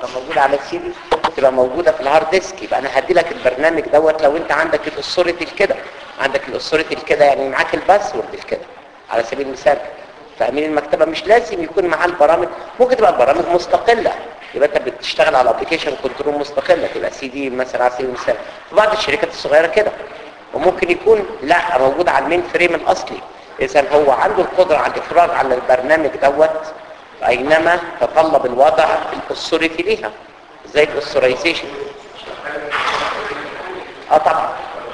تبقى موجوده على السي دي تبقى موجوده في الهارد ديسك يبقى انا هدي لك البرنامج دوت لو انت عندك الاثوريتي كده عندك الاثوريتي كده يعني معاك الباسورد كده على سبيل المثال فامين المكتبه مش لازم يكون معاه البرامج ممكن تبقى البرامج مستقله يبقى انت بتشتغل على ابلكيشن كنترول مستقله تبقى سي دي مثلا على سبيل المثال في بعض الشركات الصغيره كده وممكن يكون لا موجود على المين فريم الاصلي اذا هو عنده القدره على الافراج على البرنامج دوت اينما تطلب الوضع الاثوريتي ليها زي الاثورايزيشن اه طبعا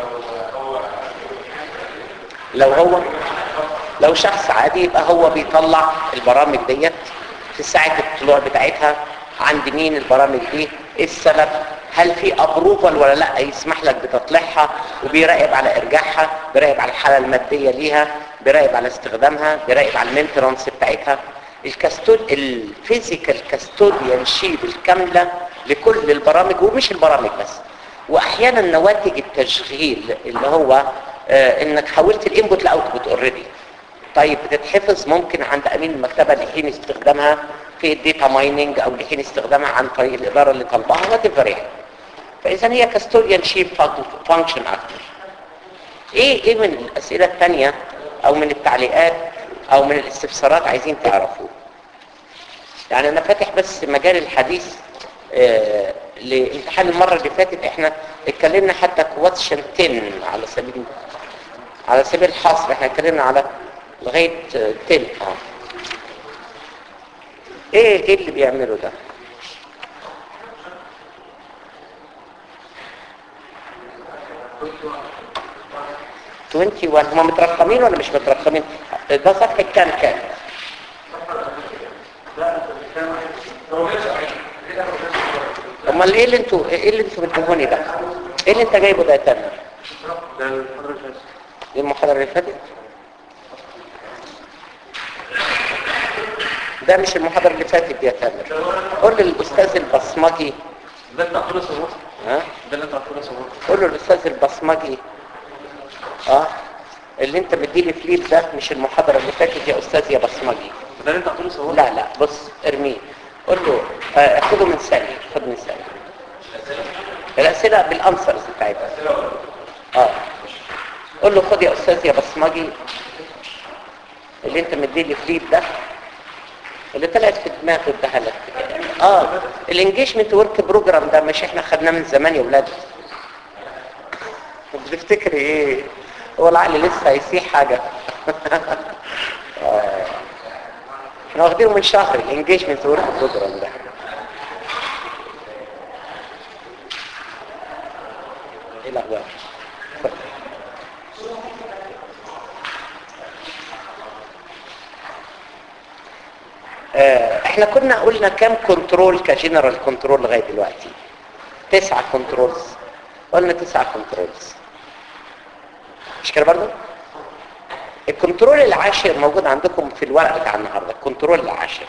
لو هو لو شخص عادي يبقى هو بيطلع البرامج ديت في ساعة الطلوع بتاعتها عند مين البرامج دي ايه السبب هل في ابروفال ولا لا يسمح لك بتطلعها وبيراقب على ارجاعها بيراقب على الحالة المادية ليها بيراقب على استخدامها بيراقب على المينترانس بتاعتها الكاستود الفيزيكال كاستوديان شيب الكاملة لكل البرامج ومش البرامج بس واحيانا نواتج التشغيل اللي هو آه انك حولت الانبوت لاوتبوت اوريدي طيب بتتحفظ ممكن عند امين المكتبه لحين استخدامها في الداتا مايننج او لحين استخدامها عن طريق الاداره اللي طالباها وات يعني فاذا هي كاستوديان شيب فانكشن اكتر ايه ايه من الاسئله الثانيه او من التعليقات او من الاستفسارات عايزين تعرفوه يعني انا فاتح بس مجال الحديث آه لامتحان المره اللي فاتت احنا اتكلمنا حتى كواتشن 10 على سبيل على سبيل الحصر احنا اتكلمنا على لغايه 10 اه ايه ايه اللي بيعمله ده توينتي وان هم مترقمين ولا مش مترقمين ده صفحة كام كام امال ايه اللي انتوا ايه اللي انتوا بتجيبوني ده ايه اللي انت جايبه ده يا تامر دي المحاضرة اللي فاتت ده مش المحاضرة اللي فاتت يا تامر قول للاستاذ البصمجي ده اللي تعطونا صبور ها ده اللي تعطونا صبور قول له الاستاذ البصمجي اه اللي انت مديني فليب ده مش المحاضرة اللي فاتت يا استاذ يا بصمجي ده اللي تعطونا صبور لا لا بص ارميه قول له آه، خده من ثانية خد من ثانية الأسئلة بالأنسرز بتاعتها اه قول له خد يا أستاذ يا بصمجي اللي انت مديلي فليب ده اللي طلعت في دماغي اداها لك اه الانجيجمنت ورك بروجرام ده مش احنا خدناه من زمان يا ولاد بتفتكري ايه هو العقل لسه هيسيح حاجه آه. احنا واخدينه من شهر الانجيجمنت ورك بروجرام ده ايه الاخبار آه، احنا كنا قلنا كام كنترول كجنرال كنترول لغايه دلوقتي تسعة كنترولز قلنا تسعة كنترولز مش كده برضه الكنترول العاشر موجود عندكم في الورق بتاع النهارده الكنترول العاشر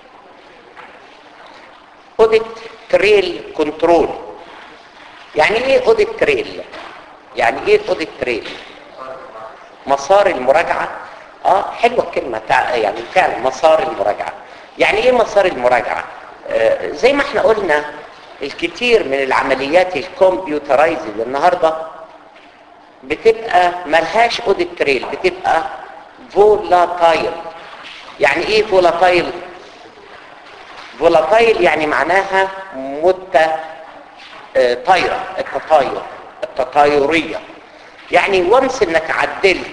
اوديت تريل كنترول يعني ايه اوديت تريل يعني ايه اوديت تريل مسار المراجعه اه حلوه الكلمه تع... يعني فعلا مسار المراجعه يعني ايه مسار المراجعه آه زي ما احنا قلنا الكثير من العمليات الكمبيوترايزد النهارده بتبقى ملهاش اوديت تريل بتبقى فولاتايل يعني ايه فولاتايل فولاتايل يعني معناها مت آه، طايره التطاير التطايريه يعني وانس انك عدلت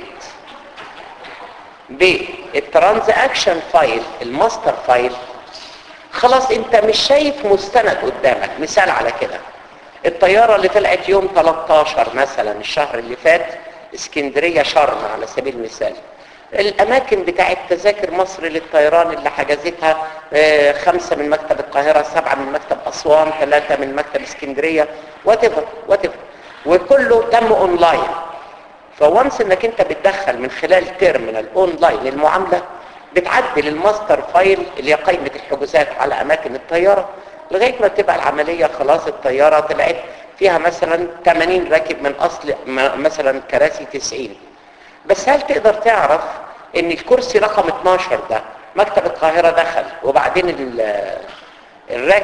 بالترانزاكشن فايل الماستر فايل خلاص انت مش شايف مستند قدامك مثال على كده الطيارة اللي طلعت يوم 13 مثلا الشهر اللي فات اسكندرية شرم على سبيل المثال الاماكن بتاعت تذاكر مصر للطيران اللي حجزتها آه، خمسة من مكتب القاهرة سبعة من مكتب اسوان ثلاثة من مكتب اسكندرية واتفر واتفر وكله تم اونلاين فوانس انك انت بتدخل من خلال تيرمينال اونلاين المعامله بتعدل الماستر فايل اللي هي قائمه الحجوزات على اماكن الطياره لغايه ما تبقى العمليه خلاص الطياره طلعت فيها مثلا 80 راكب من اصل م- مثلا كراسي 90 بس هل تقدر تعرف ان الكرسي رقم 12 ده مكتب القاهره دخل وبعدين ال- الراكب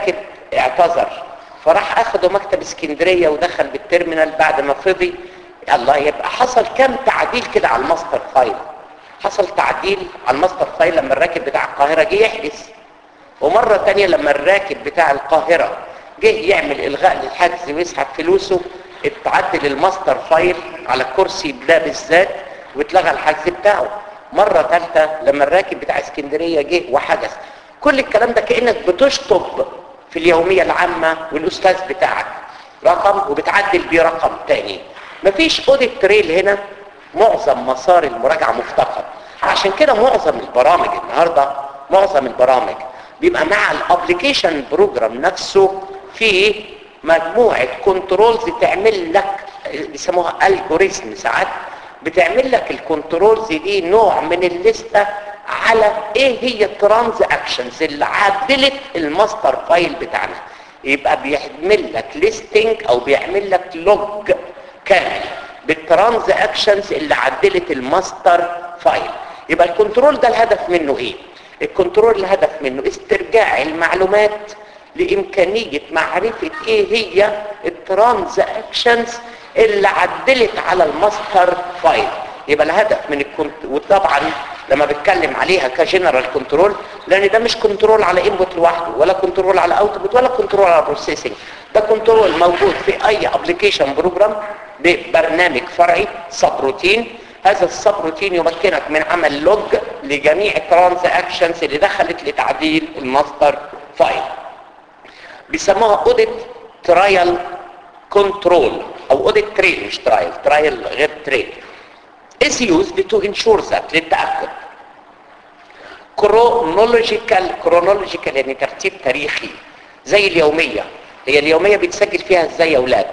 اعتذر فراح اخده مكتب اسكندريه ودخل بالترمينال بعد ما فضي الله يبقى حصل كم تعديل كده على الماستر فايل حصل تعديل على الماستر فايل لما الراكب بتاع القاهره جه يحجز ومره تانية لما الراكب بتاع القاهره جه يعمل الغاء للحجز ويسحب فلوسه اتعدل الماستر فايل على الكرسي ده بالذات واتلغى الحجز بتاعه مرة ثالثة لما الراكب بتاع اسكندرية جه وحجز كل الكلام ده كأنك بتشطب في اليومية العامة والأستاذ بتاعك رقم وبتعدل بيه رقم تاني مفيش اوديت تريل هنا معظم مسار المراجعة مفتقد عشان كده معظم البرامج النهاردة معظم البرامج بيبقى مع الابليكيشن بروجرام نفسه في مجموعة كنترولز تعمل لك بيسموها الجوريزم ساعات بتعمل لك الكنترولز دي نوع من الليستة على ايه هي الترانز اكشنز اللي عدلت الماستر فايل بتاعنا يبقى بيعمل لك ليستنج او بيعمل لك لوج كامل بالترانز اكشنز اللي عدلت الماستر فايل يبقى الكنترول ده الهدف منه ايه الكنترول الهدف منه استرجاع المعلومات لامكانية معرفة ايه هي الترانز اكشنز اللي عدلت على الماستر فايل يبقى الهدف من الكنت وطبعا لما بتكلم عليها كجنرال كنترول لان ده مش كنترول على انبوت لوحده ولا كنترول على اوتبوت ولا كنترول على بروسيسنج ده كنترول موجود في اي ابلكيشن بروجرام ببرنامج فرعي سب روتين هذا السب روتين يمكنك من عمل لوج لجميع الترانز اكشنز اللي دخلت لتعديل الماستر فايل بيسموها اوديت ترايل كنترول او اوديت تريل مش ترايل ترايل غير تريل is used to ensure that للتأكد chronological chronological يعني ترتيب تاريخي زي اليومية هي اليومية بتسجل فيها ازاي يا اولاد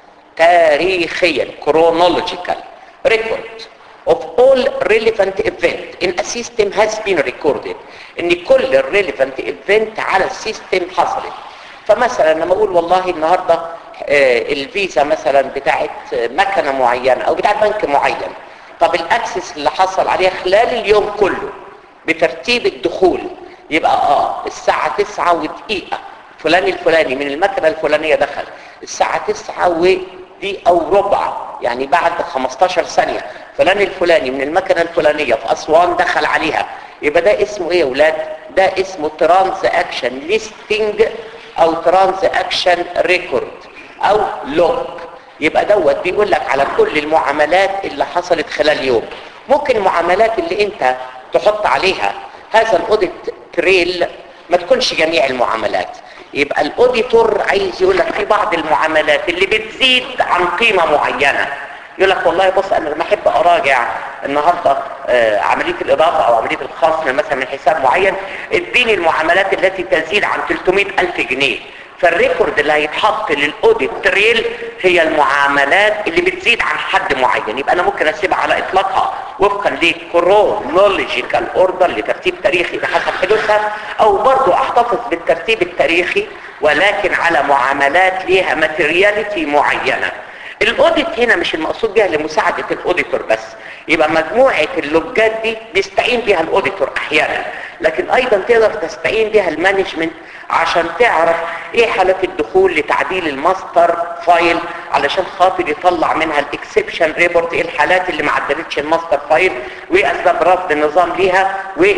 تاريخيا chronological record of all relevant event in a system has been recorded ان كل relevant event على السيستم حصلت فمثلا لما اقول والله النهارده آه الفيزا مثلا بتاعت مكنه معينه او بتاعت بنك معين طب الاكسس اللي حصل عليها خلال اليوم كله بترتيب الدخول يبقى اه الساعه 9 ودقيقه فلان الفلاني من المكنه الفلانيه دخل الساعه 9 ودقيقه وربع يعني بعد 15 ثانيه فلان الفلاني من المكنه الفلانيه في اسوان دخل عليها يبقى ده اسمه ايه يا اولاد ده اسمه ترانز اكشن ليستنج او ترانز اكشن ريكورد او لوج يبقى دوت بيقول لك على كل المعاملات اللي حصلت خلال يوم ممكن المعاملات اللي انت تحط عليها هذا الاوديت تريل ما تكونش جميع المعاملات يبقى الاوديتور عايز يقول لك في بعض المعاملات اللي بتزيد عن قيمه معينه يقول لك والله بص انا لما احب اراجع النهارده آه عمليه الاضافه او عمليه الخصم مثلا من حساب معين اديني المعاملات التي تزيد عن 300 الف جنيه فالريكورد اللي هيتحط للاوديت تريل هي المعاملات اللي بتزيد عن حد معين يبقى انا ممكن اسيبها على اطلاقها وفقا لكرونولوجيكال اوردر لترتيب تاريخي بحسب حدوثها او برضو احتفظ بالترتيب التاريخي ولكن على معاملات ليها ماتيرياليتي معينه الاوديت هنا مش المقصود بها لمساعدة الاوديتور بس يبقى مجموعة اللوجات دي بيستعين بها الاوديتور احيانا لكن ايضا تقدر تستعين بها المانجمنت عشان تعرف ايه حالة الدخول لتعديل الماستر فايل علشان خاطر يطلع منها الاكسبشن ريبورت ايه الحالات اللي ما عدلتش الماستر فايل وايه اسباب رفض النظام ليها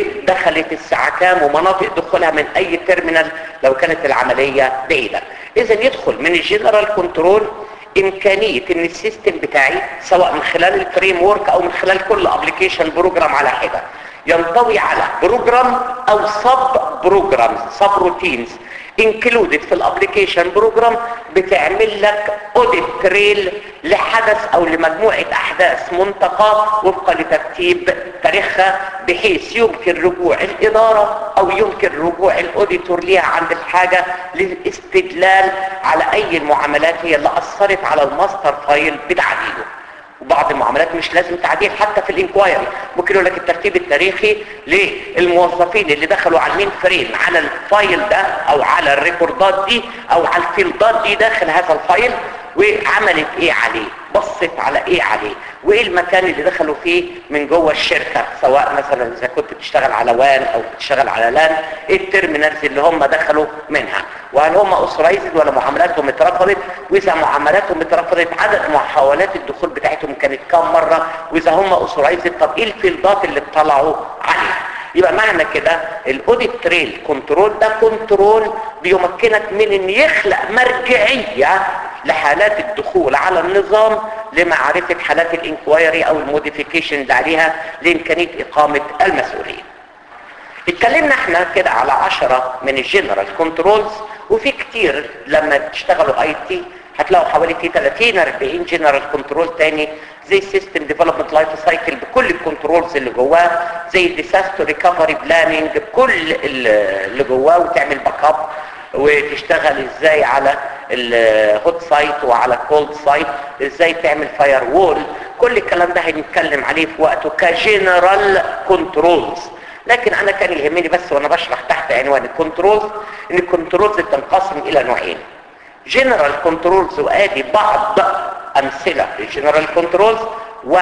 ودخلت الساعة كام ومناطق دخولها من اي تيرمينال لو كانت العملية بعيدة اذا يدخل من الجنرال كنترول امكانية ان السيستم بتاعي سواء من خلال الفريم ورك او من خلال كل ابلكيشن بروجرام على حدة ينطوي على بروجرام او سب بروجرام سب روتينز انكلودد في الابلكيشن بروجرام بتعمل لك اوديت تريل لحدث او لمجموعة احداث منتقاه وفقا لترتيب تاريخها بحيث يمكن رجوع الادارة او يمكن رجوع الاوديتور ليها عند الحاجة للاستدلال على اي المعاملات هي اللي اثرت على الماستر فايل بتعديله وبعض المعاملات مش لازم تعديل حتى في الانكوايري ممكن يقول لك الترتيب التاريخي للموظفين اللي دخلوا على المين فريم على الفايل ده او على الريكوردات دي او على الفيلدات دي داخل هذا الفايل وعملت ايه عليه بصت على ايه عليه وايه المكان اللي دخلوا فيه من جوه الشركة سواء مثلا اذا كنت بتشتغل على وان او بتشتغل على لان ايه التيرمينالز اللي هم دخلوا منها وهل هم اوثرايزد ولا معاملاتهم اترفضت واذا معاملاتهم اترفضت عدد محاولات الدخول بتاعتهم كانت كام مرة واذا هم اوثرايزد طب ايه الفيلدات اللي اطلعوا عليها يبقى معنى كده الاوديت تريل كنترول ده كنترول بيمكنك من ان يخلق مرجعية لحالات الدخول على النظام لمعرفة حالات الانكوايري او الموديفيكيشن اللي عليها لامكانية اقامة المسؤولية اتكلمنا احنا كده على عشرة من الجنرال كنترولز وفي كتير لما تشتغلوا اي تي هتلاقوا حوالي في 30 40 جنرال كنترول تاني زي سيستم ديفلوبمنت لايف سايكل بكل الكنترولز اللي جواه زي الديساستر ريكفري بلاننج بكل اللي جواه وتعمل باك اب وتشتغل ازاي على الهوت سايت وعلى كولد سايت ازاي تعمل فاير وول كل الكلام ده هنتكلم عليه في وقته كجنرال كنترولز لكن انا كان يهمني بس وانا بشرح تحت عنوان الكنترولز ان الكنترولز تنقسم الى نوعين جنرال كنترولز وادي بعض امثله للجنرال كنترولز و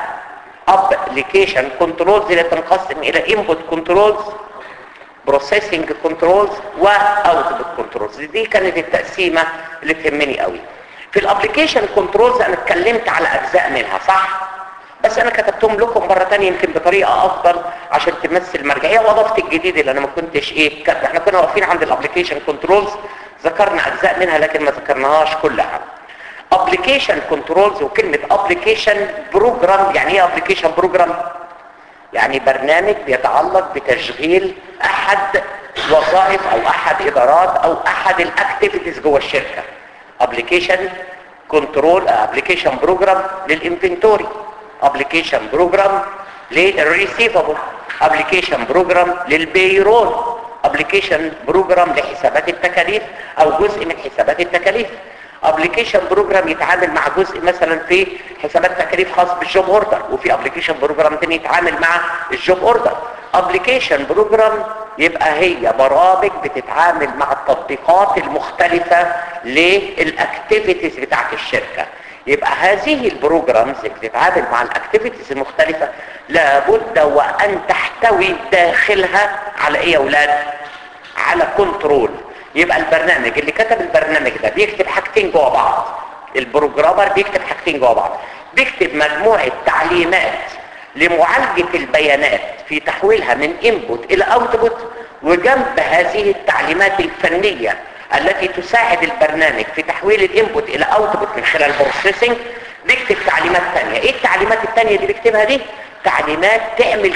ابلكيشن كنترولز اللي تنقسم الى انبوت كنترولز بروسيسنج كنترولز واوتبوت كنترولز دي كانت التقسيمه اللي تهمني قوي في الابلكيشن كنترولز انا اتكلمت على اجزاء منها صح بس انا كتبتهم لكم مرة تانية يمكن بطريقة افضل عشان تمثل مرجعية واضفت الجديد اللي انا ما كنتش ايه كتب. احنا كنا واقفين عند الابلكيشن كنترولز ذكرنا اجزاء منها لكن ما ذكرناهاش كلها ابلكيشن كنترولز وكلمة ابلكيشن بروجرام يعني ايه ابلكيشن بروجرام يعني برنامج بيتعلق بتشغيل احد وظائف او احد ادارات او احد الاكتيفيتيز جوه الشركة ابلكيشن كنترول ابلكيشن بروجرام للانفنتوري ابلكيشن بروجرام للريسيفبل ابلكيشن بروجرام للبيرول ابلكيشن بروجرام لحسابات التكاليف او جزء من حسابات التكاليف ابلكيشن بروجرام يتعامل مع جزء مثلا في حسابات تكاليف خاص بالجوب اوردر وفي ابلكيشن بروجرام تاني يتعامل مع الجوب اوردر ابلكيشن بروجرام يبقى هي برامج بتتعامل مع التطبيقات المختلفة للاكتيفيتيز بتاعت الشركة يبقى هذه البروجرامز اللي بتتعامل مع الاكتيفيتيز المختلفة لابد وان تحتوي داخلها على ايه يا اولاد على كنترول يبقى البرنامج اللي كتب البرنامج ده بيكتب حاجتين جوه بعض البروجرامر بيكتب حاجتين جوه بعض بيكتب مجموعة تعليمات لمعالجة البيانات في تحويلها من انبوت الى اوتبوت وجنب هذه التعليمات الفنية التي تساعد البرنامج في تحويل الانبوت الى اوتبوت من خلال بروسيسنج بيكتب تعليمات تانية ايه التعليمات التانية اللي بيكتبها دي تعليمات تعمل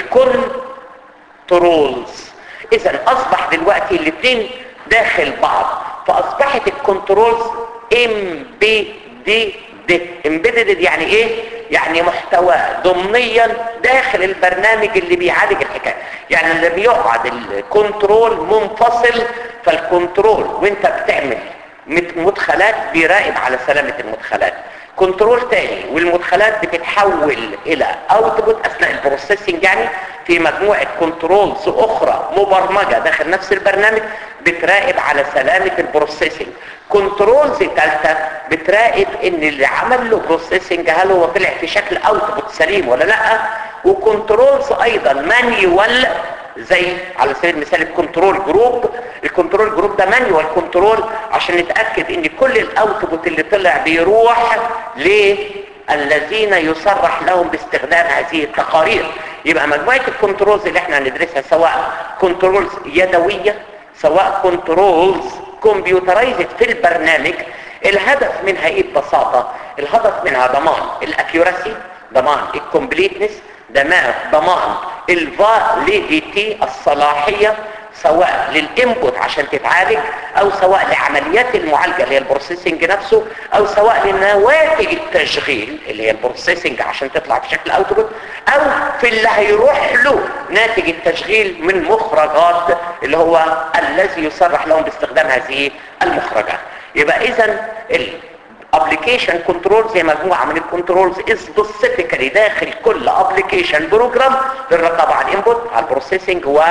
كنترولز اذا اصبح دلوقتي الاثنين داخل بعض فاصبحت الكنترولز ام بي دي دي امبيدد يعني ايه يعني محتوى ضمنيا داخل البرنامج اللي بيعالج الحكايه يعني اللي بيقعد الكنترول منفصل فالكنترول وانت بتعمل مدخلات بيراقب على سلامه المدخلات كنترول تاني والمدخلات بتتحول الى اوتبوت اثناء البروسيسنج يعني في مجموعة كنترولز اخرى مبرمجة داخل نفس البرنامج بتراقب على سلامة البروسيسنج كنترولز ثالثة بتراقب ان اللي عمل له بروسيسنج هل هو طلع في شكل اوتبوت سليم ولا لا وكنترولز ايضا مانيوال زي على سبيل المثال الكنترول جروب الكنترول جروب ده مانيوال كنترول عشان نتاكد ان كل الاوتبوت اللي طلع بيروح للذين يصرح لهم باستخدام هذه التقارير يبقى مجموعه الكنترولز اللي احنا هندرسها سواء كنترولز يدويه سواء كنترولز كمبيوترايزد في البرنامج الهدف منها ايه ببساطه الهدف منها ضمان الاكيوراسي ضمان الكومبليتنس ضمان الفاليديتي الصلاحية سواء للانبوت عشان تتعالج او سواء لعمليات المعالجة اللي هي البروسيسنج نفسه او سواء لنواتج التشغيل اللي هي البروسيسنج عشان تطلع في شكل اوتبوت او في اللي هيروح له ناتج التشغيل من مخرجات اللي هو الذي يصرح لهم باستخدام هذه المخرجات يبقى اذا ابلكيشن كنترول زي مجموعه من الكنترولز سبيسيفيكالي داخل كل ابلكيشن بروجرام للرقابه على الانبوت على البروسيسنج و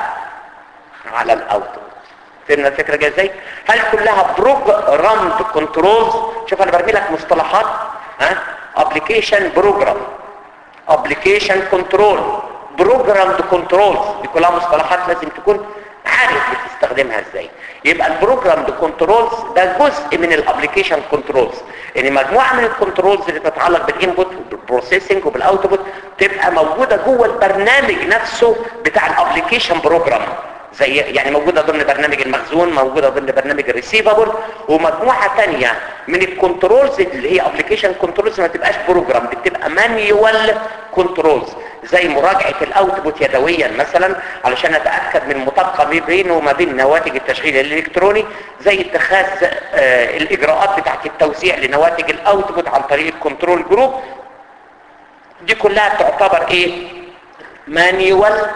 على الاوتبوت فهمنا الفكره جايه ازاي هل كلها بروجرامد كنترولز شوف انا برمي لك مصطلحات ها ابلكيشن بروجرام ابلكيشن كنترول بروجرامد كنترولز دي كلها مصطلحات لازم تكون عارف بتستخدمها ازاي يبقى البروجرامد كنترولز ده جزء من الابلكيشن كنترولز ان مجموعه من الكنترولز اللي تتعلق بالانبوت وبالبروسيسنج وبالاوتبوت تبقى موجوده جوه البرنامج نفسه بتاع الابلكيشن بروجرام زي يعني موجوده ضمن برنامج المخزون موجوده ضمن برنامج الريسيفبل ومجموعه ثانيه من الكنترولز اللي هي ابلكيشن كنترولز ما تبقاش بروجرام بتبقى مانيوال كنترولز زي مراجعه الاوتبوت يدويا مثلا علشان اتاكد من المطابقه ما بينه وما بين نواتج التشغيل الالكتروني زي اتخاذ آه الاجراءات بتاعه التوزيع لنواتج الاوتبوت عن طريق الكنترول جروب دي كلها تعتبر ايه مانيوال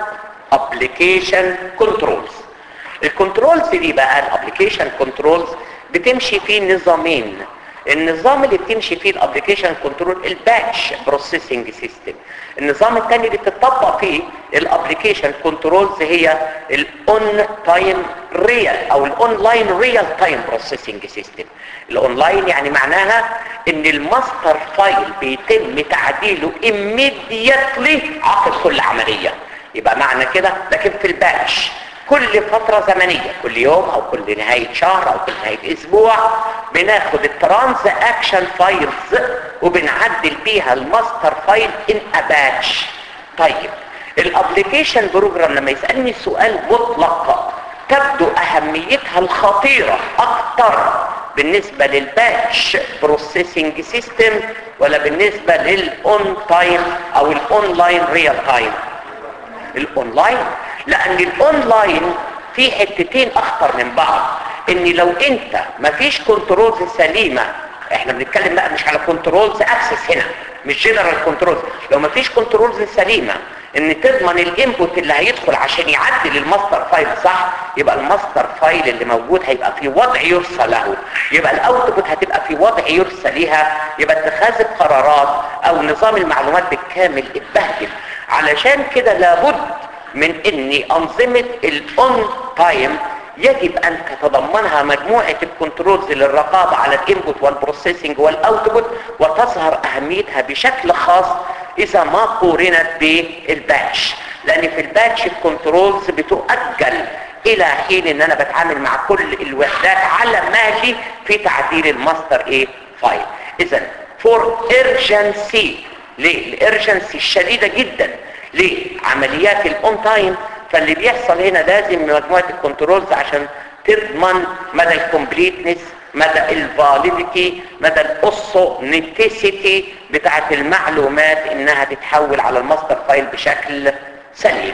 ابلكيشن كنترولز الكنترولز دي بقى الابلكيشن كنترولز بتمشي فيه نظامين النظام اللي بتمشي فيه الابلكيشن كنترول الباتش بروسيسنج سيستم النظام الثاني اللي بتطبق فيه الابلكيشن كنترولز هي الاون تايم ريال او الاونلاين ريال تايم بروسيسنج سيستم الاونلاين يعني معناها ان الماستر فايل بيتم تعديله immediately عقب كل عمليه يبقى معنى كده لكن في الباتش كل فترة زمنية كل يوم او كل نهاية شهر او كل نهاية اسبوع بناخد الترانز اكشن فايلز وبنعدل بيها الماستر فايل ان اباتش طيب الابليكيشن بروجرام لما يسألني سؤال مطلق تبدو اهميتها الخطيرة اكتر بالنسبة للباتش بروسيسنج سيستم ولا بالنسبة للاون تايم او الاونلاين ريال تايم الاونلاين لان الاونلاين في حتتين اخطر من بعض ان لو انت مفيش كنترولز سليمه احنا بنتكلم بقى مش على كنترولز اكسس هنا مش جنرال كنترولز لو مفيش كنترولز سليمه ان تضمن الانبوت اللي هيدخل عشان يعدل الماستر فايل صح يبقى الماستر فايل اللي موجود هيبقى في وضع يرسى له يبقى الاوتبوت هتبقى في وضع يرسى ليها يبقى اتخاذ القرارات او نظام المعلومات بالكامل اتبهدل علشان كده لابد من ان انظمة الاون تايم يجب ان تتضمنها مجموعة الكنترولز للرقابة على الانبوت والبروسيسنج والاوتبوت وتظهر اهميتها بشكل خاص اذا ما قورنت بالباتش لان في الباتش الكنترولز بتؤجل الى حين ان انا بتعامل مع كل الوحدات على ماشي في تعديل الماستر ايه فايل اذا فور urgency ليه الارجنسي الشديدة جدا لعمليات الاون تايم فاللي بيحصل هنا لازم مجموعة الكنترولز عشان تضمن مدى الكومبليتنس مدى الفاليديتي مدى الاوسونيتيسيتي بتاعت المعلومات انها تتحول على الماستر فايل بشكل سليم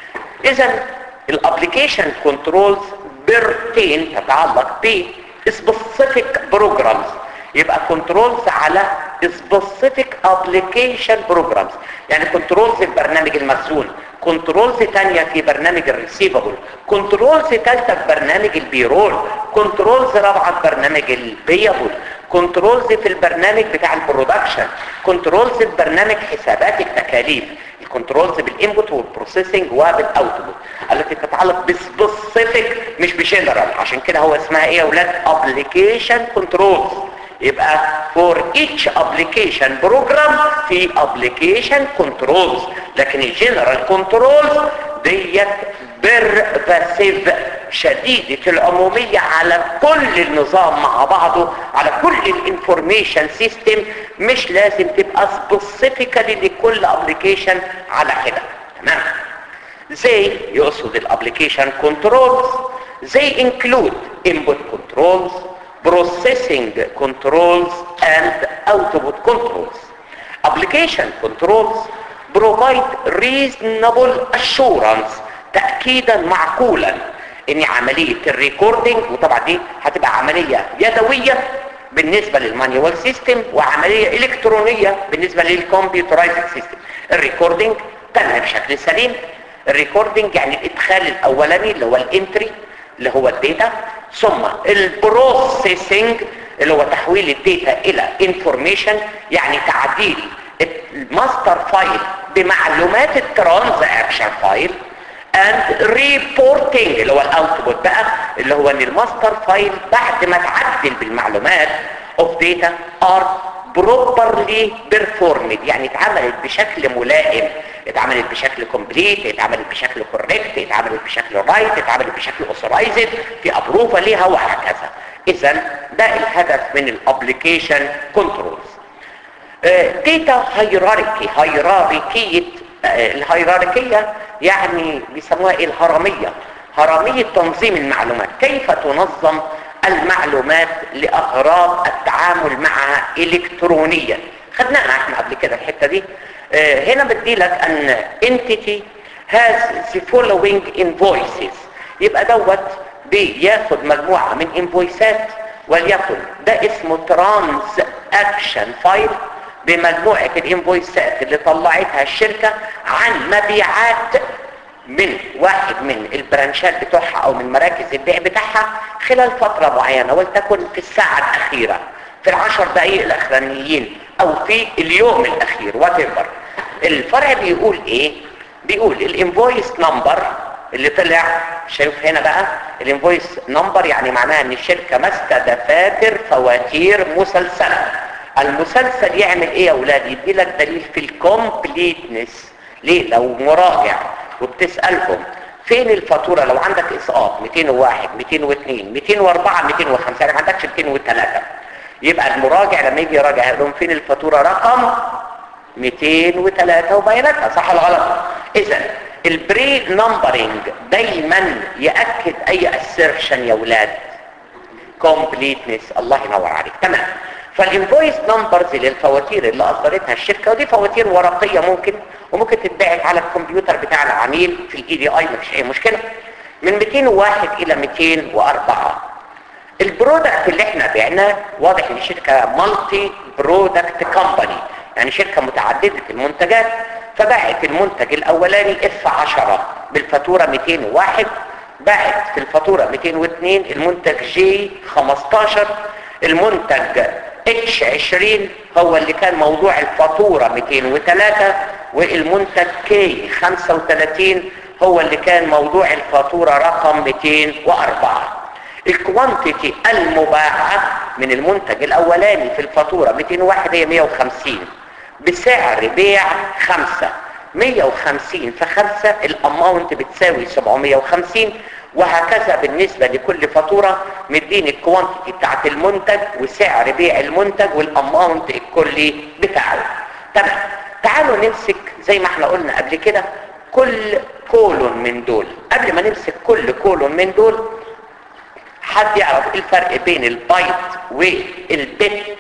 اذا الابليكيشن كنترولز بيرتين تتعلق ب specific programs يبقى كنترولز على specific application programs يعني كنترولز في برنامج المخزون كنترولز تانية في برنامج الريسيفبل كنترولز تالتة في برنامج البيرول كنترولز رابعة في برنامج البيبل كنترولز في البرنامج بتاع البرودكشن كنترولز في برنامج حسابات التكاليف الكنترولز بالانبوت والبروسيسنج وبالاوتبوت التي تتعلق بسبيسيفيك مش بجنرال عشان كده هو اسمها ايه يا اولاد ابلكيشن كنترولز يبقى for each application program في application controls لكن الجنرال كنترولز ديت بيرفاسيف شديدة العمومية على كل النظام مع بعضه على كل الانفورميشن سيستم مش لازم تبقى سبيسيفيكالي لكل ابلكيشن على حدة تمام زي يقصد الابلكيشن كنترولز زي انكلود input controls processing controls and output controls. Application controls provide reasonable assurance تأكيدا معقولا ان عملية الريكوردينج وطبعا دي هتبقى عملية يدوية بالنسبة للمانيوال سيستم وعملية الكترونية بالنسبة للكمبيوترايزد سيستم الريكوردينج تم بشكل سليم الريكوردينج يعني الادخال الاولاني اللي هو الانتري اللي هو الداتا ثم البروسيسنج اللي هو تحويل الداتا الى انفورميشن يعني تعديل الماستر فايل بمعلومات الترانزاكشن فايل and reporting اللي هو الاوتبوت بقى اللي هو ان الماستر فايل بعد ما تعدل بالمعلومات of data are بروبرلي بيرفورمد يعني اتعملت بشكل ملائم اتعملت بشكل كومبليت اتعملت بشكل كوريكت اتعملت بشكل رايت اتعملت بشكل اوثرايزد في ابروفا ليها وهكذا اذا ده الهدف من الابلكيشن كنترولز ديتا هيراركي هيراركية الهيراركية يعني بيسموها ايه الهرمية هرمية تنظيم المعلومات كيف تنظم المعلومات لأغراض التعامل معها إلكترونيا خدناها احنا قبل كده الحتة دي اه هنا بدي لك ان entity has the following invoices يبقى دوت بياخد مجموعة من انفويسات وليكن ده اسمه ترانز اكشن فايل بمجموعة الانفويسات اللي طلعتها الشركة عن مبيعات من واحد من البرانشات بتوعها او من مراكز البيع بتاعها خلال فترة معينة ولتكن في الساعة الاخيرة في العشر دقائق الاخرانيين او في اليوم الاخير whatever الفرع بيقول ايه بيقول الانفويس نمبر اللي طلع شايف هنا بقى الانفويس نمبر يعني معناها ان الشركة ماسكه دفاتر فواتير مسلسلة المسلسل يعمل ايه يا اولاد يدي لك دليل في الكومبليتنس ليه لو مراجع وبتسألهم فين الفاتورة لو عندك اسقاط 201 202 204 205 يعني ما عندكش 203 يبقى المراجع لما يجي يراجع يقول لهم فين الفاتورة رقم 203 وبياناتها صح ولا غلط اذا البري نمبرنج دايما ياكد اي اسيرشن يا ولاد كومبليتنس الله ينور عليك تمام فالانفويس نمبرز للفواتير اللي اصدرتها الشركه ودي فواتير ورقيه ممكن وممكن تتباعت على الكمبيوتر بتاع العميل في الاي دي اي مفيش اي مشكله من 201 الى 204 البرودكت اللي احنا بعناه واضح ان الشركه مالتي برودكت كومباني يعني شركه متعدده المنتجات فباعت المنتج الاولاني اف 10 بالفاتوره 201 باعت في الفاتوره 202 المنتج جي 15 المنتج اتش 20 هو اللي كان موضوع الفاتوره 203 والمنتج كي 35 هو اللي كان موضوع الفاتوره رقم 204 الكوانتيتي المباعة من المنتج الاولاني في الفاتورة 201 هي 150 بسعر بيع 5 150 في 5 الاماونت بتساوي 750 وهكذا بالنسبة لكل فاتورة مدين الكوانتيتي بتاعت المنتج وسعر بيع المنتج والاماونت الكلي بتاعه تمام تعالوا نمسك زي ما احنا قلنا قبل كده كل كولون من دول قبل ما نمسك كل كولون من دول حد يعرف ايه الفرق بين البايت والبت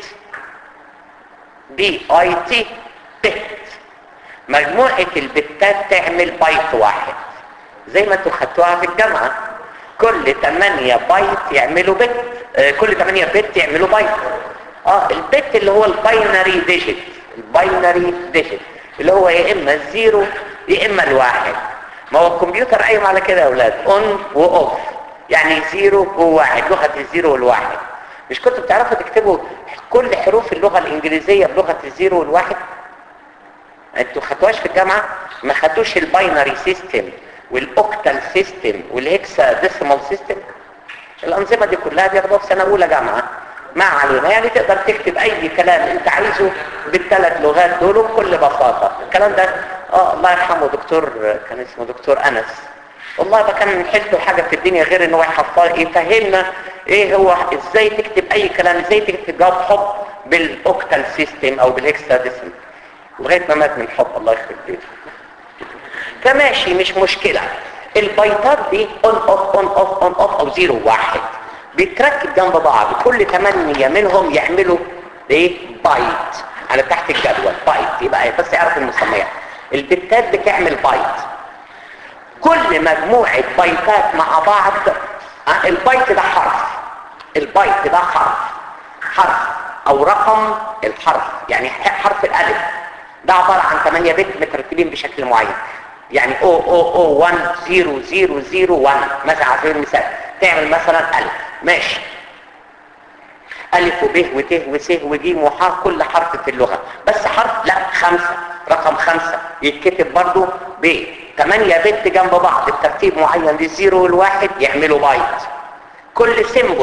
بي اي تي بت مجموعة البتات تعمل بايت واحد زي ما انتوا خدتوها في الجامعة كل 8 بايت يعملوا بت آه كل 8 بت يعملوا بايت اه البت اللي هو الباينري ديجيت الباينري ديجيت اللي هو يا اما الزيرو يا اما الواحد ما هو الكمبيوتر قايم على كده يا اولاد اون واوف يعني زيرو وواحد لغة الزيرو والواحد مش كنتوا بتعرفوا تكتبوا كل حروف اللغة الانجليزية بلغة الزيرو والواحد انتوا خدتوهاش في الجامعة ما خدتوش الباينري سيستم والاوكتال سيستم والهكسا ديسيمال سيستم الانظمة دي كلها بياخدوها في سنة اولى جامعة ما علينا يعني تقدر تكتب اي كلام انت عايزه بالثلاث لغات دول بكل بساطة الكلام ده اه الله يرحمه دكتور كان اسمه دكتور انس والله ده كان حلته حاجة في الدنيا غير ان هو يحفظ يفهمنا ايه هو ازاي تكتب اي كلام ازاي تكتب جواب حب بالاوكتال سيستم او بالهكساديسم لغاية ما مات من الحب الله يخرب بيته فماشي مش مشكلة البايتات دي اون اوف اون اوف اون اوف او زيرو واحد بيتركب جنب بعض كل ثمانية منهم يعملوا ايه بايت على تحت الجدول بايت يبقى بس اعرف المسميات البتات بتعمل بايت كل مجموعة بايتات مع بعض البايت ده حرف البايت ده حرف حرف او رقم الحرف يعني حرف الالف ده عبارة عن 8 بت مترتبين بشكل معين يعني او او او 1 0 0 0 1 مثلا على سبيل المثال تعمل مثلا الف ماشي الف وب وت وس وج وح كل حرف في اللغة بس حرف لا خمسة رقم خمسة يتكتب برضو ب 8 بت جنب بعض بترتيب معين للزيرو والواحد يعملوا بايت كل سيمبل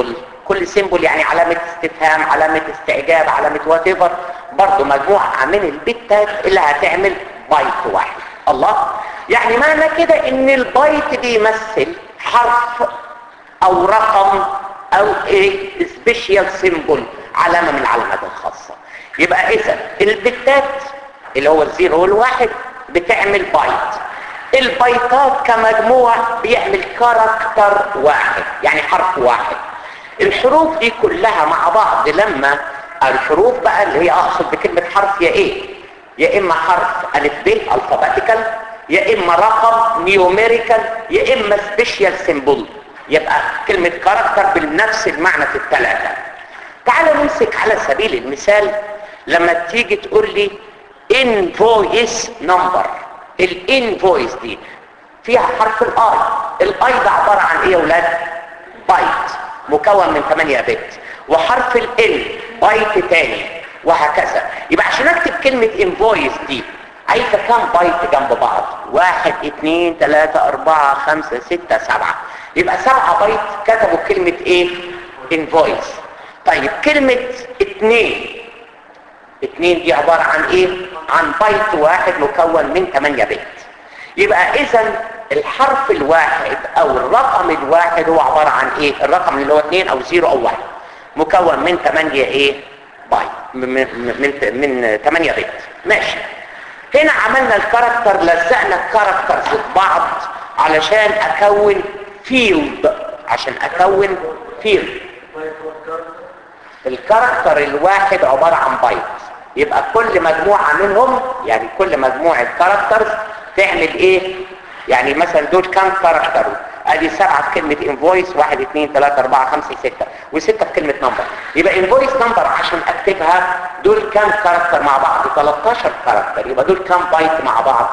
كل سيمبل يعني علامة استفهام علامة استعجاب علامة وات ايفر برضه مجموعة من البتات اللي هتعمل بايت واحد الله يعني معنى كده ان البايت بيمثل حرف او رقم او ايه سبيشال سيمبل علامة من العلامات الخاصة يبقى اذا البتات اللي هو الزيرو والواحد بتعمل بايت البايتات كمجموع بيعمل كاركتر واحد يعني حرف واحد الحروف دي كلها مع بعض لما الحروف بقى اللي هي اقصد بكلمة حرف يا ايه يا اما حرف الف ب الفابيتيكال يا اما رقم نيوميريكال يا اما سبيشال سيمبل يبقى كلمة كاركتر بنفس المعنى في الثلاثة تعال نمسك على سبيل المثال لما تيجي تقول لي invoice number الانفويس دي فيها حرف الاي الاي ده عبارة عن ايه يا ولاد بايت مكون من 8 بت وحرف ال بايت تاني وهكذا يبقى عشان اكتب كلمة انفويس دي عايزة كام بايت جنب بعض واحد اتنين تلاتة اربعة خمسة ستة سبعة يبقى سبعة بايت كتبوا كلمة ايه انفويس طيب كلمة اتنين اتنين دي عبارة عن ايه عن بايت واحد مكون من 8 بت يبقى اذا الحرف الواحد او الرقم الواحد هو عبارة عن ايه الرقم اللي هو 2 او 0 او 1 مكون من 8 ايه بايت من من من 8 بت ماشي هنا عملنا الكاركتر لزقنا الكاركترز في بعض علشان اكون فيلد عشان اكون فيلد الكاركتر الواحد عبارة عن بايت يبقى كل مجموعة منهم يعني كل مجموعة كاركترز تعمل ايه يعني مثلا دول كام كاركتر ادي سبعة في كلمة انفويس واحد اثنين ثلاثة اربعة خمسة ستة وستة في كلمة نمبر يبقى انفويس نمبر عشان اكتبها دول كام كاركتر مع بعض 13 كاركتر يبقى دول كام بايت مع بعض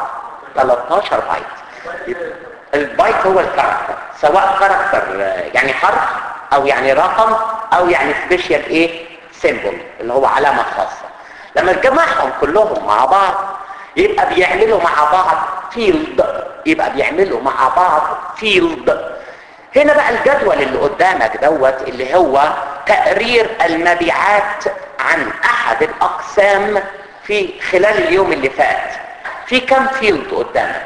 13 بايت يبقى البايت هو الكاركتر سواء كاركتر يعني حرف او يعني رقم او يعني سبيشال ايه سيمبل اللي هو علامة خاصة لما تجمعهم كلهم مع بعض يبقى بيعملوا مع بعض فيلد يبقى بيعملوا مع بعض فيلد هنا بقى الجدول اللي قدامك دوت اللي هو تقرير المبيعات عن احد الاقسام في خلال اليوم اللي فات في كم فيلد قدامك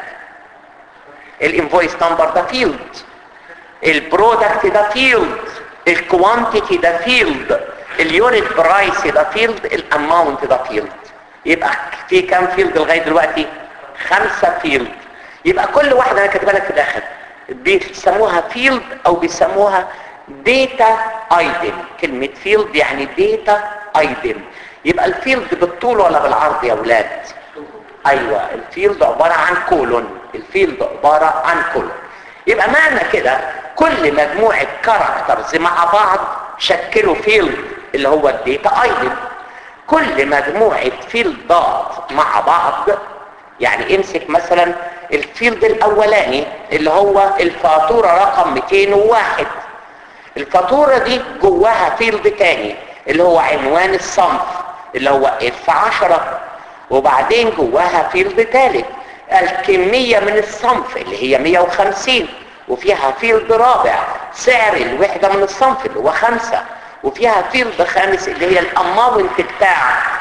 الانفويس نمبر ده فيلد البرودكت ده فيلد الكوانتيتي ده فيلد اليونت برايس ده فيلد الاماونت ده فيلد يبقى في كام فيلد لغايه دلوقتي خمسة فيلد يبقى كل واحده انا كاتبها لك في الاخر بيسموها فيلد او بيسموها داتا ايتم كلمه فيلد يعني داتا ايتم يبقى الفيلد بالطول ولا بالعرض يا اولاد ايوه الفيلد عباره عن كولون الفيلد عباره عن كولون يبقى معنى كده كل مجموعه كاركترز مع بعض شكلوا فيلد اللي هو الداتا ايتم كل مجموعة فيلدات مع بعض يعني امسك مثلا الفيلد الاولاني اللي هو الفاتورة رقم 201 الفاتورة دي جواها فيلد تاني اللي هو عنوان الصنف اللي هو اف 10 وبعدين جواها فيلد تالت الكمية من الصنف اللي هي 150 وفيها فيلد رابع سعر الوحدة من الصنف اللي هو خمسة وفيها فيلد خامس اللي هي الاماونت بتاع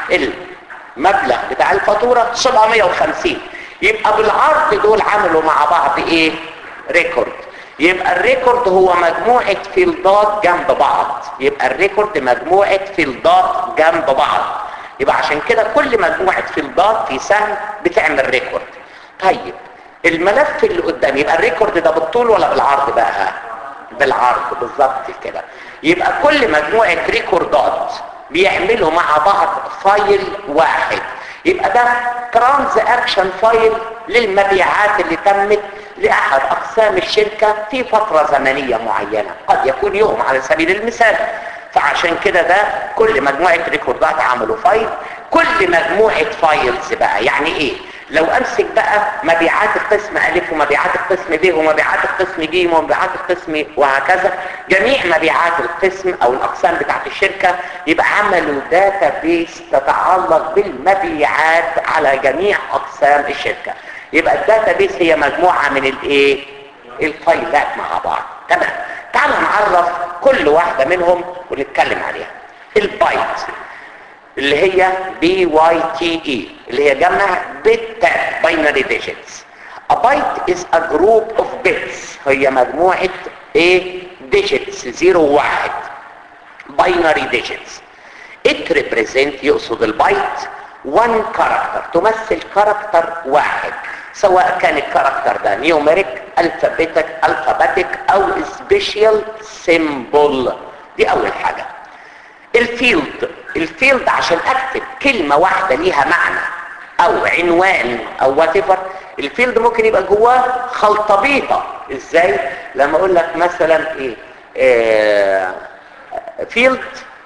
المبلغ بتاع الفاتورة 750 يبقى بالعرض دول عملوا مع بعض ايه ريكورد يبقى الريكورد هو مجموعة فيلدات جنب بعض يبقى الريكورد مجموعة فيلدات جنب بعض يبقى عشان كده كل مجموعة فيلدات في سهم بتعمل ريكورد طيب الملف اللي قدام يبقى الريكورد ده بالطول ولا بالعرض بقى بالعرض بالظبط كده يبقى كل مجموعة ريكوردات بيعملوا مع بعض فايل واحد يبقى ده ترانزاكشن فايل للمبيعات اللي تمت لأحد أقسام الشركة في فترة زمنية معينة قد يكون يوم على سبيل المثال فعشان كده ده كل مجموعة ريكوردات عملوا فايل كل مجموعة فايلز بقى يعني ايه لو امسك بقى مبيعات القسم الف ومبيعات القسم ب ومبيعات القسم ج ومبيعات القسم وهكذا جميع مبيعات القسم او الاقسام بتاعت الشركة يبقى عملوا داتا بيس تتعلق بالمبيعات على جميع اقسام الشركة يبقى الداتا بيس هي مجموعة من الايه الفايلات مع بعض تمام تعالوا نعرف كل واحدة منهم ونتكلم عليها البايت اللي هي بي واي تي اي اللي هي جمع بت باينري ديجيتس A byte is a group of bits هي مجموعة ايه digits 0 1 binary digits it represent يقصد البايت one character تمثل كاركتر واحد سواء كان الكاركتر ده نيوميريك الفابيتك الفاباتيك او سبيشال سيمبل دي اول حاجه الفيلد الفيلد عشان اكتب كلمه واحده ليها معنى او عنوان او وات الفيلد ممكن يبقى جواه خلطبيطه ازاي لما اقول لك مثلا ايه آه فيلد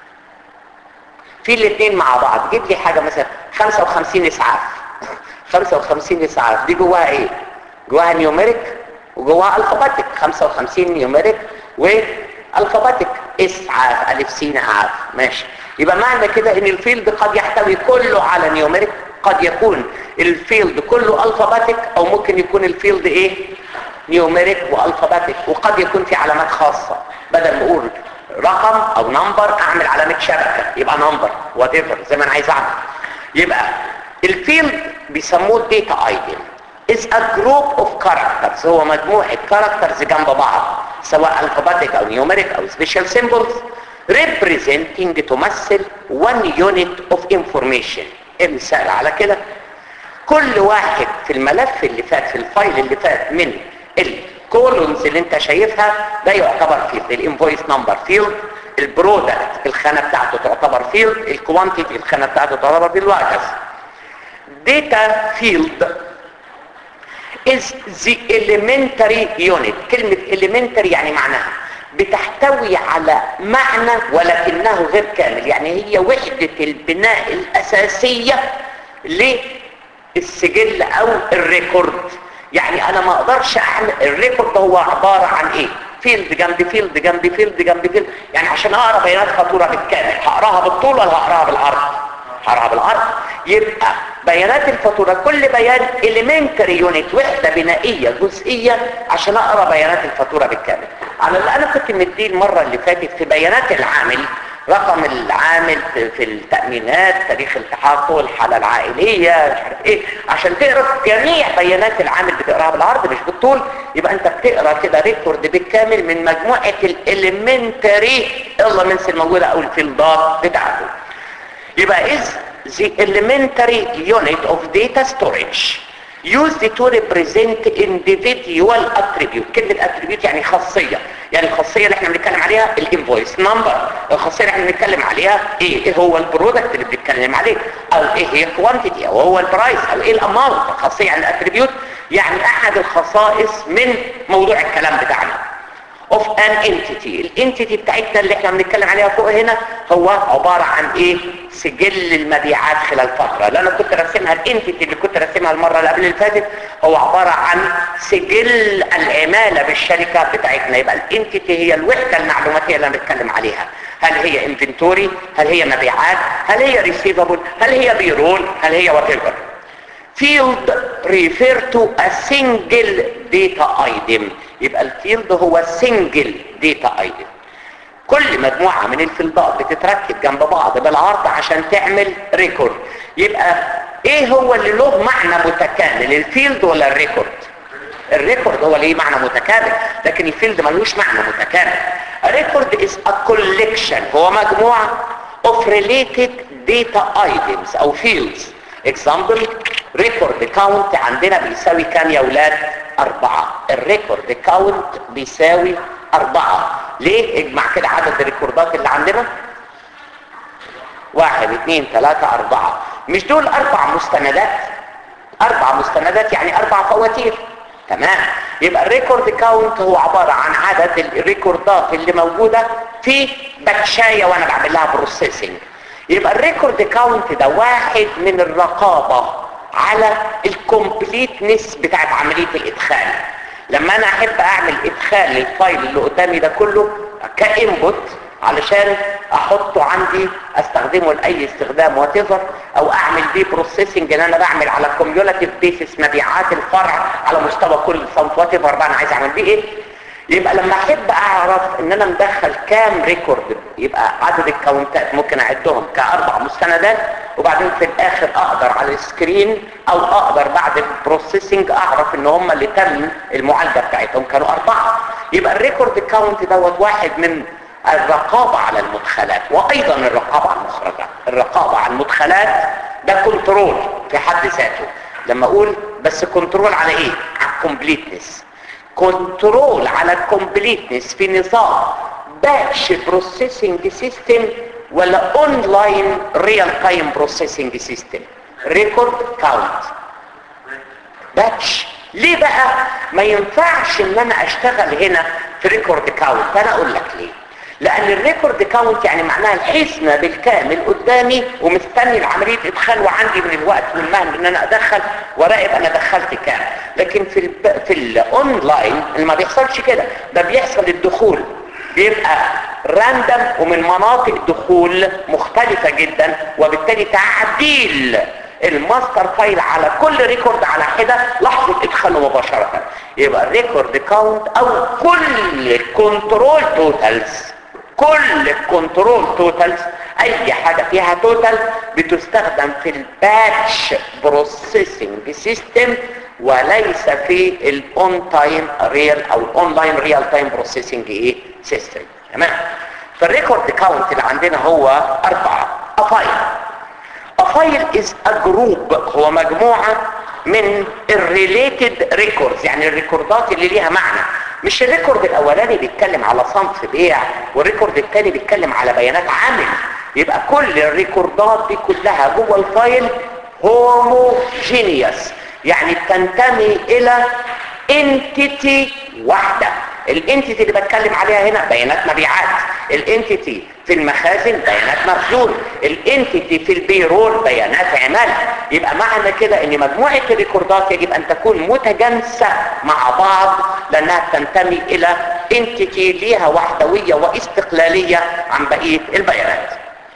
في الاثنين مع بعض جيب لي حاجه مثلا 55 اسعاف 55 اسعاف دي جواها ايه جواها نيوميريك وجواها الفاباتيك 55 نيوميريك والفاباتيك اسعاف الف س عاف ماشي يبقى معنى كده ان الفيلد قد يحتوي كله على نيوميريك قد يكون الفيلد كله الفاباتيك او ممكن يكون الفيلد ايه نيوميريك والفاباتيك وقد يكون في علامات خاصه بدل ما اقول رقم او نمبر اعمل علامه شبكه يبقى نمبر وات ايفر زي ما انا عايز اعمل يبقى الفيلد بيسموه داتا ايتم is a group of characters هو مجموعة characters جنب بعض سواء alphabetic او numeric او special symbols representing تمثل one unit of information مثال على كده كل واحد في الملف اللي فات في الفايل اللي فات من الكولونز اللي انت شايفها ده يعتبر فيلد الانفويس نمبر فيلد البرودكت الخانة بتاعته تعتبر فيلد الكوانتيتي الخانة بتاعته تعتبر فيلد وهكذا data field is the elementary unit كلمة elementary يعني معناها بتحتوي على معنى ولكنه غير كامل يعني هي وحدة البناء الأساسية للسجل أو الريكورد يعني أنا ما أقدرش أعمل الريكورد هو عبارة عن إيه فيلد جنب فيلد جنب فيلد جنب فيلد يعني عشان أقرأ بيانات فاتورة بالكامل هقراها بالطول ولا هقراها بالعرض هقراها بالعرض يبقى بيانات الفاتورة كل بيان elementary unit وحدة بنائية جزئية عشان اقرا بيانات الفاتورة بالكامل على اللي انا كنت مديه المرة اللي فاتت في بيانات العامل رقم العامل في التأمينات تاريخ التحقق الحالة العائلية مش عارف ايه عشان تقرا جميع بيانات العامل بتقراها بالعرض مش بالطول يبقى انت بتقرا كده ريكورد بالكامل من مجموعة الاليمنتري elements الموجودة او الفيلدات بتاعته يبقى is the elementary unit of data storage used to represent individual attribute كلمة attribute يعني خاصية يعني الخاصية اللي احنا بنتكلم عليها الانفويس نمبر الخاصية اللي احنا بنتكلم عليها ايه, إيه هو البرودكت اللي بنتكلم عليه او ايه هي الكوانتيتي او هو البرايس او ايه الاماونت الخاصية عن الاتريبيوت يعني احد الخصائص من موضوع الكلام بتاعنا of an entity الانتيتي بتاعتنا اللي احنا بنتكلم عليها فوق هنا هو عبارة عن ايه سجل المبيعات خلال فترة اللي انا كنت راسمها الانتيتي اللي كنت راسمها المرة اللي قبل اللي فاتت هو عبارة عن سجل العمالة بالشركة بتاعتنا يبقى الانتيتي هي الوحدة المعلوماتية اللي انا بتكلم عليها هل هي انفنتوري هل هي مبيعات هل هي ريسيفبل هل هي بيرول هل هي whatever field refer to a single data item يبقى الفيلد هو single data item كل مجموعة من الفيلدات بتتركب جنب بعض بالعرض عشان تعمل ريكورد يبقى ايه هو اللي له معنى متكامل الفيلد ولا الريكورد الريكورد هو ليه معنى متكامل لكن الفيلد ملوش معنى متكامل الريكورد is a collection هو مجموعة of related data items او fields example record count عندنا بيساوي كام يا ولاد اربعة الريكورد كاونت بيساوي اربعة ليه اجمع كده عدد الريكوردات اللي عندنا واحد اثنين ثلاثة اربعة مش دول اربع مستندات اربع مستندات يعني اربع فواتير تمام يبقى الريكورد كاونت هو عبارة عن عدد الريكوردات اللي موجودة في بكشاية وانا بعمل لها بروسيسنج يبقى الريكورد كاونت ده واحد من الرقابة على الكومبليتنس بتاعت عملية الادخال لما انا احب اعمل ادخال للفايل اللي قدامي ده كله كانبوت علشان احطه عندي استخدمه لاي استخدام واتيفر او اعمل بيه بروسيسنج ان انا بعمل على كوميولاتيف بيسس مبيعات الفرع على مستوى كل صنف واتيفر بقى انا عايز اعمل بيه ايه يبقى لما احب اعرف ان انا مدخل كام ريكورد يبقى عدد الكاونتات ممكن اعدهم كاربع مستندات وبعدين في الاخر اقدر على السكرين او اقدر بعد البروسيسنج اعرف ان هم اللي تم المعالجه بتاعتهم كانوا اربعه يبقى الريكورد كاونت دوت واحد من الرقابه على المدخلات وايضا الرقابه على المخرجات الرقابه على المدخلات ده كنترول في حد ذاته لما اقول بس كنترول على ايه على الكومبليتنس كنترول على الكومبليتنس في نظام باتش بروسيسنج سيستم ولا اونلاين ريال تايم بروسيسنج سيستم ريكورد كاونت باتش ليه بقى ما ينفعش ان انا اشتغل هنا في ريكورد كاونت انا اقول لك ليه لان الريكورد كاونت يعني معناها الحسنة بالكامل قدامي ومستني العملية ادخال وعندي من الوقت والمهل ان انا ادخل وراقب انا دخلت كام لكن في ال في الاونلاين اللي ما بيحصلش كده ده بيحصل الدخول بيبقى راندم ومن مناطق دخول مختلفة جدا وبالتالي تعديل الماستر فايل على كل ريكورد على حدة لحظة ادخاله مباشرة يبقى الريكورد كاونت او كل كنترول توتالز كل الكنترول توتالز اي حاجة فيها توتال بتستخدم في الباتش بروسيسنج سيستم وليس في الاون تايم ريال او اونلاين ريال تايم بروسيسنج ايه سيستم تمام فالريكورد كاونت اللي عندنا هو اربعة افايل افايل از ا جروب هو مجموعة من الريليتد ريكوردز يعني الريكوردات اللي ليها معنى مش الريكورد الاولاني بيتكلم على صنف بيع والريكورد الثاني بيتكلم على بيانات عامل يبقى كل الريكوردات دي كلها جوه الفايل هوموجينيوس يعني تنتمي الى انتيتي واحده الانتيتي اللي بتكلم عليها هنا بيانات مبيعات الانتيتي في المخازن بيانات مخزون الانتيتي في البيرول بيانات عمال يبقى معنى كده ان مجموعة الريكوردات يجب ان تكون متجانسة مع بعض لانها تنتمي الى انتيتي ليها وحدوية واستقلالية عن بقية البيانات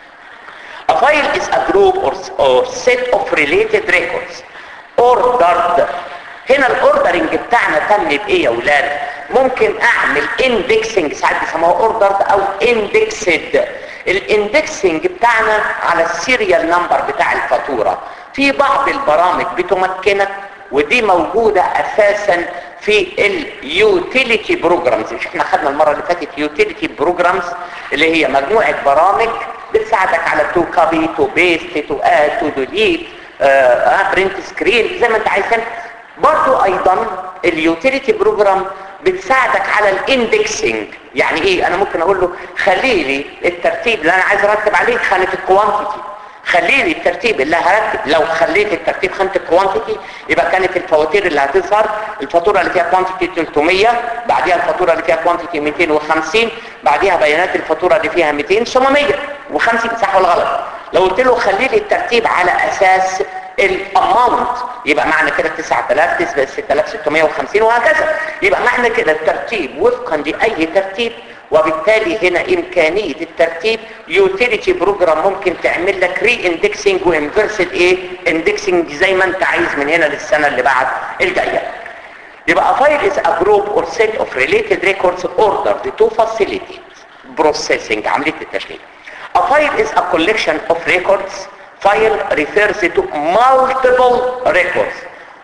A file is a group or, or set of related records ordered هنا الاوردرنج بتاعنا تم بايه يا ولاد ممكن اعمل اندكسنج ساعات بيسموها اوردرد او اندكسد الاندكسنج بتاعنا على السيريال نمبر بتاع الفاتوره في بعض البرامج بتمكنك ودي موجودة اساسا في اليوتيليتي بروجرامز مش احنا خدنا المرة اللي فاتت يوتيليتي بروجرامز اللي هي مجموعة برامج بتساعدك على تو كوبي تو بيست تو اد تو ديليت برنت سكرين زي ما انت عايز برضو ايضا اليوتيليتي بروجرام بتساعدك على الاندكسنج يعني ايه انا ممكن اقول له خلي لي الترتيب اللي انا عايز ارتب عليه خانه الكوانتيتي خلي لي الترتيب اللي هرتب لو خليت الترتيب خانه الكوانتيتي يبقى كانت الفواتير اللي هتظهر الفاتوره اللي فيها كوانتيتي 300 بعديها الفاتوره اللي فيها كوانتيتي 250 بعديها بيانات الفاتوره اللي فيها 200 ثم 150 صح ولا غلط لو قلت له خلي لي الترتيب على اساس الاماونت يبقى معنى كده 9000 تسبق 6650 وهكذا يبقى معنى كده الترتيب وفقا لاي ترتيب وبالتالي هنا امكانية الترتيب يوتيليتي بروجرام ممكن تعمل لك ري اندكسنج وانفرسد ايه اندكسنج زي ما انت عايز من هنا للسنة اللي بعد الجاية يبقى file is a group or set of related records ordered to facilitate processing عملية التشغيل A file is a collection of records file refers to multiple records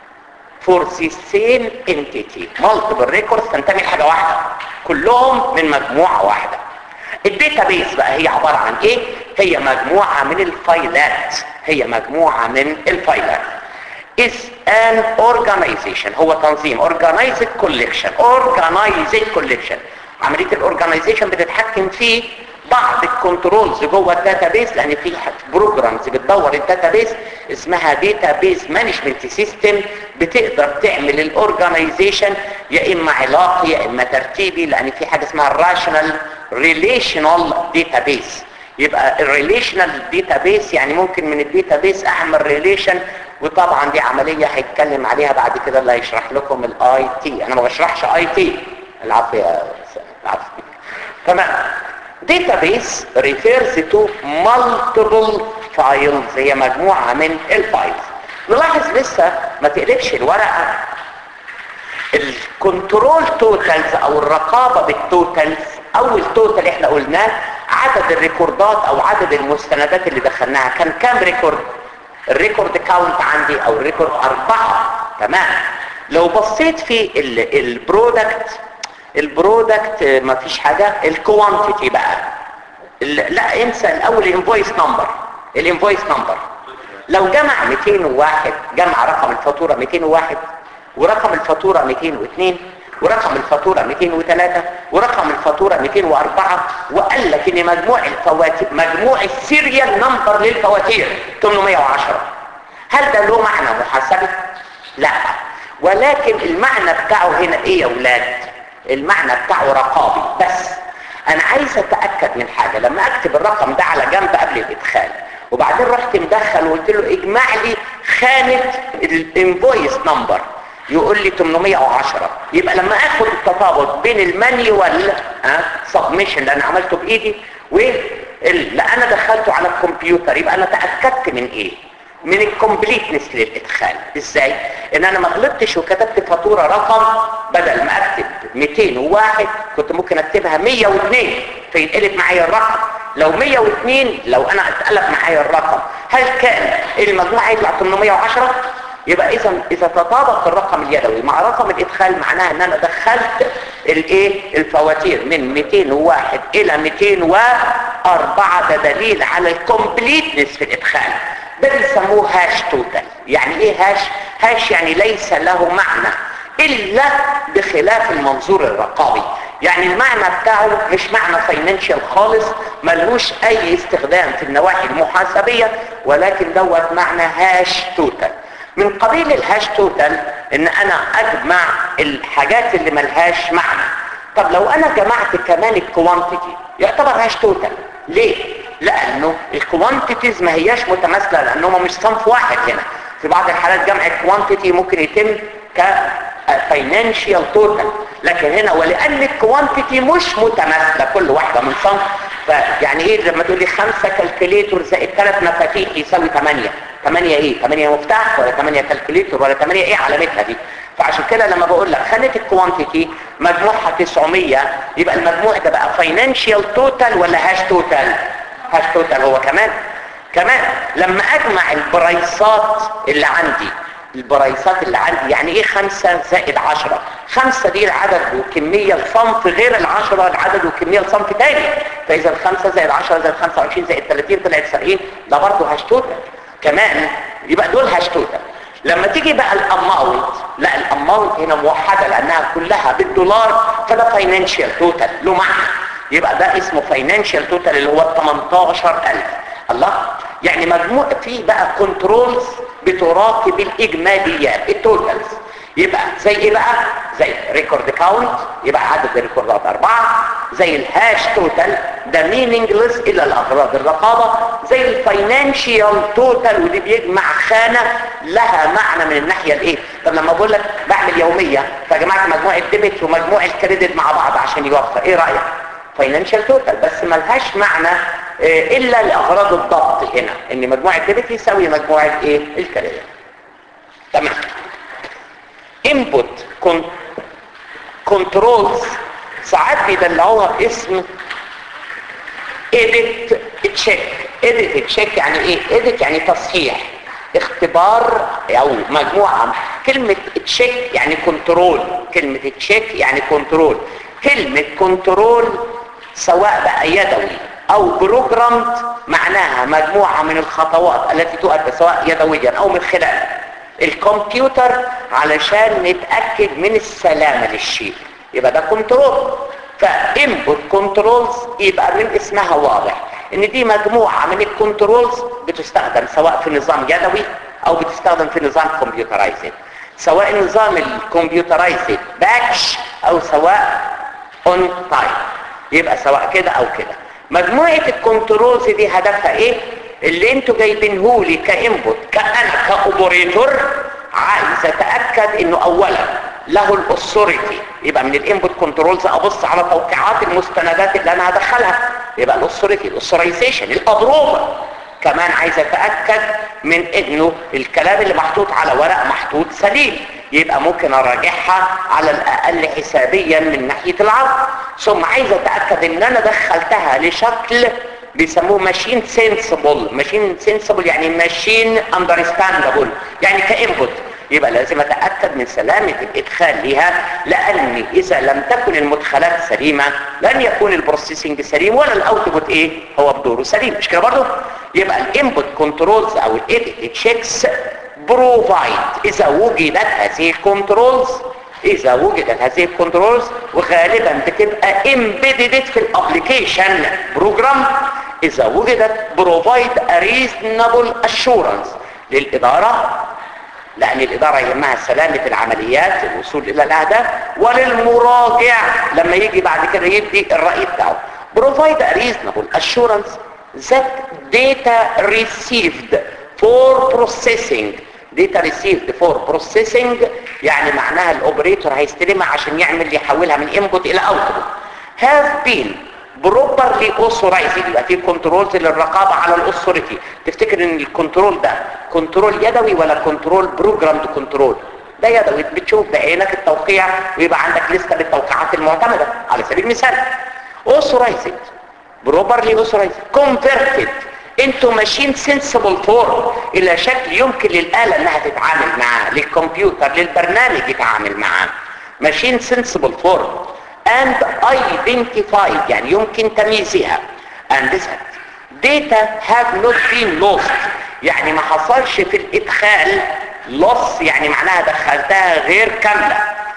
for the same entity multiple records تنتمي لحاجه واحده كلهم من مجموعه واحده الداتابيس بقى هي عباره عن ايه هي مجموعه من الفايلات هي مجموعه من الفايلات is an organization هو تنظيم organized collection organized collection عمليه الاورجنايزيشن بتتحكم في بعض الكنترولز جوه الداتابيس لان في بروجرامز بتدور الداتابيس اسمها داتابيس مانجمنت سيستم بتقدر تعمل الاورجنايزيشن يا اما علاقي يا اما ترتيبي لان في حاجه اسمها الراشنال ريليشنال داتابيس يبقى الريليشنال داتابيس يعني ممكن من الداتابيس اعمل ريليشن وطبعا دي عمليه هيتكلم عليها بعد كده اللي هيشرح لكم الاي تي انا ما بشرحش اي تي العفو يا العفو تمام database refers to multiple files هي مجموعة من الفايلز نلاحظ لسه ما تقلبش الورقة الكنترول توتالز او الرقابة بالتوتالز اول توتال احنا قلناه عدد الريكوردات او عدد المستندات اللي دخلناها كان كام ريكورد الريكورد كاونت عندي او الريكورد اربعة تمام لو بصيت في البرودكت البرودكت ما فيش حاجة الكوانتيتي بقى ال- لا انسى الاول الانفويس نمبر الانفويس نمبر لو جمع 201 جمع رقم الفاتورة 201 ورقم الفاتورة 202 ورقم الفاتورة 203 ورقم الفاتورة 204 وقال لك ان مجموع الفواتير مجموع السيريال نمبر للفواتير 810 هل ده له معنى محاسبي؟ لا ولكن المعنى بتاعه هنا ايه يا ولاد؟ المعنى بتاعه رقابي بس انا عايز اتاكد من حاجه لما اكتب الرقم ده على جنب قبل الادخال وبعدين رحت مدخل وقلت له اجمع لي خانه الانفويس نمبر يقول لي 810 يبقى لما اخد التطابق بين المانيوال ها سبمشن اللي انا عملته بايدي واللي انا دخلته على الكمبيوتر يبقى انا تاكدت من ايه من الكومبليتنس للادخال ازاي ان انا ما غلطتش وكتبت فاتوره رقم بدل ما اكتب 201 كنت ممكن اكتبها 102 فيتقلب معايا الرقم لو 102 لو انا اتقلب معايا الرقم هل كان المجموع هيطلع 810 يبقى اذا اذا تطابق الرقم اليدوي مع رقم الادخال معناها ان انا دخلت الايه الفواتير من 201 الى 204 ده دليل على الكومبليتنس في الادخال ده بيسموه هاش توتال يعني ايه هاش هاش يعني ليس له معنى الا بخلاف المنظور الرقابي يعني المعنى بتاعه مش معنى فاينانشال خالص ملوش اي استخدام في النواحي المحاسبيه ولكن دوت معنى هاش توتال من قبيل الهاش توتال ان انا اجمع الحاجات اللي ملهاش معنى طب لو انا جمعت كمان الكوانتيتي يعتبر هاش توتال ليه لانه الكوانتيتيز ما هياش متماثله لانهم مش صنف واحد هنا في بعض الحالات جمع الكوانتيتي ممكن يتم ك فاينانشال توتال لكن هنا ولان الكوانتيتي مش متماثله كل واحده من صنف فيعني ايه لما تقول لي خمسه كالكوليتور زائد ثلاث مفاتيح يساوي 8 8 ايه 8 مفتاح ولا 8 كالكوليتور ولا 8 ايه علامتها دي فعشان كده لما بقول لك خانه الكوانتيتي مجموعها 900 يبقى المجموع ده بقى فاينانشال توتال ولا هاش توتال هاش توتال هو كمان كمان لما اجمع البرايسات اللي عندي البرايسات اللي عندي يعني ايه خمسة زائد عشرة خمسة دي العدد وكمية الصنف غير العشرة العدد وكمية الصنف تاني فاذا الخمسة زائد عشرة زائد خمسة وعشرين زائد ثلاثين طلعت سبعين ده برضه هاشتوتال كمان يبقى دول هاشتوتال لما تيجي بقى الاماونت لا الاماونت هنا موحدة لانها كلها بالدولار فده فاينانشال توتال له معنى يبقى ده اسمه فاينانشال توتال اللي هو 18000 الله يعني مجموع فيه بقى كنترولز بتراقب الاجماليات التوتالز يبقى زي ايه بقى زي ريكورد كاونت يبقى عدد الريكوردات اربعة زي الهاش توتال ده مينينجلس الى الاغراض الرقابة زي الفاينانشيال توتال ودي بيجمع خانة لها معنى من الناحية الايه طب لما بقول لك بعمل يومية فجمعت مجموع الديبت ومجموع الكريدت مع بعض عشان يوفر ايه رأيك فاينانشال توتال بس ملهاش معنى إيه الا لاغراض الضبط هنا ان مجموع الديبت يساوي مجموع الايه الكريدت تمام input كنترولز ساعات بيدلعوها باسم edit check edit check يعني ايه edit يعني تصحيح اختبار او مجموعة كلمة تشيك يعني كنترول كلمة تشيك يعني كنترول كلمة كنترول سواء بقى يدوي او بروجرامد معناها مجموعة من الخطوات التي تؤدى سواء يدويا او من خلال الكمبيوتر علشان نتأكد من السلامة للشيء يبقى ده كنترول فانبوت كنترولز يبقى من اسمها واضح ان دي مجموعة من الكنترولز بتستخدم سواء في نظام يدوي او بتستخدم في نظام كمبيوترايزد سواء نظام الكمبيوترايزد باتش او سواء اون تايم يبقى سواء كده او كده مجموعة الكنترولز دي هدفها ايه اللي انتوا جايبينهولي كانبوت كأنا كاوبريتور عايز اتأكد انه اولا له الاثوريتي يبقى من الانبوت كنترولز ابص على توقيعات المستندات اللي انا هدخلها يبقى الاثوريتي الاثورايزيشن الابروفر كمان عايز اتاكد من انه الكلام اللي محطوط على ورق محطوط سليم يبقى ممكن اراجعها على الاقل حسابيا من ناحيه العرض ثم عايز اتاكد ان انا دخلتها لشكل بيسموه ماشين سينسبل ماشين سينسبل يعني ماشين اندرستاندبل يعني كانبوت يبقى لازم اتاكد من سلامه الادخال ليها لان اذا لم تكن المدخلات سليمه لن يكون البروسيسنج سليم ولا الاوتبوت ايه هو بدوره سليم مش كده برضه يبقى الانبوت كنترولز او الايديت تشيكس بروفايد اذا وجدت هذه الكنترولز اذا وجدت هذه الكنترولز وغالبا بتبقى امبيدد في الابلكيشن بروجرام اذا وجدت بروفايد ريزونبل اشورنس للاداره لان الاداره يهمها سلامه العمليات الوصول الى الاهداف وللمراجع لما يجي بعد كده يدي الراي بتاعه provide a reasonable assurance that data received for processing data received for processing يعني معناها الاوبريتور هيستلمها عشان يعمل يحولها من input الى output have been properly authorized يبقى في كنترولز للرقابه على الاثوريتي تفتكر ان الكنترول ده كنترول يدوي ولا كنترول بروجرامد كنترول ده يدوي بتشوف بعينك التوقيع ويبقى عندك لسته بالتوقيعات المعتمده على سبيل المثال authorized properly authorized converted into machine sensible form الى شكل يمكن للآلة انها تتعامل معاه للكمبيوتر للبرنامج يتعامل معاه machine sensible form and identified يعني يمكن تمييزها and this data have not been lost يعني ما حصلش في الادخال loss يعني معناها دخلتها غير كاملة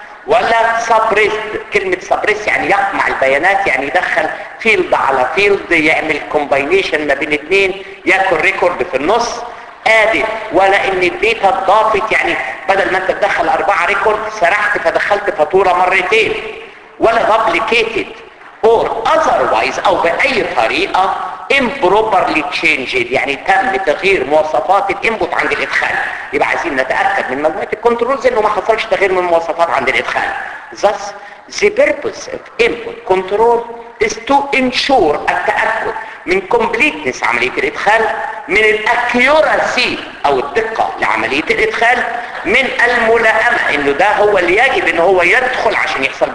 ولا سبريست كلمة سبريست يعني يقمع البيانات يعني يدخل فيلد على فيلد يعمل كومباينيشن ما بين اثنين ياكل ريكورد في النص ادت ولا ان الديتا اتضافت يعني بدل ما انت تدخل اربعة ريكورد سرحت فدخلت فاتورة مرتين ولا duplicated or otherwise او باي طريقة improperly changed يعني تم تغيير مواصفات الانبوت عند الادخال يبقى عايزين نتأكد من مجموعة الكنترولز انه ما حصلش تغيير من المواصفات عند الادخال thus the purpose of input control is to ensure التأكد من completeness عملية الادخال من الاكيوراسي او الدقة لعملية الادخال من الملائمة انه ده هو اللي يجب ان هو يدخل عشان يحصل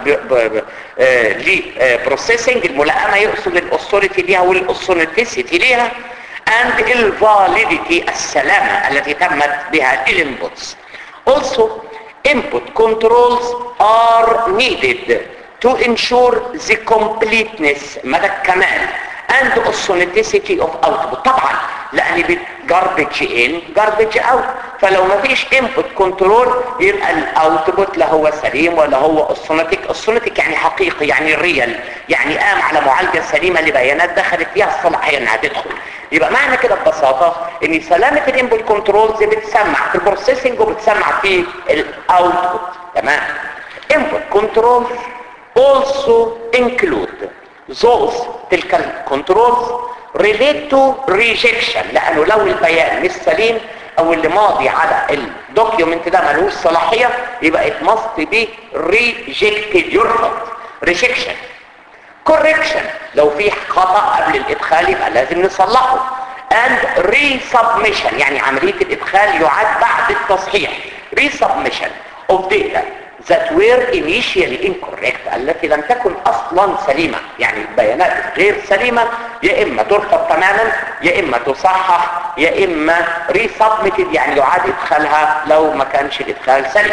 ليه بروسيسنج الملائمة يقصد الاثوريتي ليها والاثوريتيسيتي ليها and الفاليديتي السلامة التي تمت بها الانبوتس also input controls are needed to ensure the completeness مدى الكمال and authenticity of output طبعا لان garbage in garbage out فلو ما فيش input control يبقى الاوتبوت لا هو سليم ولا هو authentic authentic يعني حقيقي يعني ريال يعني قام على معالجة سليمة لبيانات دخلت فيها الصلاحية انها تدخل يبقى معنى كده ببساطة ان سلامة الانبوت كنترولز بتسمع في البروسيسنج وبتسمع في الاوتبوت تمام input controls also include those تلك الكنترولز relate to rejection لانه لو البيان مش سليم او اللي ماضي على الدوكيومنت ده ملوش صلاحية يبقى it must be rejected يرفض rejection correction لو في خطأ قبل الادخال يبقى لازم نصلحه and resubmission يعني عملية الادخال يعاد بعد التصحيح resubmission of data that were initially incorrect التي لم تكن اصلا سليمة يعني البيانات غير سليمة يا اما ترفض تماما يا اما تصحح يا اما resubmitted يعني يعاد ادخالها لو ما كانش الادخال سليم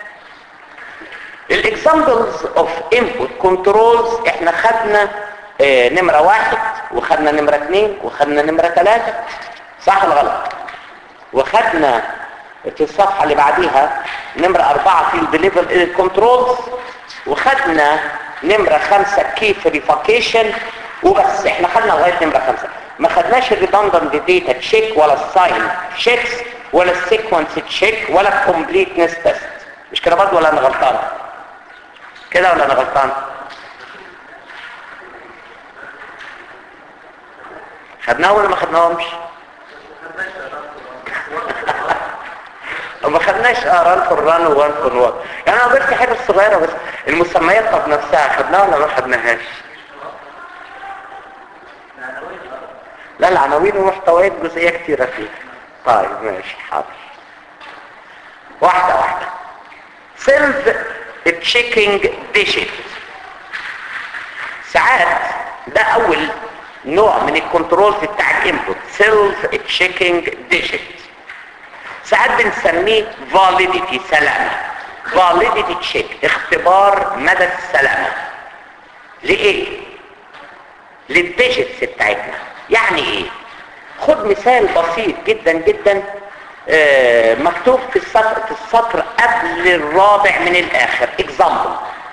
الاكزامبلز اوف انبوت كنترولز احنا خدنا اه نمرة واحد وخدنا نمرة اثنين وخدنا نمرة ثلاثة صح ولا غلط وخدنا في الصفحة اللي بعديها نمرة أربعة في الدليفل كنترولز وخدنا نمرة خمسة كيف ريفاكيشن وبس احنا خدنا لغاية نمرة خمسة ما خدناش الريدندنت داتا تشيك ولا الساين تشيكس ولا السيكونس تشيك ولا الكومبليتنس تيست مش كده برضه ولا انا غلطان كده ولا انا غلطان خدناها ولا ما خدناهمش ما خدناش اه ران فور ران وان فور وان يعني انا قلت حاجه صغيره بس المسميات طب نفسها خدناها ولا ما خدناهاش ده العناوين ومحتويات جزئيه كتيره فيه طيب ماشي حاضر واحده واحده سيلف تشيكينج ديجيت ساعات ده اول نوع من الكنترولز بتاع الانبوت سيلف تشيكينج ديجيت ساعات بنسميه فاليديتي سلامه فاليديتي تشيك اختبار مدى السلامه لايه للديجيتس بتاعتنا يعني ايه خد مثال بسيط جدا جدا آه مكتوب في السطر في السطر قبل الرابع من الاخر اكزامبل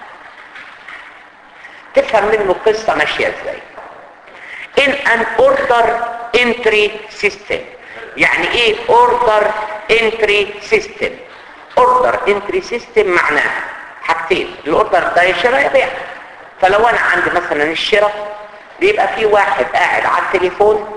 تفهم منه القصه ماشيه ازاي in an order entry system يعني ايه order entry system order entry system معناه حاجتين الاوردر ده يا شراء يا بيع فلو انا عندي مثلا الشراء بيبقى في واحد قاعد على التليفون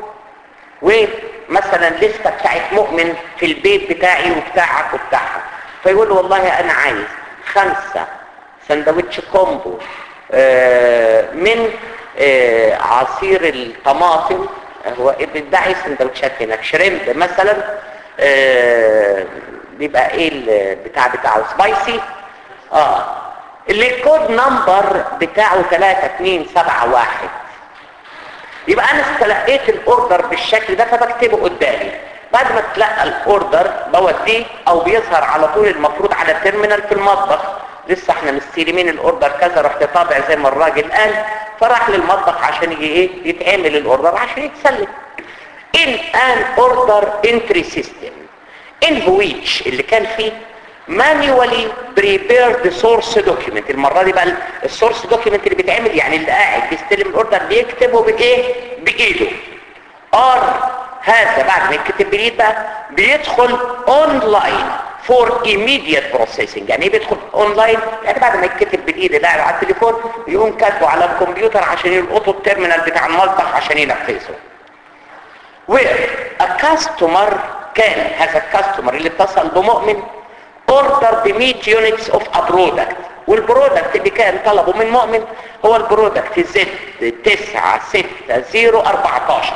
ومثلا لسته بتاعت مؤمن في البيت بتاعي وبتاعك وبتاعها فيقول له والله انا عايز خمسة سندوتش كومبو آه من آه عصير الطماطم هو بيدعي سندوتشات هناك شريمب مثلا آه بيبقى ايه البتاع بتاعه سبايسي اه اللي الكود نمبر بتاعه 3271 يبقى انا استلقيت الاوردر بالشكل ده فبكتبه قدامي بعد ما تلقى الاوردر بوديه او بيظهر على طول المفروض على تيرمينال في المطبخ لسه احنا مستلمين الاوردر كذا رحت طابع زي ما الراجل قال فراح للمطبخ عشان يجي ايه يتعمل الاوردر عشان يتسلم in an order entry system in which اللي كان فيه manually prepared source document المرة دي بقى السورس دوكيمنت اللي بيتعمل يعني اللي قاعد بيستلم الاوردر بيكتبه بايه بايده ار هذا بعد ما يكتب بالايد بقى بيدخل اونلاين فور immediate processing يعني ايه بيدخل اونلاين يعني بعد ما يتكتب بالايد اللي قاعد على التليفون يقوم كاتبه على الكمبيوتر عشان يلقطه التيرمينال بتاع المطبخ عشان ينفذه where a customer كان هذا الكاستمر اللي اتصل بمؤمن order ب 100 units of a product والبرودكت اللي كان طلبه من مؤمن هو البرودكت زد 9 6 0 14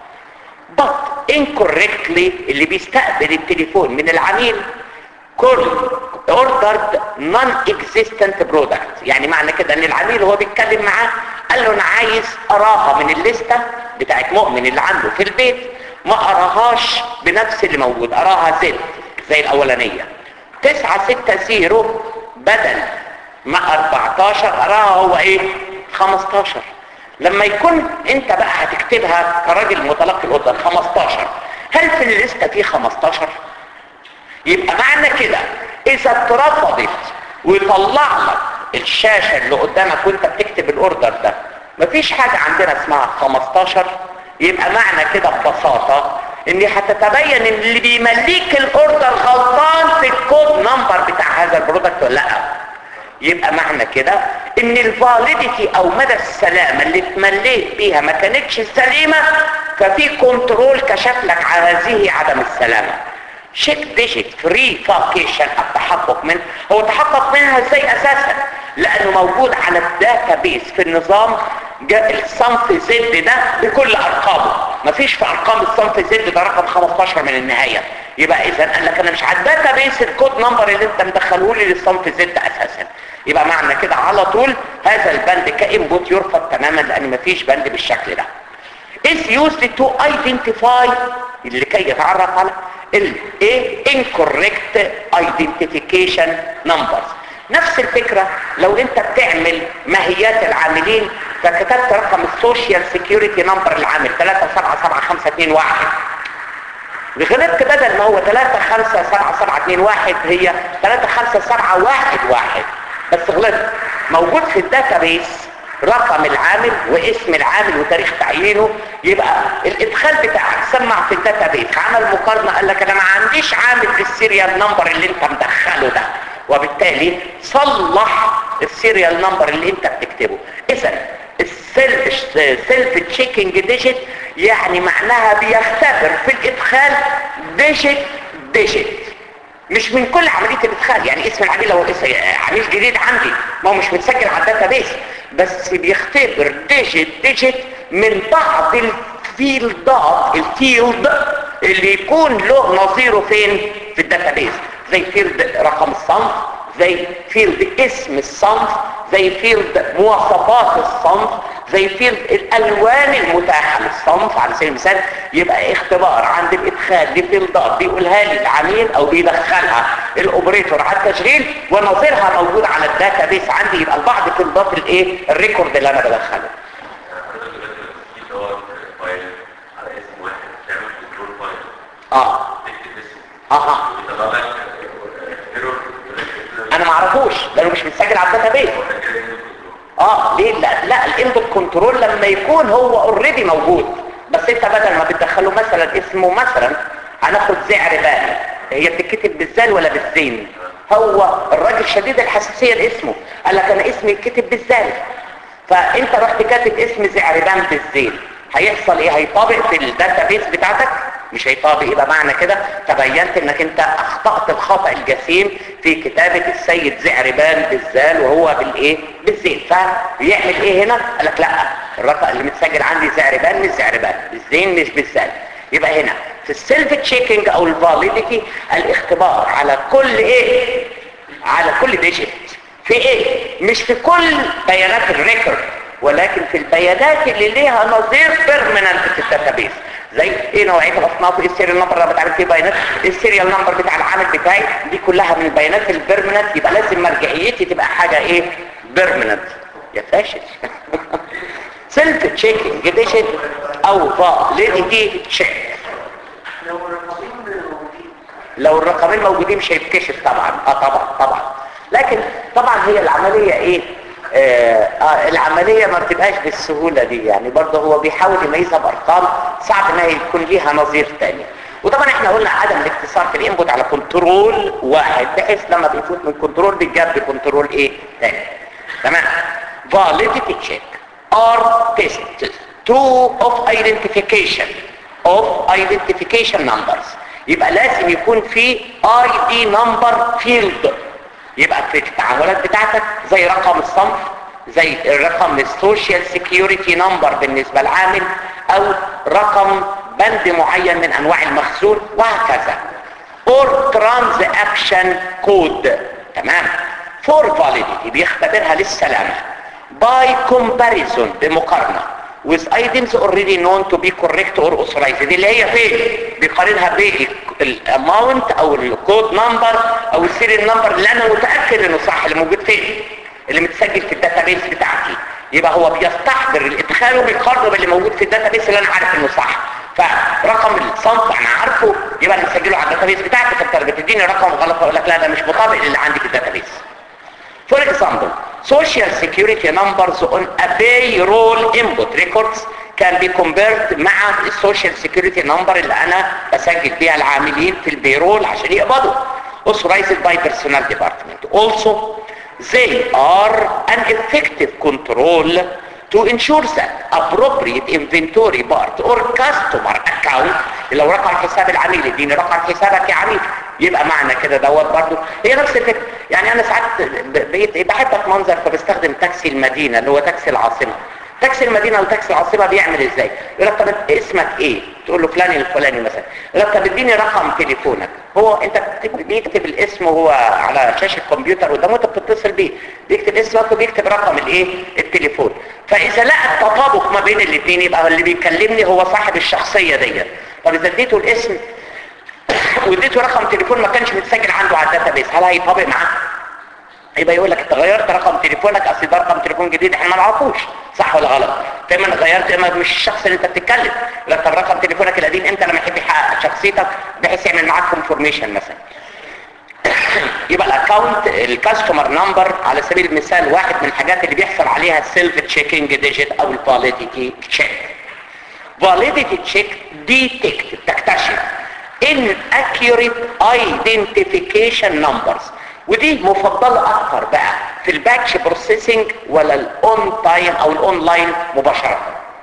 but incorrectly اللي بيستقبل التليفون من العميل كل ordered non-existent product يعني معنى كده ان العميل هو بيتكلم معاه قال له انا عايز اراها من الليستة بتاعت مؤمن اللي عنده في البيت ما اراهاش بنفس اللي موجود اراها زد زي الاولانية 9 6 0 بدل ما 14 اراها هو ايه 15 لما يكون انت بقى هتكتبها كراجل متلقي الاوردر 15 هل في الليسته في 15 يبقى معنى كده اذا اترفضت ويطلع لك الشاشه اللي قدامك وانت بتكتب الاوردر ده مفيش حاجه عندنا اسمها 15 يبقى معنى كده ببساطه ان هتتبين ان اللي بيمليك الاوردر غلطان في الكود نمبر بتاع هذا البرودكت ولا لا يبقى معنى كده ان الفاليديتي او مدى السلامه اللي اتمليت بيها ما كانتش سليمه ففي كنترول كشف لك على هذه عدم السلامه شيك ديجيت فري فاكيشن التحقق منه هو تحقق منها ازاي اساسا لانه موجود على الداتا بيس في النظام جاء الصنف زد ده بكل ارقامه مفيش في ارقام الصنف زد ده رقم 15 من النهايه يبقى اذا قال لك انا مش على الداتا بيس الكود نمبر اللي انت مدخله لي للصنف زد اساسا يبقى معنى كده على طول هذا البند كانبوت يرفض تماما لان مفيش بند بالشكل ده is used to identify لكي يتعرف على ال ايه incorrect identification numbers نفس الفكرة لو انت بتعمل ماهيات العاملين فكتبت رقم السوشيال سيكيورتي نمبر العامل 377521 غلطت بدل ما هو 357721 هي 357711 بس غلطت موجود في الداتابيس رقم العامل واسم العامل وتاريخ تعيينه يبقى الادخال بتاعك سمع في الداتابيس عمل مقارنه قال لك انا ما عنديش عامل في السيريال نمبر اللي انت مدخله ده وبالتالي صلح السيريال نمبر اللي انت بتكتبه اذا السيلف سيلف تشيكينج ديجيت يعني معناها بيختبر في الادخال ديجيت ديجيت مش من كل عمليه الادخال يعني اسم العميل لو اسم عميل جديد عندي ما هو مش متسجل على الداتا بيس بس بيختبر ديجيت ديجيت من بعض الفيلدات الفيلد اللي يكون له نظيره فين في الداتابيز زي فيلد رقم الصنف زي فيلد اسم الصنف زي فيلد مواصفات الصنف زي فيلد الالوان المتاحه للصنف على سبيل المثال يبقى اختبار عند الادخال لفيلدات بيقولها لي العميل او بيدخلها الاوبريتور على التشغيل ونظيرها موجود على الداتابيس عندي يبقى البعض فيلدات الايه الريكورد اللي انا بدخله على اسم واحد تعمل كنترول فايل اه تكتب اسمه اها ويطلع لك ايرور انا ما اعرفوش لانه مش متسجل على الداتابيس اه ليه لا لا الانبوت كنترول لما يكون هو اوريدي موجود بس انت بدل ما بتدخله مثلا اسمه مثلا هناخد زعر بالي هي بتتكتب بالزال ولا بالزين هو الراجل شديد الحساسيه لاسمه قال لك انا اسمي يتكتب بالزال فانت رحت كاتب اسم زعربان بالزين هيحصل ايه هيطابق في الداتابيس بتاعتك مش هيطابق يبقى معنى كده تبينت انك انت اخطأت الخطأ الجسيم في كتابة السيد زعربان بالزال وهو بالايه بالزين فبيعمل ايه هنا قال لك لا الرقم اللي متسجل عندي زعربان مش زعربان بالزين مش بالزال يبقى هنا في السيلف تشيكينج او الفاليديتي الاختبار على كل ايه على كل ديجيت في ايه مش في كل بيانات الريكورد ولكن في البيانات اللي ليها نظير بيرمننت في الداتابيس زي ايه نوعيه الاصناف ايه السيريال نمبر اللي بتعمل فيه بيانات إيه السيريال نمبر بتاع العامل بتاعي دي كلها من البيانات البيرمننت يبقى لازم مرجعيتي تبقى حاجه ايه بيرمننت يا فاشل سيلف تشيكينج ديجيت او فاليديتي تشيك لو الرقمين موجودين مش هيتكشف طبعا اه طبعا طبعا لكن طبعا هي العملية ايه آه آه العملية ما بتبقاش بالسهولة دي يعني برضه هو بيحاول يميزها بارقام صعب انها يكون ليها نظير تاني وطبعا احنا قلنا عدم الاقتصار في الانبوت على كنترول واحد بحيث لما بيفوت من كنترول بيتجاب بكنترول ايه تاني تمام validity check are tests two of identification of identification numbers يبقى لازم يكون في اي دي نمبر فيلد يبقى في التعاملات بتاعتك زي رقم الصنف زي الرقم السوشيال سيكيورتي نمبر بالنسبة للعامل او رقم بند معين من انواع المخزون وهكذا or transaction code تمام for validity بيختبرها للسلامة by comparison بمقارنة with items already known to be correct or authorized دي اللي هي فين بيقارنها بالاماونت او الكود نمبر او السيريال نمبر اللي انا متاكد انه صح اللي موجود فين اللي متسجل في الداتابيس بتاعتي يبقى هو بيستحضر الادخال وبيقارنه باللي موجود في الداتابيس اللي انا عارف انه صح فرقم الصنف انا عارفه يبقى انا مسجله على الداتابيس بتاعتي فانت بتديني رقم غلط اقول لك لا ده مش مطابق للي عندي في الداتابيس For example, social security numbers on a payroll input records can be converted مع السوشيال سيكيورتي نمبر اللي انا بسجل بيها العاملين في البيرول عشان يقبضوا authorized by personnel department. Also, they are an effective control to ensure that appropriate inventory part or customer account لو رقم حساب العميل يديني رقم حسابك يا عميل يبقى معنى كده دوت برضو هي نفس الفكره يعني انا ساعات بقيت بحب اتمنظر فبستخدم تاكسي المدينه اللي هو تاكسي العاصمه تاكسي المدينه وتاكسي العاصمه بيعمل ازاي يقول لك طب اسمك ايه تقول له فلان الفلاني مثلا يقول لك طب اديني رقم تليفونك هو انت بتكتب بيكتب الاسم وهو على شاشه الكمبيوتر قدامه انت بتتصل بيه بيكتب اسمك وبيكتب رقم الايه التليفون فاذا لقى التطابق ما بين الاثنين يبقى اللي بيكلمني هو صاحب الشخصيه ديت طب اذا اديته الاسم واديته رقم تليفون ما كانش متسجل عنده على الداتابيس هل هيطابق معاه يبقى يقول لك انت غيرت رقم تليفونك اصل ده رقم تليفون جديد احنا ما نعرفوش صح ولا غلط فاما غيرت اما مش الشخص اللي انت بتتكلم يقول لك طب رقم تليفونك القديم انت لما يحب يحقق شخصيتك بحيث يعمل معاك كونفورميشن مثلا يبقى الاكونت الكاستمر نمبر على سبيل المثال واحد من الحاجات اللي بيحصل عليها السيلف تشيكينج ديجيت او الفاليديتي تشيك فاليديتي تشيك ديتكت تكتشف inaccurate identification numbers ودي مفضلة اكتر بقى في الباتش بروسيسنج ولا الاون تايم او الاونلاين مباشرة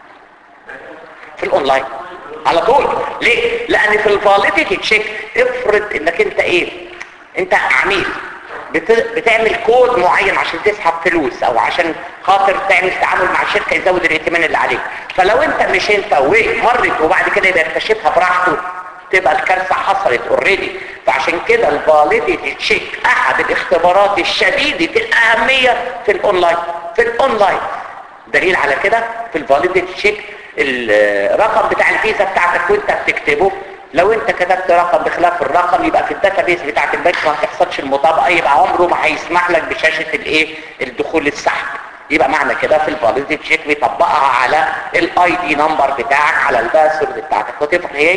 في الاونلاين على طول ليه لان في الفاليديتي تشيك افرض انك انت ايه انت عميل بت... بتعمل كود معين عشان تسحب فلوس او عشان خاطر تعمل تعامل مع شركه يزود الائتمان اللي عليك فلو انت مش انت ومرت وبعد كده يبقى يكتشفها براحته تبقى الكارثه حصلت اوريدي فعشان كده الفاليديتي تشيك احد الاختبارات الشديده الاهميه في الاونلاين في الاونلاين دليل على كده في الفاليديتي تشيك الرقم بتاع الفيزا بتاعتك وانت بتكتبه لو انت كتبت رقم بخلاف الرقم يبقى في الداتابيس بتاعت البنك ما تحصلش المطابقه يبقى عمره ما هيسمح لك بشاشه الايه الدخول السحب يبقى معنى كده في الفاليديتي تشيك بيطبقها على الاي دي نمبر بتاعك على الباسورد بتاعتك وتفرق هي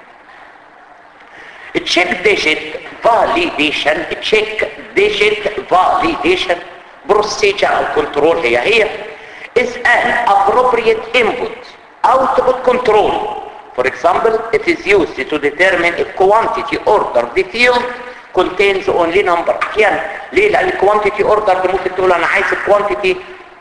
تشيك ديجيت فاليديشن تشيك ديجيت فاليديشن بروسيجر او كنترول هي هي is an appropriate input output control for example it is used to determine if quantity order the field contains only number احيانا ليه لان quantity order ممكن تقول انا عايز الكوانتيتي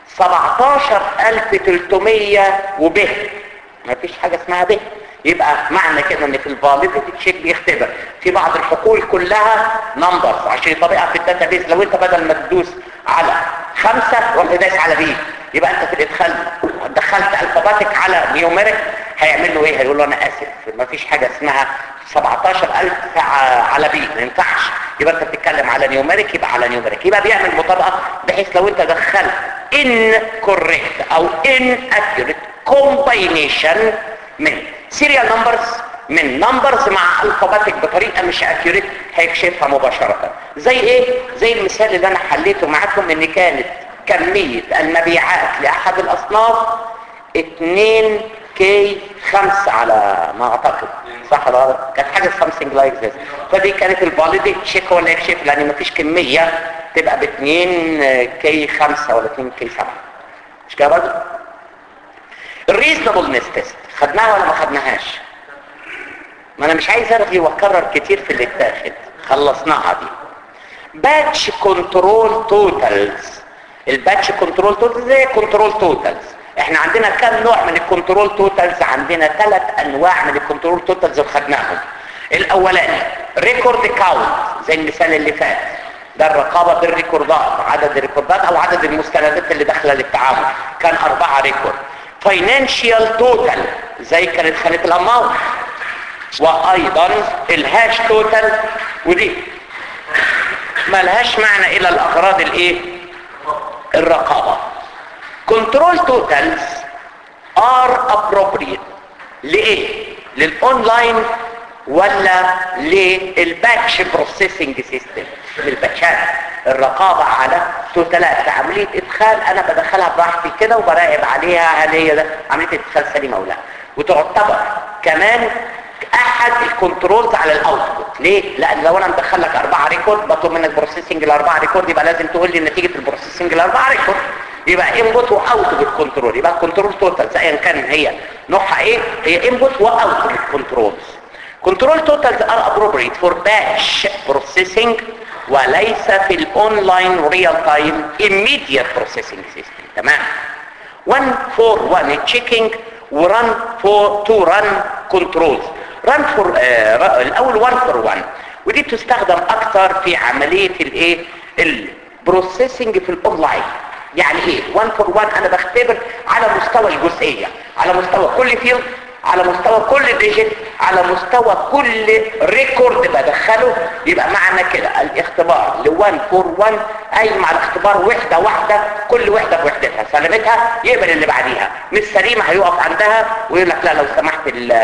17300 وب ما فيش حاجه اسمها ب يبقى معنى كده ان في الفاليديتي تشيك بيختبر في بعض الحقول كلها نمبرز عشان يطبقها في الداتابيس لو انت بدل ما تدوس على خمسة رحت دايس على بي يبقى انت في الادخال دخلت الفاباتك على نيوميريك هيعمل له ايه هيقول له انا اسف ما فيش حاجه اسمها 17000 على بي ما ينفعش يبقى انت بتتكلم على نيوميريك يبقى على نيوميريك يبقى بيعمل مطابقه بحيث لو انت دخلت ان كوريكت او ان اكيوريت كومباينيشن من سيريال نمبرز من نمبرز مع الفاباتيك بطريقه مش اكيوريت هيكشفها مباشره زي ايه زي المثال اللي انا حليته معاكم ان كانت كميه المبيعات لاحد الاصناف 2 كي 5 على ما اعتقد صح ولا غلط كانت حاجه سامثينج لايك ذس فدي كانت الفاليديت تشيك ولا يكشف لان مفيش كميه تبقى ب 2 كي 5 ولا 2 كي 7 مش كده برضه الريزونبلنس تيست خدناها ولا ما خدناهاش ما انا مش عايز ارغي واكرر كتير في اللي اتاخد خلصناها دي باتش كنترول توتالز الباتش كنترول توتالز زي كنترول توتالز احنا عندنا كام نوع من الكنترول توتالز عندنا ثلاث انواع من الكنترول توتالز وخدناهم الاولاني ريكورد كاونت زي المثال اللي فات ده الرقابه بالريكوردات عدد الريكوردات او عدد المستندات اللي داخله للتعامل كان اربعه ريكورد فاينانشال توتال زي كانت خانه الاماونت وايضا الهاش توتال ودي ما لهاش معنى الى الاغراض الايه الرقابه كنترول توتالز ار appropriate لايه للاونلاين ولا للباتش بروسيسنج سيستم للباتشات الرقابة على توتالات في عملية ادخال انا بدخلها براحتي كده وبراقب عليها هل هي ده عملية ادخال سليمة ولا لا وتعتبر كمان احد الكنترولز على الاوتبوت ليه لان لو انا مدخل لك اربعه ريكورد بطلب منك بروسيسنج الاربعه ريكورد يبقى لازم تقول لي نتيجه البروسيسنج الاربعه ريكورد يبقى انبوت واوتبوت كنترول يبقى كنترول توتالز ايا كان هي نوعها ايه هي انبوت واوتبوت كنترولز كنترول توتالز ار appropriate فور باتش بروسيسنج وليس في الاونلاين ريال تايم immediate بروسيسنج سيستم تمام 1 فور 1 تشيكينج وران فور تو ران كنترولز ران فور الاول 1 فور 1 ودي بتستخدم اكتر في عمليه الايه البروسيسنج في الاونلاين يعني ايه 1 فور 1 انا بختبر على مستوى الجزئيه على مستوى كل فيلد على مستوى كل ديجيت على مستوى كل ريكورد بدخله يبقى معنى كده الاختبار ل 1 فور 1 قايم على الاختبار وحده واحده كل وحده بوحدتها سلمتها يقبل اللي بعديها مش سليمه هيقف عندها ويقول لك لا لو سمحت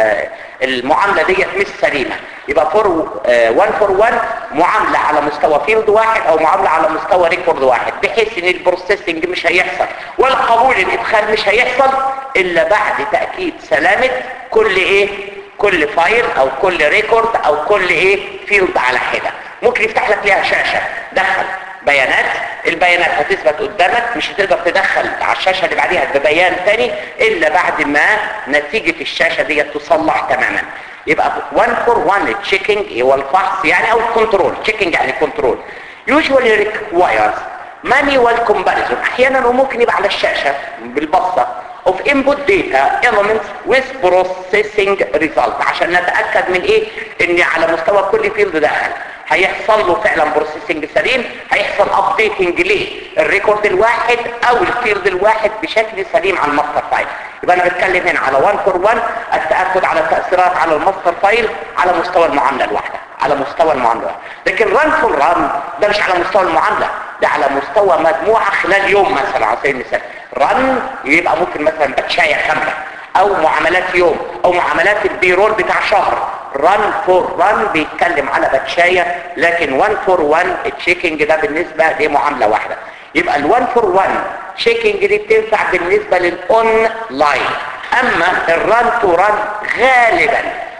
المعامله ديت مش سليمه يبقى فور 1 فور 1 معامله على مستوى فيلد واحد او معامله على مستوى ريكورد واحد بحيث ان البروسيسنج مش هيحصل ولا قبول الادخال مش هيحصل الا بعد تاكيد سلامه كل ايه كل فايل او كل ريكورد او كل ايه فيلد على حده ممكن يفتح لك ليها شاشه دخل بيانات البيانات هتثبت قدامك مش هتقدر تدخل على الشاشه اللي بعديها ببيان تاني الا بعد ما نتيجه الشاشه دي تصلح تماما يبقى 1 فور 1 تشيكينج هو الفحص يعني او الكنترول تشيكينج يعني كنترول usually requires manual comparison احيانا وممكن يبقى على الشاشه بالبصه of input data elements with processing result عشان نتأكد من ايه ان على مستوى كل فيلد دخل هيحصل له فعلا بروسيسنج سليم هيحصل ابديتنج ليه الريكورد الواحد او الفيلد الواحد بشكل سليم على الماستر فايل يبقى انا بتكلم هنا على 1 فور 1 التاكد على التاثيرات على الماستر فايل على مستوى المعامله الواحده على مستوى المعامله الواحدة. لكن ران فور ران ده مش على مستوى المعامله ده على مستوى مجموعه خلال يوم مثلا على سبيل المثال ران يبقى ممكن مثلا باتشايه كامله او معاملات يوم او معاملات البيرول بتاع شهر ران فور ران بيتكلم على باتشايه لكن 1 فور 1 التشيكنج ده بالنسبه لمعامله واحده يبقى ال1 فور 1 تشيكنج دي بتنفع بالنسبه للاون لاين اما الران تو ران غالبا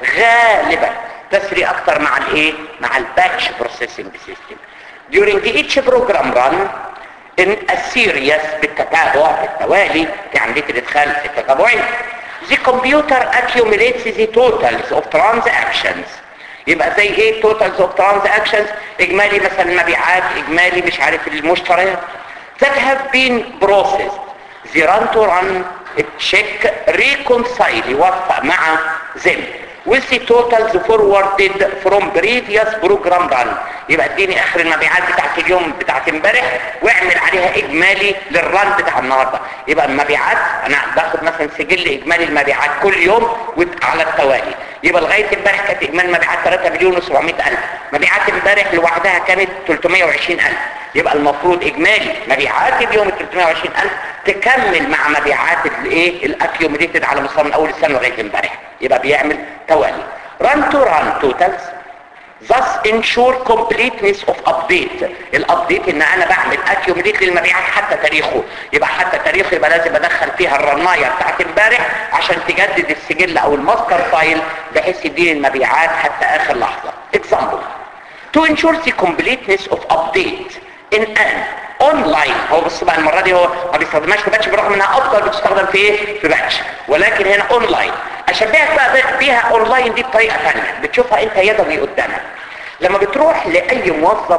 غالبا تسري اكتر مع الايه مع الباتش بروسيسنج سيستم during each program run in a series بالتتابع بالتوالي في عمليه الادخال التتابعي the computer accumulates the totals of transactions يبقى زي ايه totals of transactions اجمالي مثلا مبيعات اجمالي مش عارف المشتريات that have been processed the run to run check reconcile يوفق مع them with the totals forwarded from previous program run يبقى اديني اخر المبيعات بتاعت اليوم بتاعت امبارح واعمل عليها اجمالي للرن بتاع النهارده يبقى المبيعات انا باخد مثلا سجل اجمالي المبيعات كل يوم على التوالي يبقى لغايه امبارح كانت اجمالي المبيعات 3 مليون و700 الف مبيعات امبارح لوحدها كانت 320 الف يبقى المفروض اجمالي مبيعات اليوم ال 320 الف تكمل مع مبيعات الايه الاكيوميليتد على مستوى من اول السنه لغايه امبارح يبقى بيعمل توالي run to run totals thus ensure completeness of update الابديت ان انا بعمل accumulate للمبيعات حتى تاريخه يبقى حتى تاريخه يبقى لازم ادخل فيها الرنايه بتاعت امبارح عشان تجدد السجل او الماستر فايل بحيث يديني المبيعات حتى اخر لحظه example to ensure the completeness of update in an اونلاين هو بص بقى المره دي هو ما بيستخدمهاش في باتش بالرغم انها افضل بتستخدم في ايه في باتش ولكن هنا اونلاين اشبهك بقى بيها اونلاين دي بطريقه ثانيه بتشوفها انت يدوي قدامك لما بتروح لاي موظف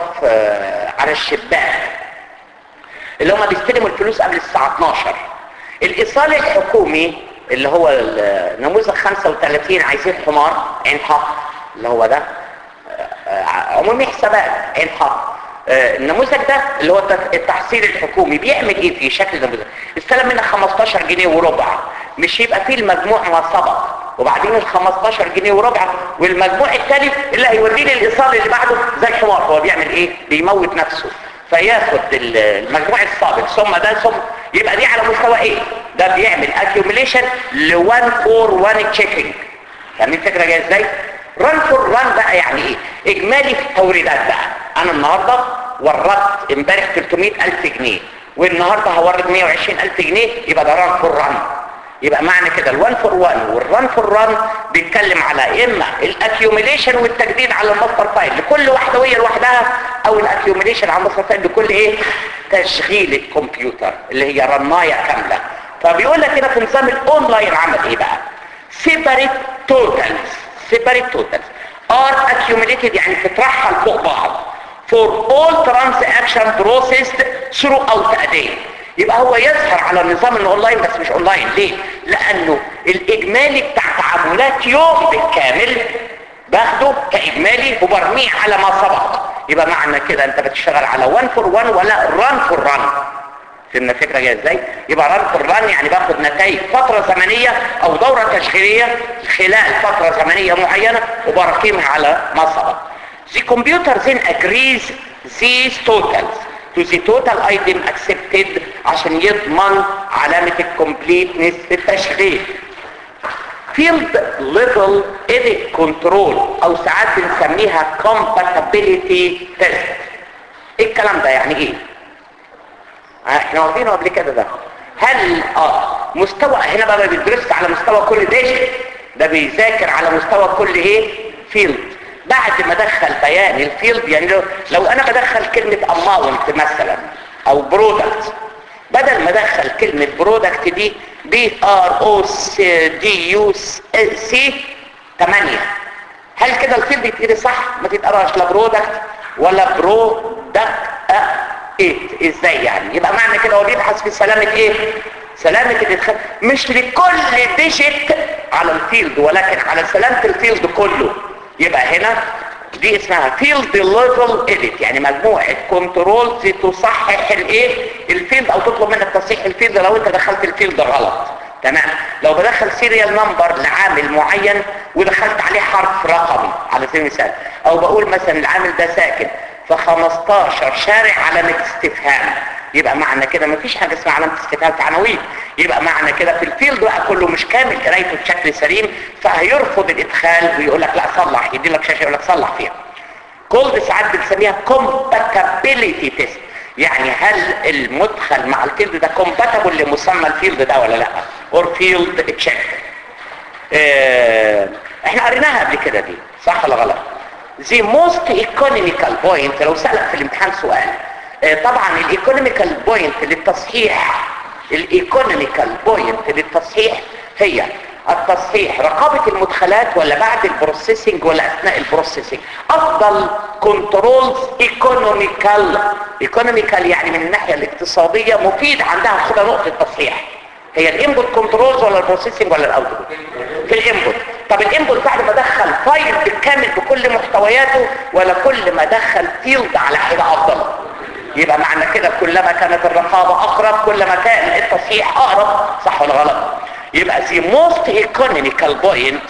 آه على الشباك اللي هم بيستلموا الفلوس قبل الساعه 12 الايصال الحكومي اللي هو نموذج 35 عايزين حمار عين حق اللي هو ده آه عمومي حسابات عين حق آه النموذج ده اللي هو التحصيل الحكومي بيعمل ايه في شكل نموذج استلم منك 15 جنيه وربع مش يبقى فيه المجموع ما سبق وبعدين ال 15 جنيه وربع والمجموع الثاني اللي هيوديه لي الايصال اللي بعده زي الحمار هو بيعمل ايه بيموت نفسه فياخد المجموع السابق ثم ده ثم يبقى دي على مستوى ايه ده بيعمل accumulation ل 1 فور 1 تشيكينج فاهمين الفكره جايه ازاي ران فور ران بقى يعني ايه اجمالي في التوريدات بقى انا النهارده وردت امبارح 300000 جنيه والنهارده هورد 120000 جنيه يبقى ده ران فور ران يبقى معنى كده الوان فور وان والران فور ران بيتكلم على اما الاكيوميليشن والتجديد على الماستر فايل لكل واحده وهي لوحدها او الاكيوميليشن على الماستر فايل لكل ايه تشغيل الكمبيوتر اللي هي رنايه كامله فبيقول لك هنا في نظام الاونلاين عمل ايه بقى سيبريت توتالز سيبريت توتالز ار accumulated يعني تترحل فوق بعض for all transaction processed throughout a day يبقى هو يظهر على النظام انه اونلاين بس مش اونلاين ليه لانه الاجمالي بتاع تعاملات يوم بالكامل باخده كاجمالي وبرميه على ما سبق يبقى معنى كده انت بتشتغل على 1 فور 1 ولا ران فور ران فهمنا الفكره جايه ازاي يبقى ران فور ران يعني باخد نتائج فتره زمنيه او دوره تشغيليه خلال فتره زمنيه معينه وبرقمها على ما سبق The computer then agrees these totals to the total item accepted عشان يضمن علامة الكومبليتنس في التشغيل field level edit control او ساعات بنسميها compatibility test ايه الكلام ده يعني ايه احنا واخدينه قبل كده ده هل اه مستوى هنا بقى ما بيدرسش على مستوى كل ديجيت ده بيذاكر على مستوى كل ايه فيلد بعد ما ادخل بيان الفيلد يعني لو, لو انا بدخل كلمة اماونت مثلا او برودكت بدل ما ادخل كلمة برودكت دي بي ار او دي يو سي 8 هل كده الفيلد يتقري صح ما تتقراش لا برودكت ولا برودكت ايه ازاي يعني يبقى معنى كده هو بيبحث في سلامة ايه سلامة الادخال مش لكل ديجيت على الفيلد ولكن على سلامة الفيلد كله يبقى هنا دي اسمها فيلد ليفل اديت يعني مجموعه كنترولز تصحح الايه الفيلد او تطلب منك تصحيح الفيلد لو انت دخلت الفيلد غلط تمام لو بدخل سيريال نمبر لعامل معين ودخلت عليه حرف رقمي على سبيل المثال او بقول مثلا العامل ده ساكن ف 15 شارع علامه استفهام يبقى معنى كده مفيش حاجه اسمها علامه استفهام في عناوين يبقى معنى كده في الفيلد بقى كله مش كامل قرايته بشكل سليم فهيرفض الادخال ويقول لك لا صلح يدي لك شاشه يقول لك صلح فيها كل ساعات بنسميها compatibility test يعني هل المدخل مع الفيلد ده compatible لمسمى الفيلد ده ولا لا or field check اه احنا قريناها قبل كده دي صح ولا غلط the most economical point لو سألك في الامتحان سؤال اه طبعا الايكونوميكال بوينت للتصحيح الايكونوميكال بوينت للتصحيح هي التصحيح رقابة المدخلات ولا بعد البروسيسنج ولا اثناء البروسيسنج افضل كنترولز ايكونوميكال ايكونوميكال يعني من الناحية الاقتصادية مفيد عندها خدها نقطة تصحيح هي الانبوت كنترولز ولا البروسيسنج ولا الاوتبوت في الانبوت طب الانبوت بعد ما دخل فايل بالكامل بكل محتوياته ولا كل ما دخل فيلد على حاجة افضل يبقى معنى كده كلما كانت الرقابة اقرب كلما كان التصحيح اقرب صح ولا غلط يبقى the most economical point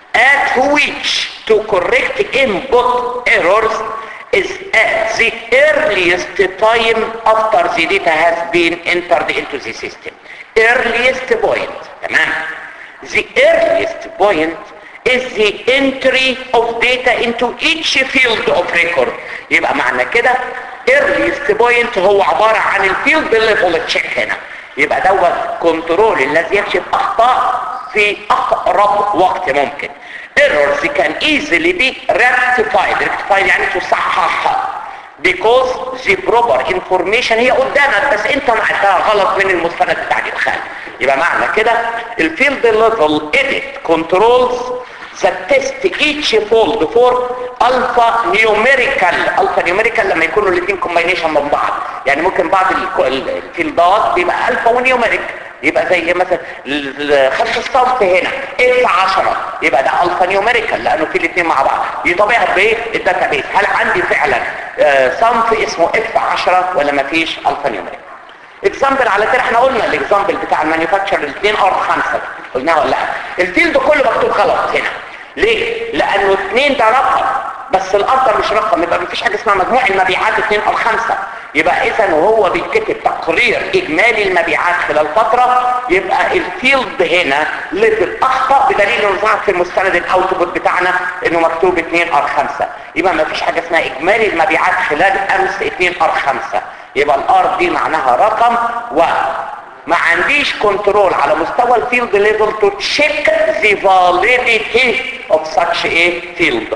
at which to correct input errors is at the earliest time after the data has been entered into the system. Earliest point, تمام. The earliest point is the entry of data into each field of record. يبقى معنى كده earliest point هو عبارة عن الفيلد level check هنا. يبقى دوت كنترول الذي يكشف اخطاء في اقرب وقت ممكن errors can easily be rectified rectified يعني تصحح because the proper information هي قدامك بس انت معتها غلط من المستند بتاع الادخال يبقى معنى كده الفيلد ليفل edit controls that test each fold for alpha numerical alpha numerical لما يكونوا الاثنين combination من بعض يعني ممكن بعض الفيلدات بيبقى الفا ونيوميريك يبقى زي مثلا خمسة الصنف هنا اف 10 يبقى ده الفا نيوميريكال لانه في الاثنين مع بعض يطبيعها بايه الداتا بيس هل عندي فعلا صنف اسمه اف 10 ولا ما فيش الفا نيوميريكال اكزامبل على كده احنا قلنا الاكزامبل بتاع المانيفاكتشر الاثنين ار 5 قلناها ولا لا الفيلد كله مكتوب غلط هنا ليه لانه اثنين ده رقم بس الارض مش رقم يبقى مفيش حاجه اسمها مجموع المبيعات اثنين او خمسة يبقى اذا وهو بيتكتب تقرير اجمالي المبيعات خلال فتره يبقى الفيلد هنا ليفل اخطا بدليل انه ظهر في المستند الاوتبوت بتاعنا انه مكتوب 2 ار 5 يبقى مفيش حاجه اسمها اجمالي المبيعات خلال امس 2 ار 5 يبقى الار دي معناها رقم و ما عنديش كنترول على مستوى الفيلد ليفل تو تشيك ذا فاليديتي اوف ساتش ايه فيلد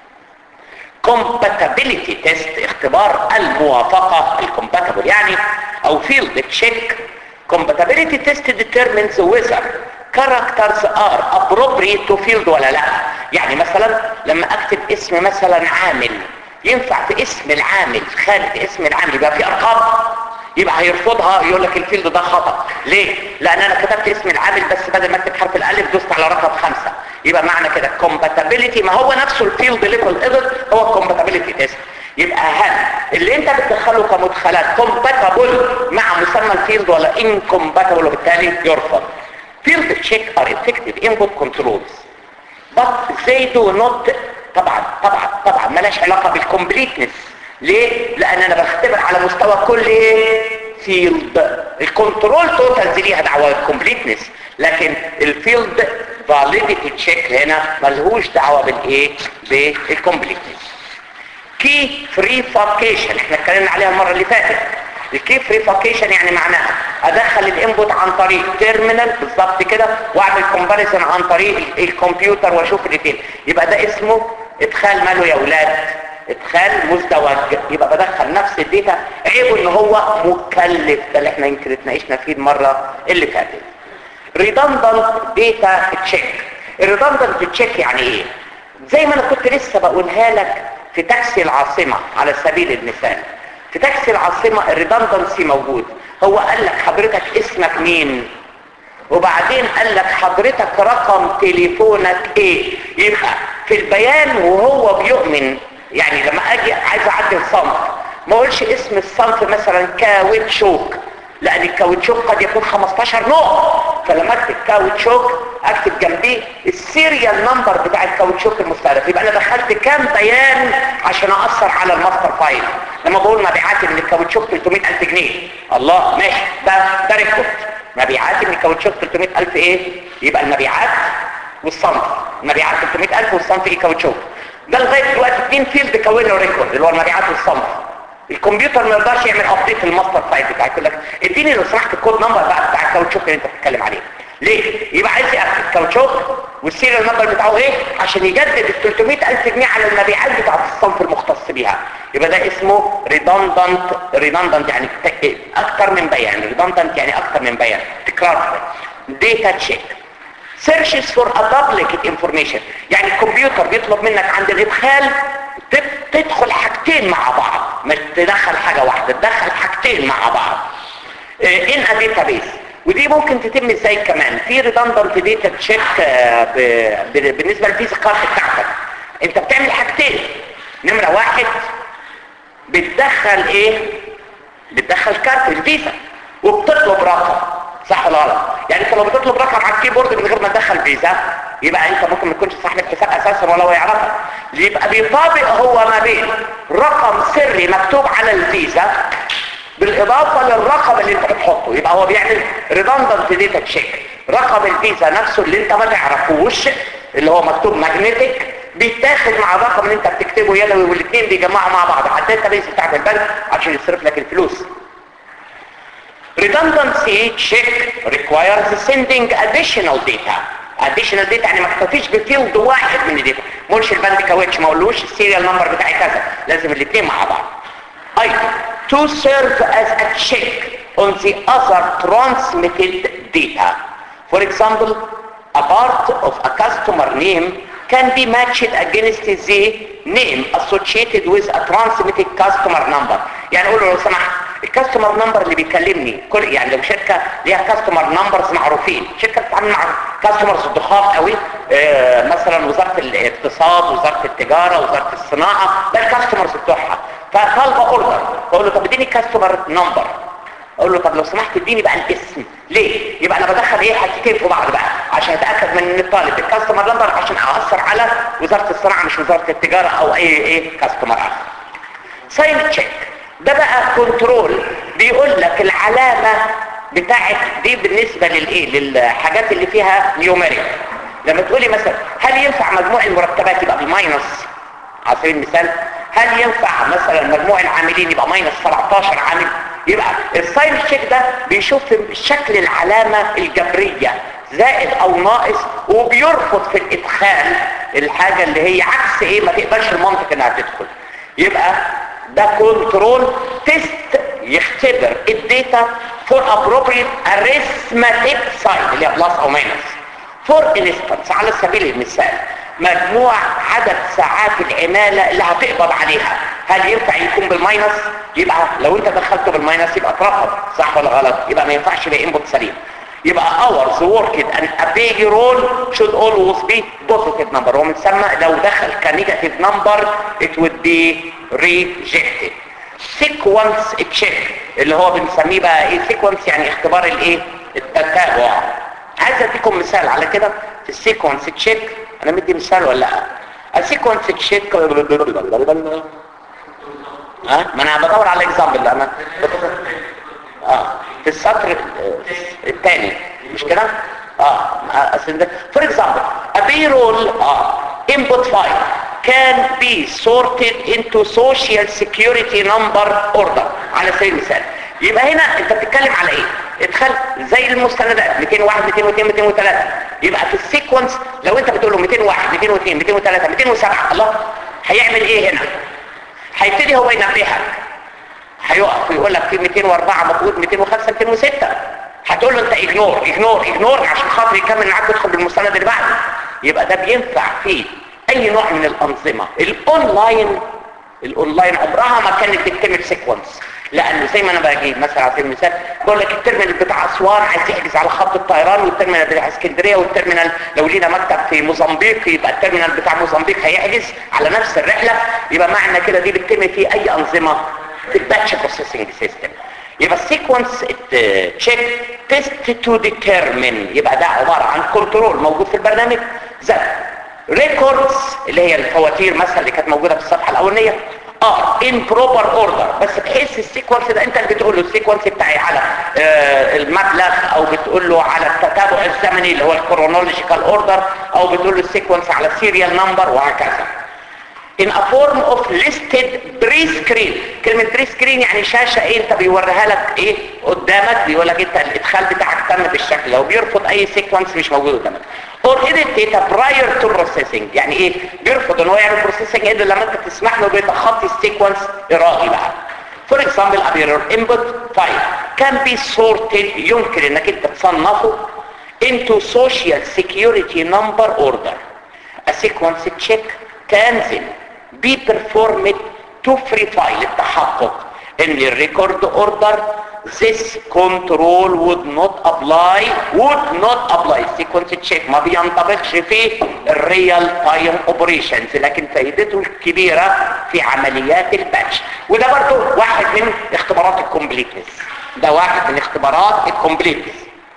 compatibility test اختبار الموافقة الcompatible يعني او field check compatibility test determines whether characters are appropriate to field ولا لا يعني مثلا لما اكتب اسم مثلا عامل ينفع في اسم العامل خارج اسم العامل يبقى في ارقام يبقى هيرفضها يقول لك الفيلد ده خطأ ليه؟ لان انا كتبت اسم العامل بس بدل ما اكتب حرف الالف دوست على رقم خمسة يبقى معنى كده compatibility ما هو نفسه الفيلد ليفل ايرور هو compatibility test يبقى هل اللي انت بتدخله كمدخلات compatible مع مسمى الفيلد ولا incompatible وبالتالي يرفض field check are effective input controls but they do not طبعا طبعا طبعا ملاش علاقة بالcompleteness ليه؟ لان انا بختبر على مستوى كل ايه؟ فيلد الكنترول توتال دي ليها دعوه بالكومبليتنس لكن الفيلد فاليديتي تشيك هنا ملهوش دعوه بالايه؟ بالكومبليتنس كي فريفاكيشن احنا اتكلمنا عليها المره اللي فاتت الكي فريفاكيشن يعني معناها ادخل الانبوت عن طريق تيرمينال بالظبط كده واعمل كومباريزن عن طريق الكمبيوتر واشوف الاثنين يبقى ده اسمه ادخال ماله يا اولاد ادخال مزدوج يبقى بدخل نفس الداتا عيبه ان هو مكلف ده اللي احنا يمكن اتناقشنا فيه المره اللي فاتت ريدندنت داتا تشيك الريدندنت تشيك يعني ايه زي ما انا كنت لسه بقولها لك في تاكسي العاصمه على سبيل المثال في تاكسي العاصمه الريدندنسي موجود هو قال لك حضرتك اسمك مين وبعدين قال لك حضرتك رقم تليفونك ايه يبقى في البيان وهو بيؤمن يعني لما اجي عايز اعدل صنف ما اقولش اسم الصنف مثلا كاوتشوك لان الكاوتشوك قد يكون 15 نوع فلما اكتب كاوتشوك اكتب جنبيه السيريال نمبر بتاع الكاوتشوك المستهدف يبقى انا دخلت كام بيان عشان اثر على الماستر فايل لما بقول مبيعاتي من الكاوتشوك 300000 جنيه الله ماشي ده ده ريكورد مبيعاتي من الكاوتشوك 300000 ايه يبقى المبيعات والصنف المبيعات 300000 والصنف ايه كاوتشوك ده لغايه دلوقتي اثنين فيلد كونوا ريكورد اللي هو المبيعات والصنف الكمبيوتر ما يقدرش يعمل ابديت للماستر فايل بتاعك يقول لك اديني لو سمحت الكود نمبر بقى بتاع الكاوتشوك اللي انت بتتكلم عليه ليه يبقى عايز ياخد الكاوتشوك والسيريال نمبر بتاعه ايه عشان يجدد ال 300000 جنيه على المبيعات بتاعه الصنف المختص بيها يبقى ده اسمه ريدندنت ريدندنت يعني اكتر من بيان ريدندنت يعني اكتر من بيان تكرار داتا تشيك searches for a duplicate information يعني الكمبيوتر بيطلب منك عند الادخال تدخل حاجتين مع بعض مش تدخل حاجة واحدة تدخل حاجتين مع بعض in a database ودي ممكن تتم ازاي كمان في redundant data check بالنسبة للفيزا كارت بتاعتك انت بتعمل حاجتين نمرة واحد بتدخل ايه بتدخل كارت الفيزا وبتطلب رقم صح ولا غلط يعني انت لو بتطلب رقم على الكيبورد من غير ما تدخل فيزا يبقى انت ممكن ما تكونش صاحب الحساب اساسا ولا هو يعرفها يبقى بيطابق هو ما بين رقم سري مكتوب على الفيزا بالاضافه للرقم اللي انت بتحطه يبقى هو بيعمل ريدندنت داتا تشيك رقم الفيزا نفسه اللي انت ما تعرفوش اللي هو مكتوب ماجنتيك بيتاخد مع الرقم اللي انت بتكتبه يدوي والاثنين بيجمعوا مع بعض على الداتا بيس بتاعت البنك عشان يصرف لك الفلوس redundancy check requires sending additional data additional data يعني ما اكتفيش بفيلد واحد من الداتا مولش البند كاوتش ما اقولوش السيريال نمبر بتاعي كذا لازم الاثنين مع بعض ايضا to serve as a check on the other transmitted data for example a part of a customer name can be matched against the name associated with a transmitted customer number يعني قول له لو سمحت الكاستمر نمبر اللي بيكلمني كل يعني لو شركه ليها كاستمر نمبرز معروفين شركه بتتعامل مع كاستمرز ضخام قوي آه مثلا وزاره الاقتصاد وزاره التجاره وزاره الصناعه ده الكاستمرز بتوعها فطالبه اوردر بقول له طب اديني كاستمر نمبر اقول له طب لو سمحت اديني بقى الاسم ليه يبقى انا بدخل ايه حاجتين في بعض بقى عشان اتاكد من ان الطالب الكاستمر نمبر عشان اثر على وزاره الصناعه مش وزاره التجاره او اي ايه كاستمر اخر ساين تشيك ده بقى كنترول بيقول لك العلامة بتاعت دي بالنسبة للايه للحاجات اللي فيها نيوميريك لما تقولي مثلا هل ينفع مجموع المرتبات يبقى بالماينس على سبيل المثال هل ينفع مثلا مجموع العاملين يبقى ماينس 17 عامل يبقى الساين تشيك ده بيشوف شكل العلامة الجبرية زائد او ناقص وبيرفض في الادخال الحاجة اللي هي عكس ايه ما تقبلش المنطق انها تدخل يبقى ده كنترول تيست يختبر الداتا فور appropriate arithmetic sign اللي هي بلس او ماينس فور انستنس على سبيل المثال مجموع عدد ساعات العمالة اللي هتقبض عليها هل ينفع يكون بالماينس يبقى لو انت دخلته بالماينس يبقى اترفض صح ولا غلط يبقى ما ينفعش يبقى انبوت سليم يبقى hours worked and a payroll should always be positive number هو متسمى لو دخل كنيجاتيف نمبر it would be rejected sequence check اللي هو بنسميه بقى ايه sequence يعني اختبار الايه التتابع عايز اديكم مثال على كده في السيكونس تشيك انا مدي مثال ولا لا السيكونس تشيك ها ما انا بدور على اكزامبل انا اه في السطر الثاني مش كده اه اصل ده فور اكزامبل a payroll اه input file can be sorted into social security number order على سبيل المثال يبقى هنا انت بتتكلم على ايه ادخل زي المستندات 201 202 203 يبقى في السيكونس لو انت بتقول له 201 202 203 207 الله هيعمل ايه هنا هيبتدي هو ينبهك هيقف ويقول لك في 204 مفروض 205 206 هتقول له انت اجنور اجنور اجنور عشان خاطر يكمل معاك ويدخل بالمستند اللي بعده يبقى ده بينفع في اي نوع من الانظمه الاونلاين الاونلاين عمرها ما كانت بتتم سيكونس لانه زي ما انا بجيب مثلا على سبيل المثال بقول لك الترمينال بتاع اسوان عايز يحجز على خط الطيران والترمينال بتاع اسكندريه والترمينال لو لينا مكتب في موزمبيق يبقى الترمينال بتاع موزمبيق هيحجز على نفس الرحله يبقى معنى كده دي بتتم في اي انظمه في الباتش بروسيسنج سيستم يبقى السيكونس تشيك تيست تو ديترمين يبقى ده عباره عن كنترول موجود في البرنامج ذات ريكوردز اللي هي الفواتير مثلا اللي كانت موجوده في الصفحه الاولانيه اه ان بروبر اوردر بس بحيث السيكونس ده انت اللي بتقول له السيكونس بتاعي على آه المبلغ او بتقول له على التتابع الزمني اللي هو الكرونولوجيكال اوردر او بتقول له السيكونس على السيريال نمبر وهكذا in a form of listed pre-screen كلمة pre-screen يعني شاشة ايه انت بيوريها لك ايه قدامك بيقول لك انت الادخال بتاعك تم بالشكل لو بيرفض اي سيكونس مش موجود قدامك or edit data prior to processing يعني ايه بيرفض ان هو يعمل processing الا لما انت تسمح له بيتخطي السيكونس ارائي بقى for example a error input file can be sorted يمكن انك انت تصنفه into social security number order a sequence check can then be performed to verify للتحقق ان الريكورد اوردر this control would not apply would not apply sequence check ما بينطبقش في الريال تايم اوبريشنز لكن فائدته الكبيرة في عمليات الباتش وده برضو واحد من اختبارات الكومبليتنس ده واحد من اختبارات الكومبليتنس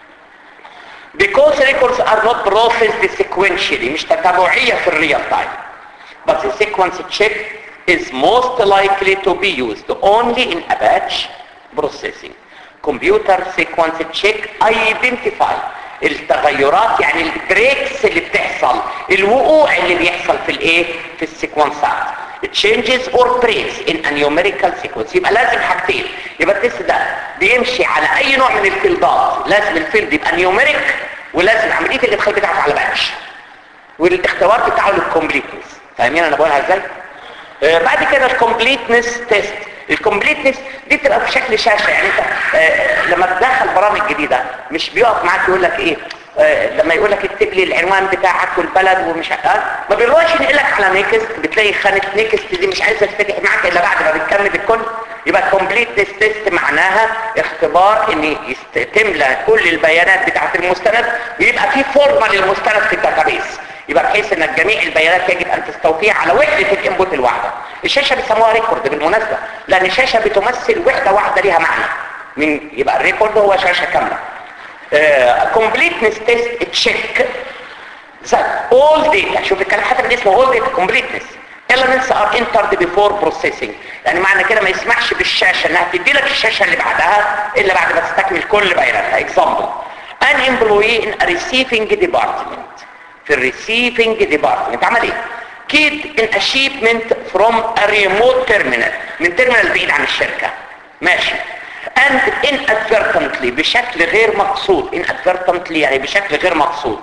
because records are not processed sequentially مش تتابعية في الريال تايم but the sequence check is most likely to be used only in a batch processing. Computer sequence check identify التغيرات يعني البريكس اللي بتحصل الوقوع اللي بيحصل في الايه في السيكونسات changes or breaks in a numerical sequence يبقى لازم حاجتين يبقى التست ده بيمشي على اي نوع من الفيلدات لازم الفيلد يبقى نيوميريك ولازم عمليه الادخال بتاعته على باتش والاختبار بتاعه للكومبليتنس فاهمين انا بقولها ازاي آه بعد كده الكومبليتنس تيست الكومبليتنس دي بتبقى في شكل شاشه يعني انت آه لما تدخل برامج جديده مش بيقف معاك يقول لك ايه آه لما يقول لك اكتب لي العنوان بتاعك والبلد ومش آه ما بيروحش ينقل لك على نيكست بتلاقي خانه نيكست دي مش عايزه تفتح معاك الا بعد ما بتكمل الكل يبقى كومبليتنس تيست معناها اختبار ان تملى كل البيانات بتاعه المستند ويبقى في فورمه للمستند في الداتابيس يبقى بحيث ان جميع البيانات يجب ان تستوفيها على وحدة الانبوت الواحدة الشاشة بيسموها ريكورد بالمناسبة لان الشاشة بتمثل وحدة واحدة ليها معنى من يبقى الريكورد هو شاشة كاملة completeness test check that all data شوف الكلام حتى من اسمه all data completeness elements are entered before processing يعني معنى كده ما يسمحش بالشاشة انها تدي لك الشاشة اللي بعدها الا بعد ما تستكمل كل بياناتها example an employee in a receiving department في الريسيفنج ديبارتمنت عمل ايه كيد ان اشيبمنت فروم ا ريموت تيرمينال من تيرمينال بعيد عن الشركه ماشي and inadvertently بشكل غير مقصود inadvertently يعني بشكل غير مقصود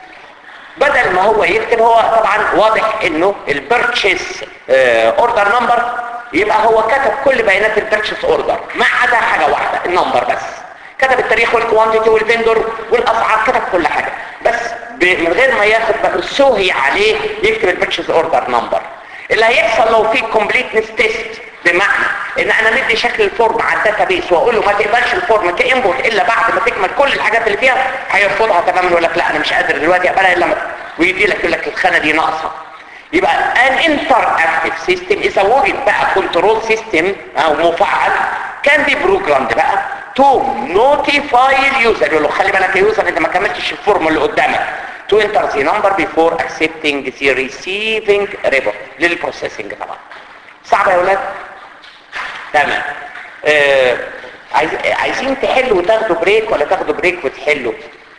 بدل ما هو يكتب هو طبعا واضح انه البيرتشيس اوردر نمبر يبقى هو كتب كل بيانات البيرتشيس اوردر ما عدا حاجه واحده النمبر بس كتب التاريخ والكوانتيتي والفندور والاسعار كتب كل حاجه بس من غير ما ياخد سهي عليه يكتب البيرتشيز اوردر نمبر اللي هيحصل لو في كومبليتنس تيست بمعنى ان انا مدي شكل الفورم على الداتابيس واقول له ما تقبلش الفورم كانبوت الا بعد ما تكمل كل الحاجات اللي فيها هيرفضها تماما يقول لك لا انا مش قادر دلوقتي اقبلها الا ما ويدي لك يقول لك الخانه دي ناقصه يبقى ان انتر اكتف سيستم اذا وجد بقى كنترول سيستم او مفعل كان دي بروجرامد بقى تو نوتيفاي اليوزر يقول له خلي بالك يا يوزر انت ما كملتش الفورم اللي قدامك to enter the number before accepting the receiving report للبروسيسنج طبعا صعب يا ولاد تمام آه عايز... عايزين تحلوا وتاخدوا بريك ولا تاخدوا بريك وتحلوا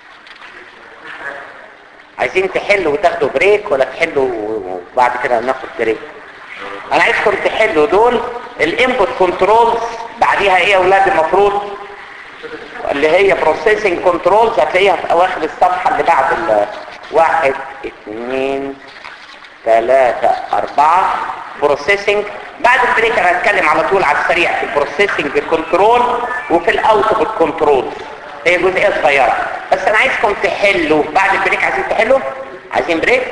عايزين تحلوا وتاخدوا بريك ولا تحلوا وبعد كده ناخد بريك انا عايزكم تحلوا دول الانبوت كنترولز بعديها ايه يا اولاد المفروض اللي هي بروسيسنج كنترولز هتلاقيها في اواخر الصفحه اللي بعد ال واحد اثنين ثلاثة أربعة بروسيسنج بعد البريك انا هتكلم على طول على السريع في البروسيسنج كنترول وفي الاوتبوت كنترول هي جزئيه صغيره بس انا عايزكم تحلوا بعد البريك عايزين تحلوا عايزين بريك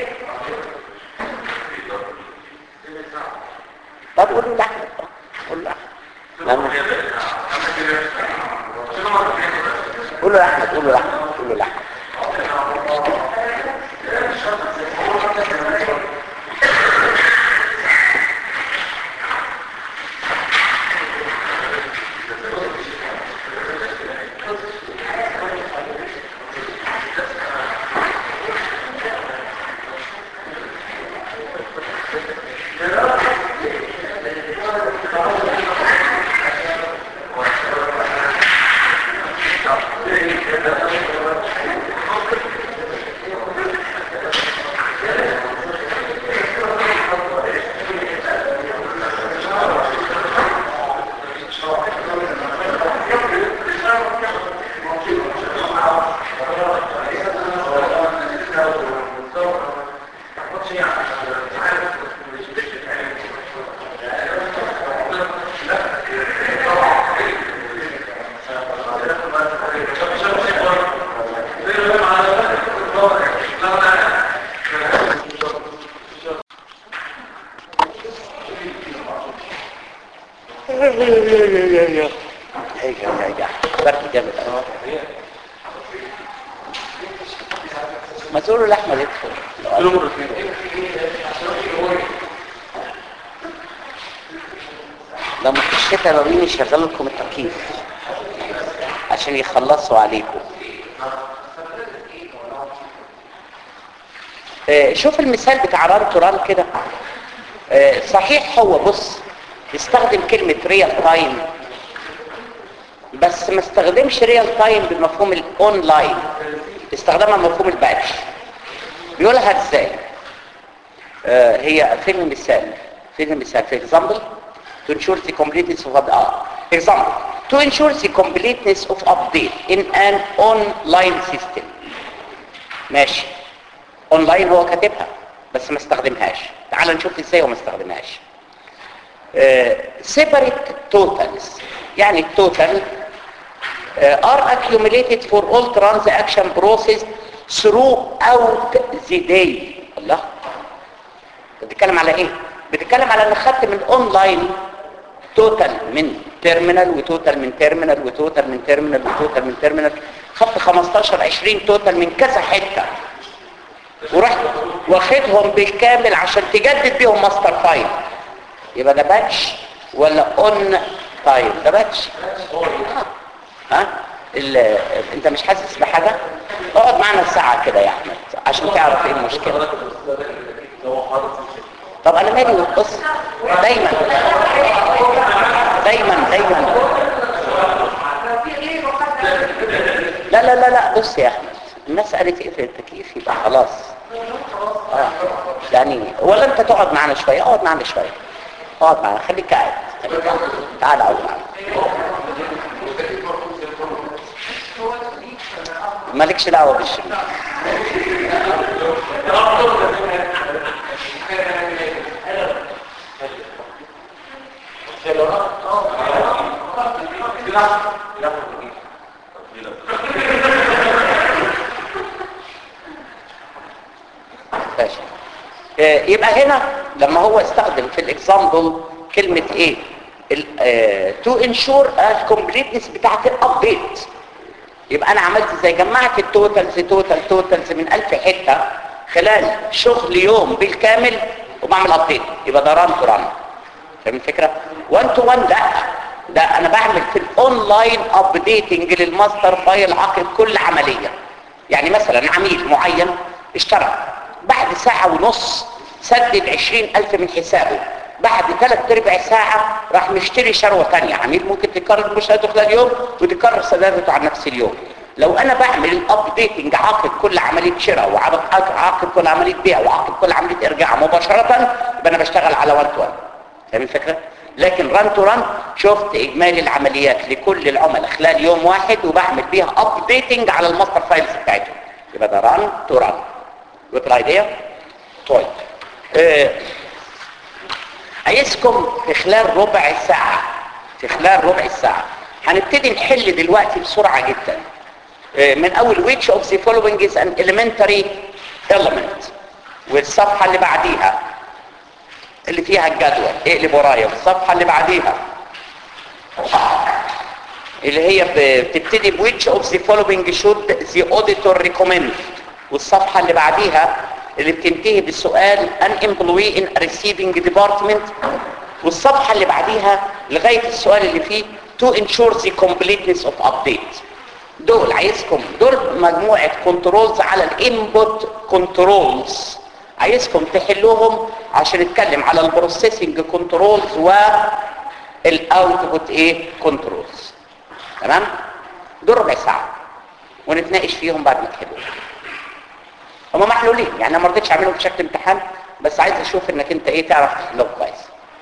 طب قولوا لا قولوا لا لما قولوا يا احمد قولوا يا احمد قولوا يا احمد هيجي هيجي برد جامد أوي. ما تقولوا لاحمد يدخل كيلو مرتين لما في الشتاء لو يشغلوا لكم التكييف عشان يخلصوا عليكم آه، شوف المثال بتاع ران توران كده آه، صحيح هو بص يستخدم كلمة ريال تايم بس ما استخدمش ريال تايم بمفهوم الاونلاين استخدمها بمفهوم الباتش بيقولها ازاي آه، هي فين المثال فين المثال في example to ensure the completeness of update آه. example to ensure the completeness of update in an online system ماشي اونلاين هو كاتبها بس ما استخدمهاش تعال نشوف ازاي هو ما استخدمهاش separate totals يعني التوتال are accumulated for all transaction process throughout the day الله بتتكلم على ايه بتتكلم على ان خدت من اونلاين توتال من تيرمينال وتوتال من تيرمينال وتوتال من تيرمينال وتوتال من تيرمينال خدت 15 20 توتال من كذا حته ورحت واخدهم بالكامل عشان تجدد بيهم ماستر فايل يبقى ده باتش ولا اون تايم ده باتش ها ال- انت مش حاسس بحاجه اقعد معانا ساعه كده يا احمد عشان تعرف ايه المشكله طب انا مالي بص دايما دايما دايما لا لا لا لا بص يا احمد الناس قالت اقفل التكييف يبقى خلاص اه يعني ولا انت تقعد معانا شويه اقعد معانا شويه اقعد معانا خليك قاعد خليك قاعد تعال اقعد معانا مالكش دعوه بالشمال ماشي آه، يبقى هنا لما هو استخدم في الاكزامبل كلمة ايه تو انشور الكومبليتنس بتاعت الابديت يبقى انا عملت ازاي جمعت التوتالز توتال توتالز من الف حتة خلال شغل يوم بالكامل وبعمل ابديت يبقى ده ران تو ران فاهم الفكرة 1 تو 1 لا ده انا بعمل في الاونلاين ابديتنج للماستر فايل عقب كل عملية يعني مثلا عميل معين اشترى بعد ساعة ونص سدد عشرين ألف من حسابه بعد ثلاث ارباع ساعة راح مشتري شروة تانية عميل ممكن تكرر مشاهدته خلال يوم وتكرر سدادته عن نفس اليوم لو انا بعمل الابديتنج عقب كل عملية شراء وعقب عقب كل عملية بيع وعقب كل عملية ارجاع مباشرة يبقى انا بشتغل على 1 تو 1 فاهم الفكرة؟ لكن ران تو ران شفت اجمالي العمليات لكل العملاء خلال يوم واحد وبعمل بيها ابديتنج على الماستر فايلز بتاعتهم يبقى ده ران تو ران وات الايديا طيب آه، عايزكم في خلال ربع ساعة في خلال ربع ساعة هنبتدي نحل دلوقتي بسرعة جدا آه، من اول which of the following is an elementary element والصفحة اللي بعديها اللي فيها الجدول اقلب ورايا والصفحة اللي بعديها اللي هي ب- بتبتدي ب which of the following should the auditor recommend والصفحة اللي بعديها اللي بتنتهي بالسؤال an employee in a receiving department والصفحة اللي بعديها لغاية السؤال اللي فيه to ensure the completeness of update دول عايزكم دول مجموعة كنترولز على الانبوت كنترولز عايزكم تحلوهم عشان نتكلم على البروسيسنج كنترولز والاوتبوت ايه كنترولز تمام دول ربع ساعة ونتناقش فيهم بعد ما تحلوهم هما محلولين يعني انا ما رضيتش اعملهم بشكل امتحان بس عايز اشوف انك انت ايه تعرف تحلهم كويس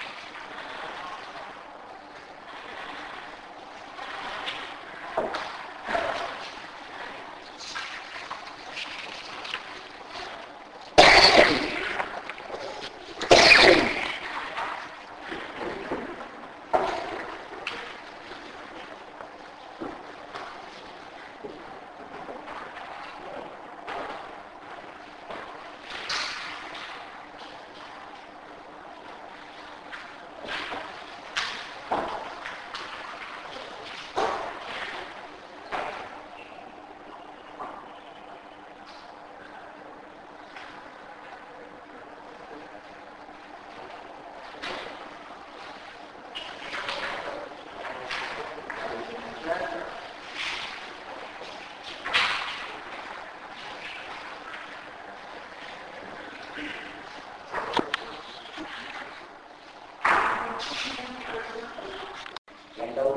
يعني لو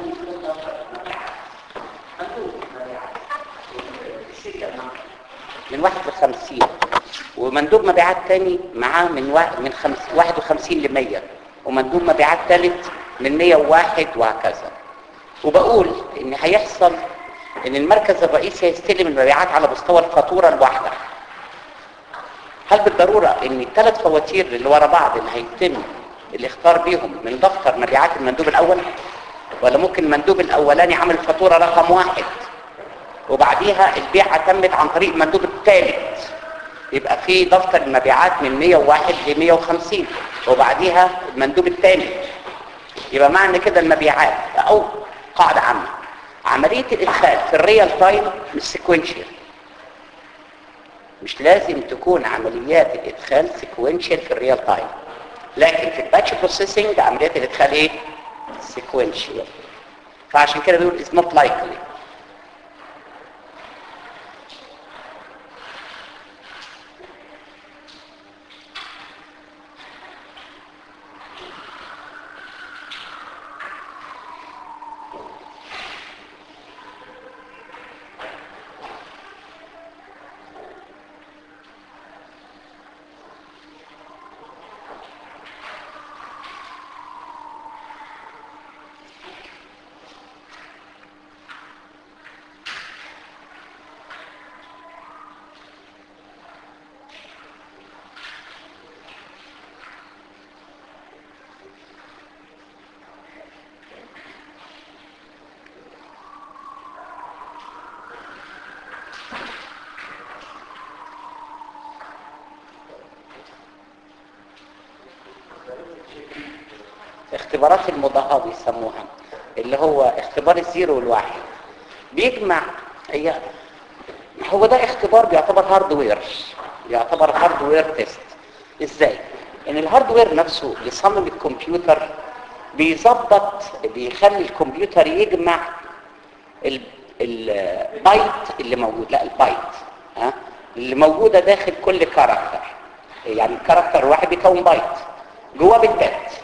من واحد لخمسين ومندوب مبيعات تاني معاه من واحد من خمس واحد وخمسين لمية ومندوب مبيعات تالت من مية وواحد وهكذا وبقول ان هيحصل ان المركز الرئيسي هيستلم المبيعات على مستوى الفاتورة الواحدة هل بالضرورة ان الثلاث فواتير اللي ورا بعض اللي هيتم الاختار بيهم من دفتر مبيعات المندوب الاول ولا ممكن المندوب الاولاني عمل فاتورة رقم واحد وبعديها البيعة تمت عن طريق المندوب الثالث يبقى في دفتر المبيعات من 101 ل 150 وبعديها المندوب الثاني يبقى معنى كده المبيعات او قاعدة عامة عملية الادخال في الريال تايم مش سيكونشال مش لازم تكون عمليات الادخال سيكونشال في الريال تايم لكن في الباتش بروسيسنج عمليات الادخال ايه سيكونشال فعشان كده بيقول is not likely اختبارات المضاهاة بيسموها اللي هو اختبار الزيرو والواحد بيجمع هي هو ده اختبار بيعتبر هاردوير بيعتبر هاردوير تيست ازاي ان الهاردوير نفسه يصمم الكمبيوتر بيظبط بيخلي الكمبيوتر يجمع ال- البايت اللي موجود لا البايت ها اللي موجوده داخل كل كاركتر يعني الكاركتر الواحد بيكون بايت جواه بتات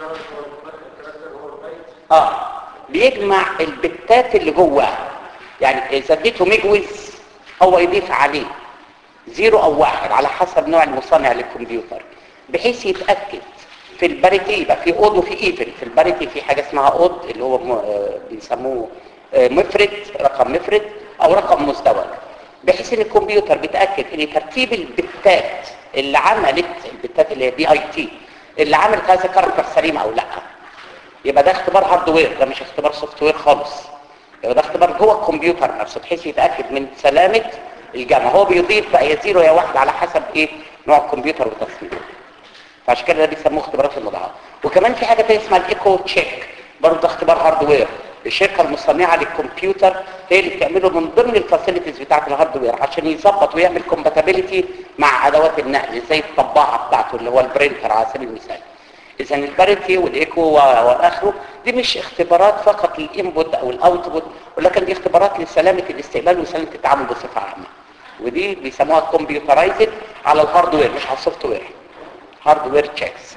اه بيجمع البتات اللي جواه يعني اذا اديته مجوز هو يضيف عليه زيرو او واحد على حسب نوع المصنع للكمبيوتر بحيث يتاكد في الباريتي يبقى في اود وفي ايفن في الباريتي في حاجه اسمها اود اللي هو م- آه بيسموه آه مفرد رقم مفرد او رقم مزدوج بحيث ان الكمبيوتر بيتاكد ان ترتيب البتات اللي عملت البتات اللي هي بي اي تي اللي عملت هذا كاركتر سليم او لا يبقى ده اختبار هاردوير ده مش اختبار سوفت وير خالص يبقى ده اختبار جوه الكمبيوتر نفسه بحيث يتاكد من سلامه الجمع هو بيضيف بقى يا زيرو يا واحد على حسب ايه نوع الكمبيوتر وتصميمه فعشان كده ده بيسموه اختبارات المضاعفه وكمان في حاجه تانية اسمها الايكو تشيك برضه ده اختبار هاردوير الشركه المصنعه للكمبيوتر هي اللي بتعمله من ضمن الفاسيلتيز بتاعه الهاردوير عشان يظبط ويعمل كومباتيبيليتي مع ادوات النقل زي الطباعه بتاعته اللي هو البرينتر على سبيل المثال اذا البارنتي والايكو و- واخره دي مش اختبارات فقط للانبوت او الاوتبوت ولكن دي اختبارات لسلامه الاستقبال وسلامه التعامل بصفه عامه ودي بيسموها كمبيوترايزد على الهاردوير مش على السوفت وير هاردوير تشيكس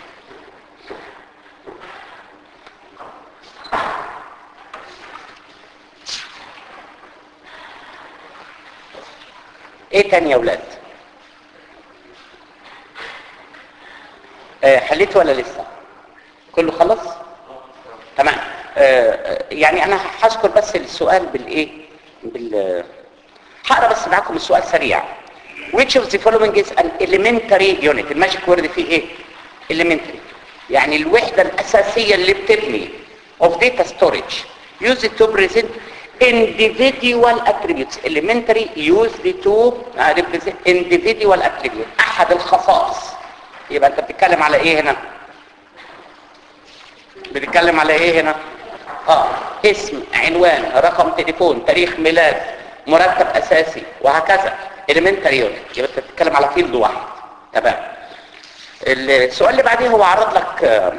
ايه تاني يا ولاد آه حليت ولا لسه كله خلص تمام آه آه، يعني انا هذكر بس السؤال بالايه بال هقرا بس معاكم السؤال سريع which of the following is an elementary unit الماجيك وورد فيه ايه elementary يعني الوحدة الأساسية اللي بتبني of data storage used to present individual attributes elementary used to uh, represent individual attribute أحد الخصائص يبقى أنت بتتكلم على إيه هنا بتتكلم على إيه هنا آه اسم عنوان رقم تليفون تاريخ ميلاد مرتب أساسي وهكذا elementary unit يبقى أنت بتتكلم على فيلد واحد تمام السؤال اللي بعديه هو عرض لك آه،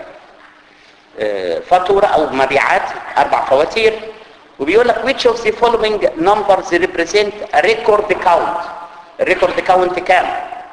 آه، فاتورة او مبيعات اربع فواتير وبيقول لك which of the following numbers represent a record count الريكورد كاونت كام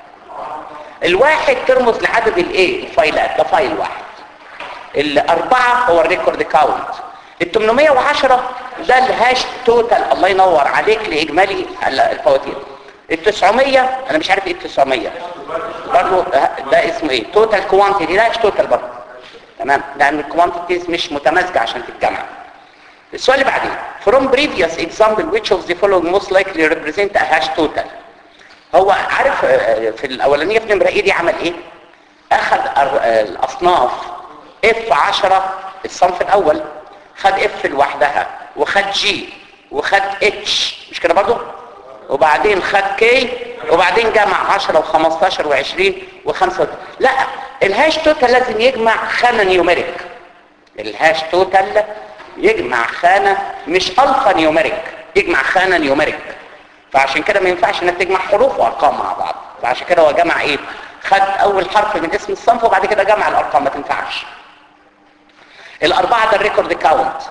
الواحد ترمز لعدد الايه الفايلات ده فايل واحد الاربعة هو الريكورد كاونت ال 810 ده الهاش توتال الله ينور عليك لاجمالي الفواتير ال 900 انا مش عارف ايه ال 900 برضه ده اسمه ايه توتال كوانتيتي لا مش توتال برضه تمام لان الكوانتيتيز مش متمازجه عشان تتجمع السؤال اللي بعديه from previous example which of the following most likely represent a hash total هو عارف آه، في الاولانيه في نمره ايه دي عمل ايه اخذ الر- آه، الاصناف اف 10 الصنف الاول خد اف لوحدها وخد جي وخد اتش مش كده برضو وبعدين خد كي وبعدين جمع 10 و15 و20 و5 لا الهاش توتال لازم يجمع خانه نيوميريك الهاش توتال يجمع خانه مش الفا نيوميريك يجمع خانه نيوميريك فعشان كده ما ينفعش انك تجمع حروف وارقام مع بعض فعشان كده هو جمع ايه خد اول حرف من اسم الصنف وبعد كده جمع الارقام ما تنفعش الاربعه ده الريكورد كاونت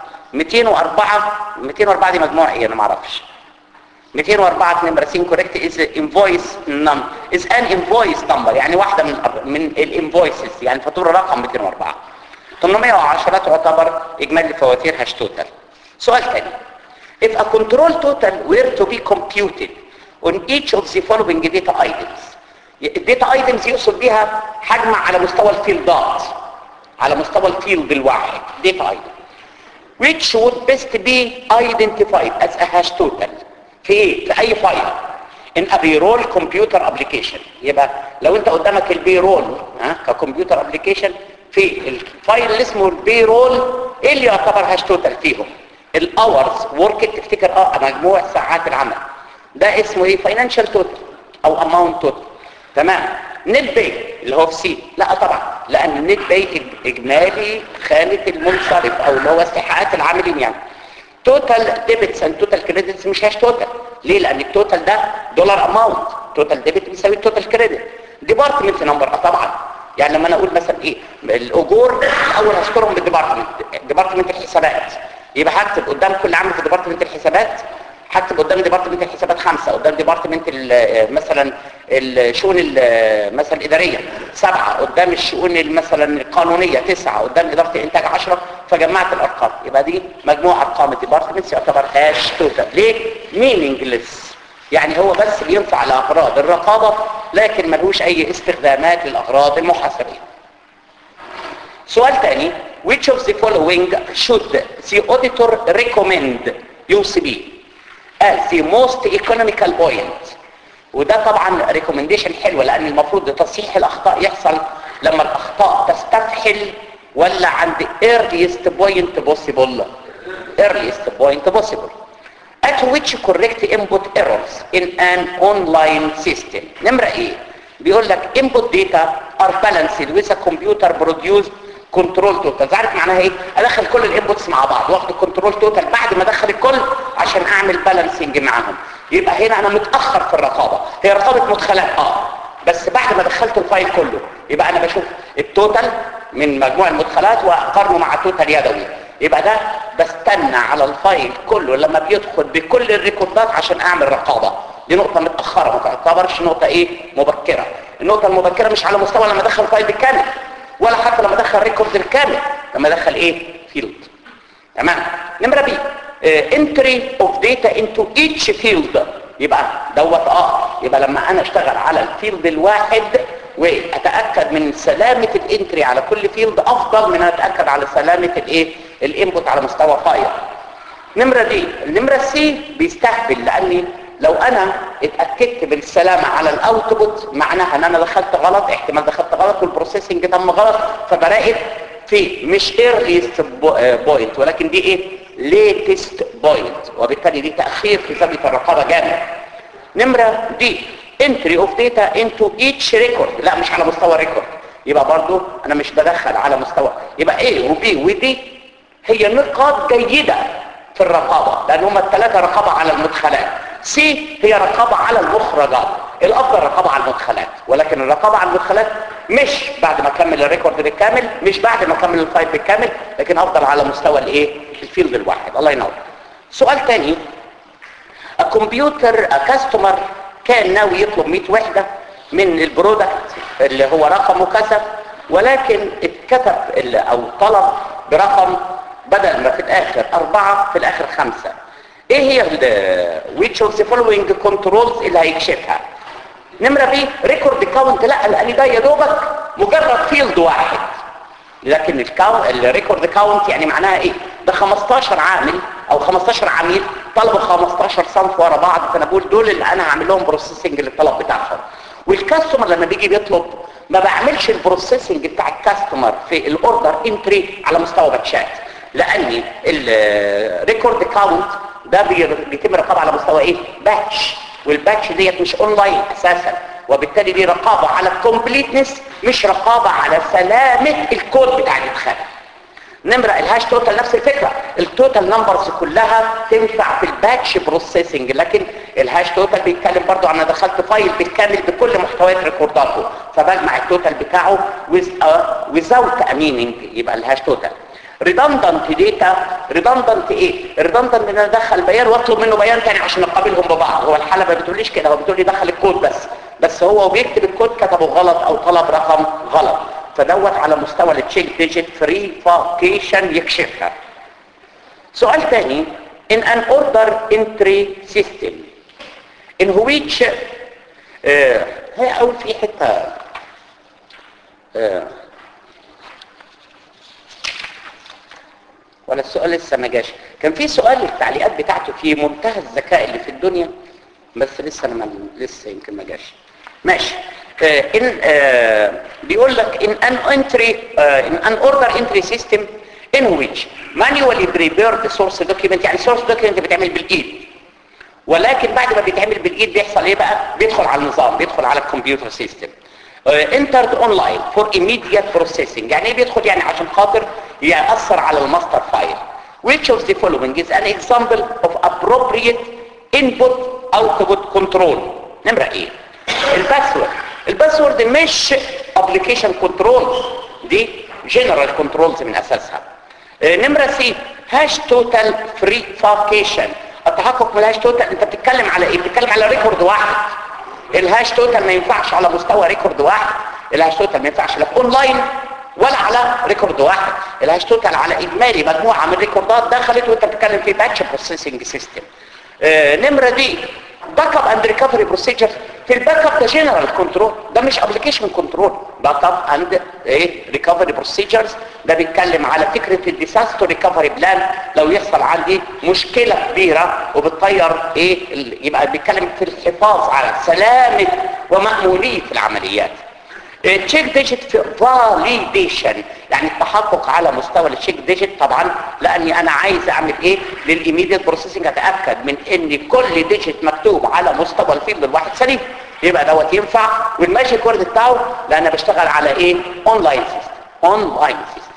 204 204 دي مجموع ايه انا ما اعرفش 204 نمبر سين كوريكت از انفويس نم از ان انفويس نمبر يعني واحده من الأر- من الانفويسز يعني فاتوره رقم 204 810 تعتبر اجمالي الفواتير هاش توتال سؤال ثاني if a control total were to be computed on each of the following data items الداتا ايتمز يقصد بيها حجم على مستوى الفيلدات على مستوى الفيلد الواحد داتا ايتم which would best be identified as a hash total في ايه في اي فايل in a payroll computer application يبقى لو انت قدامك البيرول ها ككمبيوتر ابلكيشن في الفايل اللي اسمه البيرول ايه اللي يعتبر هاش توتال فيهم الاورز ورك تفتكر اه مجموع ساعات العمل ده اسمه ايه فاينانشال توتال او اماونت توتال تمام نت باي اللي هو في سي لا طبعا لان النت باي اجمالي خانه المنصرف او اللي هو استحقاقات العاملين يعني توتال ديبتس اند توتال كريدتس مش هاش توتال ليه لان التوتال ده دولار اماونت توتال ديبت بيساوي التوتال كريدت ديبارتمنت نمبر اه طبعا يعني لما انا اقول مثلا ايه الاجور الاول هذكرهم بالديبارتمنت ديبارتمنت الحسابات يبقى هكتب قدام كل عامل في ديبارتمنت الحسابات هكتب قدام ديبارتمنت الحسابات خمسة قدام ديبارتمنت ال- مثلا الشؤون ال- مثلا الإدارية سبعة قدام الشؤون ال- مثلا القانونية تسعة قدام إدارة الإنتاج عشرة فجمعت الأرقام يبقى دي مجموع أرقام الديبارتمنتس يعتبر هاش توتال ليه؟ meaningless يعني هو بس بينفع لأغراض الرقابة لكن ملهوش أي استخدامات للأغراض المحاسبية سؤال تاني which of the following should the auditor recommend UCB as the most economical point وده طبعا recommendation حلوة لأن المفروض تصحيح الأخطاء يحصل لما الأخطاء تستفحل ولا عند earliest point possible earliest point possible at which correct input errors in an online system نمرة ايه بيقول لك input data are balanced with a computer produced كنترول توتال عارف معناها ايه ادخل كل الانبوتس مع بعض واخد الكنترول توتال بعد ما ادخل الكل عشان اعمل بالانسنج معاهم يبقى هنا انا متاخر في الرقابه هي رقابه مدخلات اه بس بعد ما دخلت الفايل كله يبقى انا بشوف التوتال من مجموع المدخلات واقارنه مع توتال يدوي يبقى ده بستنى على الفايل كله لما بيدخل بكل الريكوردات عشان اعمل رقابه دي نقطة متأخرة ما تعتبرش نقطة ايه مبكرة النقطة المبكرة مش على مستوى لما ادخل فايل بالكامل ولا حتى لما ادخل ريكورد بالكامل لما ادخل ايه فيلد تمام نمرة بي انتري اوف داتا انتو ايتش فيلد يبقى دوت اه يبقى لما انا اشتغل على الفيلد الواحد واتاكد من سلامه الانتري على كل فيلد افضل من ان اتاكد على سلامه الايه الانبوت على مستوى فايل نمره دي النمره سي بيستهبل لاني لو انا اتاكدت بالسلامه على الاوتبوت معناها ان انا دخلت غلط احتمال دخلت غلط والبروسيسنج تم غلط فبراقب في مش ايرليست بوينت ولكن دي ايه ليتست بوينت وبالتالي دي تاخير في ثبت الرقابه جامد نمره دي entry of data into each record لا مش على مستوى ريكورد يبقى برضو انا مش بدخل على مستوى يبقى A وB ودي هي نقاط جيدة في الرقابة لان هما الثلاثة رقابة على المدخلات C هي رقابة على المخرجات الافضل رقابة على المدخلات ولكن الرقابة على المدخلات مش بعد ما اكمل الريكورد بالكامل مش بعد ما اكمل الفايل بالكامل لكن افضل على مستوى الايه الفيلد الواحد الله ينور سؤال تاني الكمبيوتر كاستمر كان ناوي يطلب 100 وحدة من البرودكت اللي هو رقمه كذا ولكن اتكتب او طلب برقم بدل ما في الاخر اربعة في الاخر خمسة ايه هي ال which of the following controls اللي هيكشفها نمرة بي ريكورد كاونت لا لان ده يا دوبك مجرد فيلد واحد لكن الكاونت الريكورد كاونت يعني معناها ايه ده 15 عامل او 15 عميل طلبوا 15 صنف ورا بعض فانا بقول دول اللي انا هعمل لهم بروسيسنج للطلب بتاعهم والكاستمر لما بيجي بيطلب ما بعملش البروسيسنج بتاع الكاستمر في الاوردر انتري على مستوى باتشات لان الريكورد كاونت ده بيتم رقابه على مستوى ايه باتش والباتش ديت مش اونلاين اساسا وبالتالي دي رقابه على الكومبليتنس مش رقابه على سلامه الكود بتاع الادخال نمرة الهاش توتال نفس الفكرة التوتال نمبرز كلها تنفع في الباتش بروسيسنج لكن الهاش توتال بيتكلم برضو عن دخلت فايل بالكامل بكل محتويات ريكورداته فبجمع التوتال بتاعه without a meaning يبقى الهاش توتال redundant data redundant ايه redundant ان انا ادخل بيان واطلب منه بيان تاني عشان اقابلهم ببعض هو الحاله ما بتقوليش كده هو بتقول لي دخل الكود بس بس هو وبيكتب الكود كتبه غلط او طلب رقم غلط فدوت على مستوى التشيك ديجيت فري فاكيشن يكشفها سؤال تاني in an order entry system in which آه هي اقول في حته آه ولا السؤال لسه ما جاش كان في سؤال التعليقات بتاعته في منتهى الذكاء اللي في الدنيا بس لسه انا ما لسه يمكن ما جاش ماشي آه in آه بيقول لك in an entry آه in an order entry system in which manually prepared source document يعني source document بيتعمل بالايد ولكن بعد ما بيتعمل بالايد بيحصل ايه بقى بيدخل على النظام بيدخل على الكمبيوتر سيستم entered online for immediate processing يعني ايه بيدخل يعني عشان خاطر يأثر على الماستر فايل which of the following is an example of appropriate input output control نمرة ايه الباسورد الباسورد مش ابلكيشن كنترول دي جنرال كنترولز من اساسها نمرة سي هاش توتال فري فاكيشن التحقق من الهاش توتال انت بتتكلم على ايه بتتكلم على ريكورد واحد الهاش توتال ما ينفعش على مستوى ريكورد واحد الهاش توتال ما ينفعش لا في اونلاين ولا على ريكورد واحد الهاش توتال على اجمالي مجموعه من الريكوردات دخلت وانت بتتكلم في باتش بروسيسنج سيستم نمره دي باك اب اند ريكفري بروسيجر في الباك اب ده جنرال كنترول ده مش ابلكيشن كنترول باك اب اند ايه ريكفري بروسيجرز ده بيتكلم على فكره الديساستر ريكفري بلان لو يحصل عندي مشكله كبيره وبتطير ايه يبقى بيتكلم في الحفاظ على سلامه ومأمونيه العمليات تشيك ديجيت في فاليديشن يعني التحقق على مستوى التشيك ديجيت طبعا لاني انا عايز اعمل ايه للايميديت بروسيسنج اتاكد من ان كل ديجيت مكتوب على مستوى الفيلد الواحد سليم يبقى دوت ينفع والماجيك وورد بتاعه لان انا بشتغل على ايه اونلاين سيستم اونلاين سيستم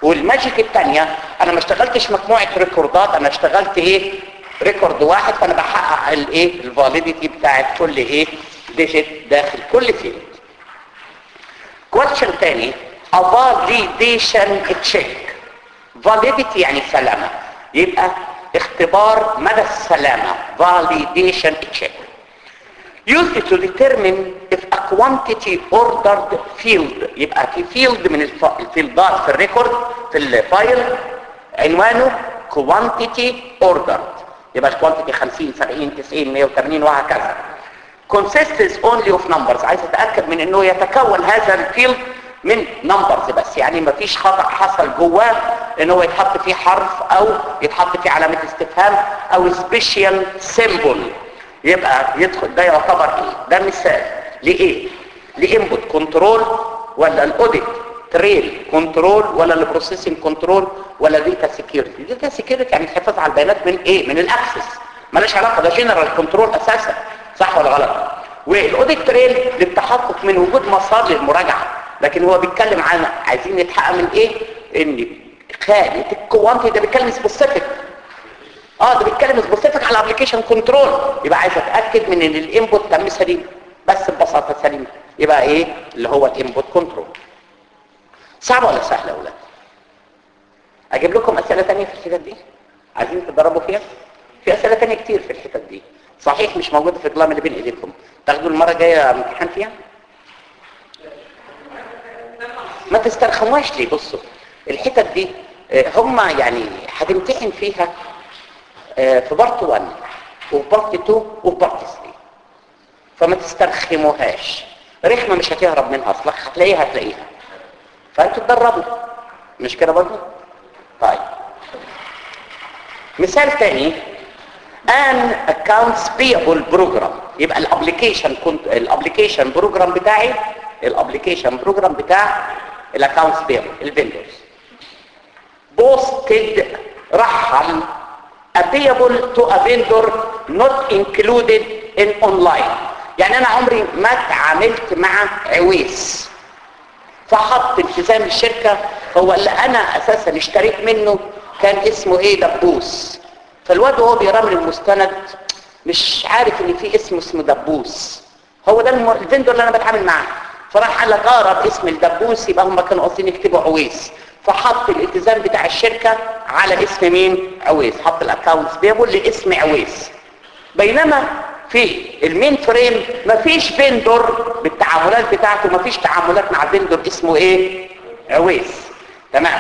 والماجيك الثانيه انا ما اشتغلتش مجموعه ريكوردات انا اشتغلت ايه ريكورد واحد فانا بحقق الايه الفاليديتي بتاعت كل ايه ديجيت داخل كل فيلد كويشن تاني a validation check validity يعني سلامة يبقى اختبار مدى السلامة validation check used to determine if a quantity ordered field يبقى في field من الف... الفيلدات في الريكورد في الفايل عنوانه quantity ordered يبقى الكوانتيتي 50 70 90 180 وهكذا consists only of numbers عايز اتاكد من انه يتكون هذا الفيلد من نمبرز بس يعني ما فيش خطا حصل جواه ان هو يتحط فيه حرف او يتحط فيه علامه استفهام او سبيشال سيمبل يبقى يدخل ده يعتبر ايه ده مثال لايه لانبوت كنترول ولا الاوديت تريل كنترول ولا البروسيسنج كنترول ولا داتا سيكيورتي داتا سيكيورتي يعني الحفاظ على البيانات من ايه من الاكسس مالهاش علاقه ده جنرال كنترول اساسا صح ولا غلط والاوديت تريل للتحقق من وجود مسار للمراجعه لكن هو بيتكلم عن عايزين نتحقق من ايه ان خانه الكوانتي ده بيتكلم سبيسيفيك اه ده بيتكلم سبيسيفيك على ابلكيشن كنترول يبقى عايز اتاكد من ان الانبوت تم سليم بس ببساطه سليمه يبقى ايه اللي هو الانبوت كنترول صعبه ولا سهله يا اولاد اجيب لكم اسئله ثانيه في الحتت دي عايزين تتدربوا فيها في اسئله ثانيه كتير في الحتت دي صحيح مش موجوده في الكلام اللي بين ايديكم تاخدوا المره الجايه امتحان فيها ما تسترخموش ليه بصوا الحتت دي هم يعني هتمتحن فيها في بارت 1 وفي بارت 2 وفي بارت 3 فما تسترخموهاش رخمه مش هتهرب منها اصلا هتلاقيها هتلاقيها فانتوا تدربوا مش كده برضه طيب مثال تاني ان accounts payable program يبقى الابلكيشن كنت الابلكيشن بروجرام بتاعي الابلكيشن بروجرام بتاع الاكونتس بيبل الفيندورز بوستد رحل a payable to a vendor not included in online يعني انا عمري ما اتعاملت مع عويس فحط التزام الشركة هو اللي انا اساسا اشتريت منه كان اسمه ايه دبوس فالواد وهو بيرمي المستند مش عارف ان في اسم اسمه دبوس هو ده الم- الفندور اللي انا بتعامل معاه فراح قال لك اقرب اسم الدبوس يبقى هم كانوا قاصدين يكتبوا عويس فحط الالتزام بتاع الشركة على اسم مين عويس حط الاكونتس بيبل لاسم عويس بينما في المين فريم مفيش فيندور بالتعاملات بتاعته مفيش تعاملات مع فيندور اسمه ايه عويس تمام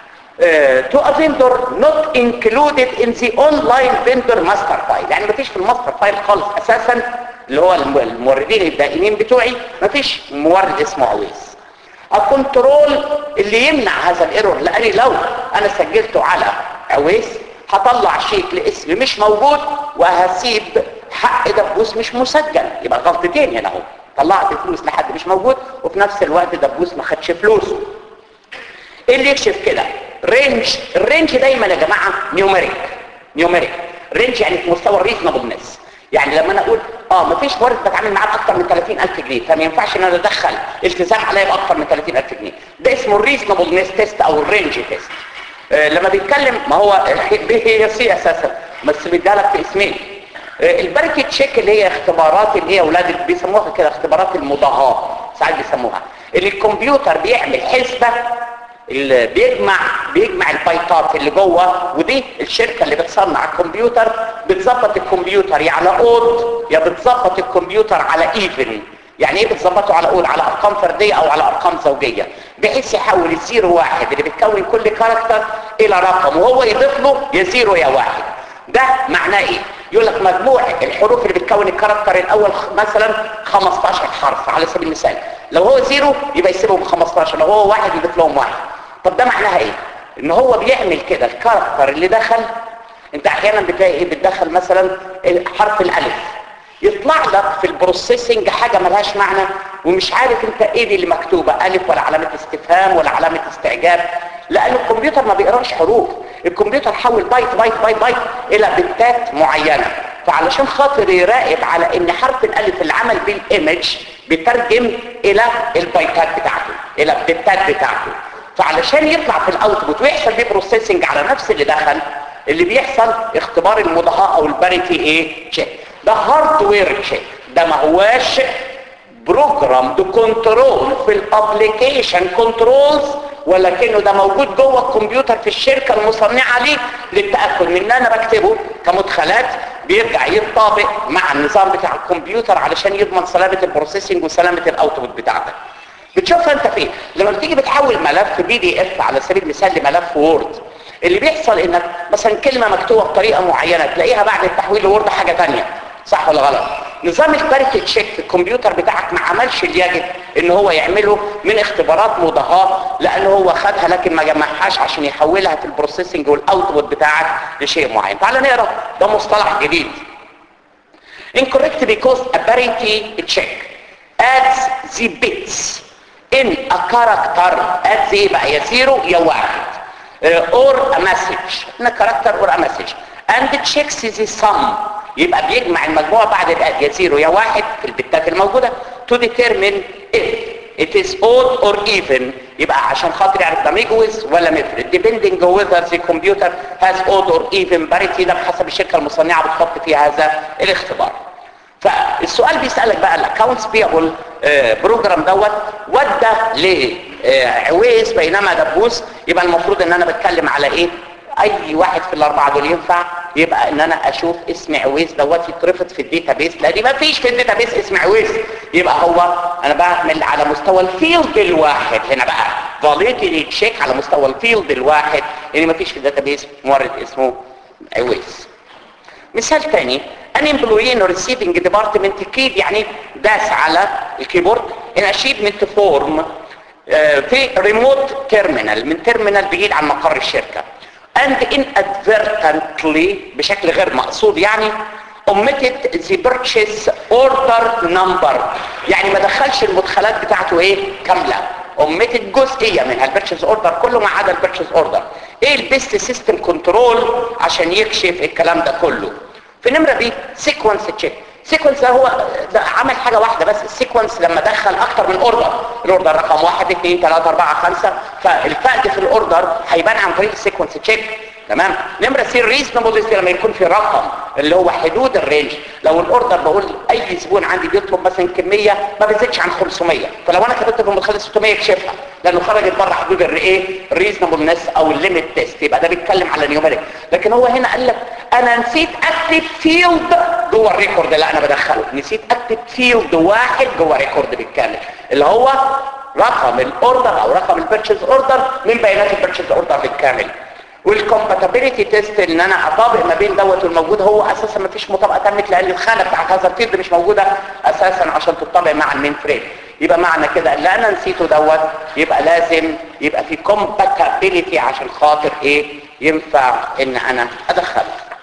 تو a vendor not included in the online vendor master file يعني مفيش في الماستر فايل خالص اساسا اللي هو الم- الموردين الدائمين بتوعي مفيش مورد اسمه عويس الكنترول اللي يمنع هذا الايرور لاني لو انا سجلته على عويس هطلع شيك لاسم مش موجود وهسيب حق دبوس مش مسجل يبقى غلطتين هنا اهو طلعت فلوس لحد مش موجود وفي نفس الوقت دبوس ما خدش فلوسه ايه اللي يكشف كده رينج الرينج دايما يا جماعه نيوميريك نيوميريك رينج يعني في مستوى الريزونبلنس يعني لما انا اقول اه مفيش مورد بتعامل معاه باكتر من 30000 جنيه فما ينفعش ان انا ادخل التزام عليا باكتر من 30000 جنيه ده اسمه الريزونبلنس تيست او الرينج تيست آه لما بيتكلم ما هو هي سي اساسا بس بيديها لك في اسمين آه البركه تشيك اللي هي اختبارات اللي هي اولاد بيسموها كده اختبارات المضاهاه ساعات بيسموها اللي الكمبيوتر بيعمل حسبه اللي بيجمع بيجمع البايتات اللي جوه ودي الشركه اللي بتصنع الكمبيوتر بتظبط الكمبيوتر يا على اود يا بتظبط الكمبيوتر على ايفن يعني ايه بتظبطه على اود على ارقام فرديه او على ارقام زوجيه بحيث يحول الزيرو واحد اللي بتكون كل كاركتر الى رقم وهو يضيف له يا زيرو يا واحد ده معناه ايه يقول لك مجموع الحروف اللي بتكون الكاركتر الاول خ- مثلا 15 حرف على سبيل المثال لو هو زيرو يبقى يسيبهم 15 لو هو واحد يضيف لهم واحد طب ده معناها ايه ان هو بيعمل كده الكاركتر اللي دخل انت احيانا بتلاقي ايه بتدخل مثلا حرف الالف يطلع لك في البروسيسنج حاجة ملهاش معنى ومش عارف انت ايه دي اللي مكتوبة الف ولا علامة استفهام ولا علامة استعجاب لان الكمبيوتر ما بيقراش حروف الكمبيوتر حول بايت بايت بايت بايت الى بتات معينة فعلشان خاطر يراقب على ان حرف الالف اللي عمل بيه الايمج بيترجم الى البايتات بتاعته الى البتات بتاعته فعلشان يطلع في الاوتبوت ويحصل بيه بروسيسنج على نفس اللي دخل اللي بيحصل اختبار المضاهاه او الباريتي ايه تشيك ده هاردوير تشيك ده ما هواش بروجرام دو كنترول في الابليكيشن كنترولز ولكنه ده موجود جوه الكمبيوتر في الشركه المصنعه ليه للتاكد من ان انا بكتبه كمدخلات بيرجع يتطابق مع النظام بتاع الكمبيوتر علشان يضمن سلامه البروسيسنج وسلامه الاوتبوت بتاعتك بتشوفها انت فين لما بتيجي بتحول ملف بي دي اف على سبيل المثال لملف وورد اللي بيحصل انك مثلا كلمه مكتوبه بطريقه معينه تلاقيها بعد التحويل لوورد حاجه ثانيه صح ولا غلط نظام الباريتي تشيك في الكمبيوتر بتاعك ما عملش اللي يجب ان هو يعمله من اختبارات مضاهاه لان هو خدها لكن ما جمعهاش عشان يحولها في البروسيسنج والاوتبوت بتاعك لشيء معين تعال نقرا ده مصطلح جديد incorrect because a parity check adds the bits in a character adds ايه بقى يا زيرو يا واحد uh, or a message in a character or a message and checks the sum يبقى بيجمع المجموعة بعد الآد يا زيرو يا واحد في البتات الموجودة to determine if it is odd or even يبقى عشان خاطر يعرف ده ميجوز ولا مفرد depending whether the computer has odd or even parity ده بحسب الشركة المصنعة بتحط فيها هذا الاختبار فالسؤال بيسألك بقى الاكونتس بيبل بروجرام دوت ودى لعويس بينما دبوس يبقى المفروض ان انا بتكلم على ايه اي واحد في الاربعه دول ينفع يبقى ان انا اشوف اسم عويس دوت يترفض في الداتابيس لان ما فيش في الداتابيس اسم عويس يبقى هو انا بعمل على مستوى الفيلد الواحد هنا بقى فاليديتي تشيك على مستوى الفيلد الواحد ان ما فيش في الداتابيس مورد اسمه عويس مثال تاني an employee in receiving department key يعني داس على الكيبورد in achievement form في ريموت تيرمينال من تيرمينال بعيد عن مقر الشركة and inadvertently بشكل غير مقصود يعني omitted the purchase order number يعني ما دخلش المدخلات بتاعته ايه كاملة omitted جزئية منها البيرتشيز اوردر كله ما عدا البيرتشيز اوردر ايه البيست سيستم كنترول عشان يكشف الكلام ده كله في نمرة بي سيكونس تشيك سيكونس ده هو ده عمل حاجة واحدة بس السيكونس لما دخل اكتر من اوردر الاوردر رقم واحد اثنين ثلاثة اربعة خمسة فالفقد في الاوردر هيبان عن طريق السيكونس تشيك تمام نمرة سي ريزنبل لما يكون في رقم اللي هو حدود الرينج لو الاوردر بقول اي زبون عندي بيطلب مثلا كمية ما بيزيدش عن 500 فلو انا كتبت في المدخل 600 يكشفها لانه خرجت بره حدود الايه الريزنبلنس او الليميت تيست يبقى ده بيتكلم على نيوميريك لكن هو هنا قال لك انا نسيت اكتب فيلد جوه الريكورد اللي انا بدخله نسيت اكتب فيلد واحد جوه ريكورد بالكامل اللي هو رقم الاوردر او رقم البيرتشيز اوردر من بيانات البيرتشيز اوردر بالكامل والكومباتيبيليتي تيست ان انا اطابق ما بين دوت والموجود هو اساسا ما فيش مطابقه تمت لان الخانه بتاعت هذا الفيلد مش موجوده اساسا عشان تطابق مع المين فريم يبقى معنى كده اللي انا نسيته دوت يبقى لازم يبقى في كومباتيبيليتي عشان خاطر ايه ينفع ان انا ادخله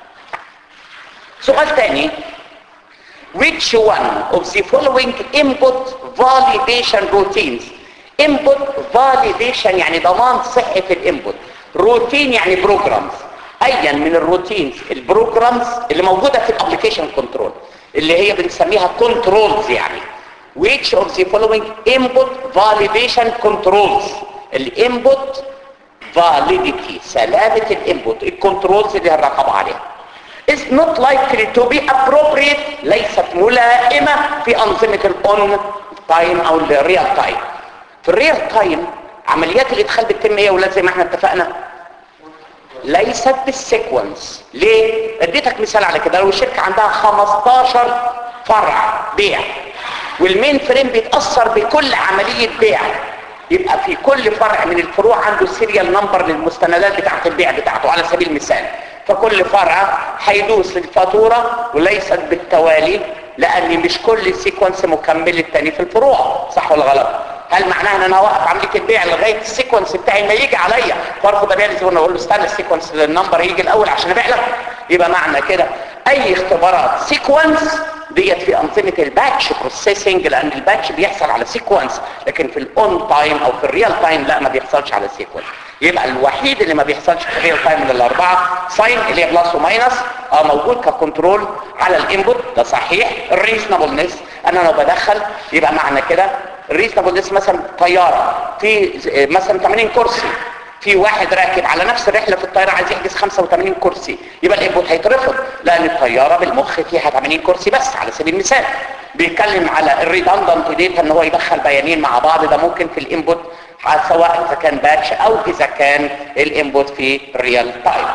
سؤال تاني which one of the following input validation routines input validation يعني ضمان صحة الانبوت روتين يعني بروجرامز ايا من الروتينز البروجرامز اللي موجودة في الابليكيشن كنترول اللي هي بنسميها كنترولز يعني which of the following input validation controls الانبوت validity سلامة الانبوت الكنترولز اللي هنرقب عليها is not likely to be appropriate ليست ملائمة في أنظمة الأون تايم أو الريال تايم في الريال تايم عمليات الإدخال بتتم إيه يا ولاد زي ما احنا اتفقنا ليست بالسيكونس ليه؟ اديتك مثال على كده لو الشركة عندها 15 فرع بيع والمين فريم بيتأثر بكل عملية بيع يبقى في كل فرع من الفروع عنده سيريال نمبر للمستندات بتاعت البيع بتاعته على سبيل المثال فكل فرع هيدوس الفاتورة وليست بالتوالي لان مش كل سيكونس مكمل التاني في الفروع صح ولا غلط هل معناها ان انا اوقف عمليه البيع لغايه السيكونس بتاعي ما يجي عليا وارفض ابيع للزبون اقول له استنى السيكونس النمبر يجي الاول عشان ابيع لك يبقى معنى كده اي اختبارات سيكونس ديت في انظمه الباتش بروسيسنج لان الباتش بيحصل على سيكونس لكن في الاون تايم او في الريال تايم لا ما بيحصلش على سيكونس يبقى الوحيد اللي ما بيحصلش في الريال تايم من الاربعه ساين اللي هي بلس وماينس اه موجود ككنترول على الانبوت ده صحيح الريزونبلنس انا لو بدخل يبقى معنى كده الريزنبل مثلا طياره في مثلا 80 كرسي في واحد راكب على نفس الرحله في الطياره عايز يحجز 85 كرسي يبقى الانبوت هيترفض لان الطياره بالمخ فيها 80 كرسي بس على سبيل المثال بيتكلم على الريدندنت ديتا ان هو يدخل بيانين مع بعض ده ممكن في الانبوت سواء اذا كان باتش او اذا كان الانبوت في ريال تايم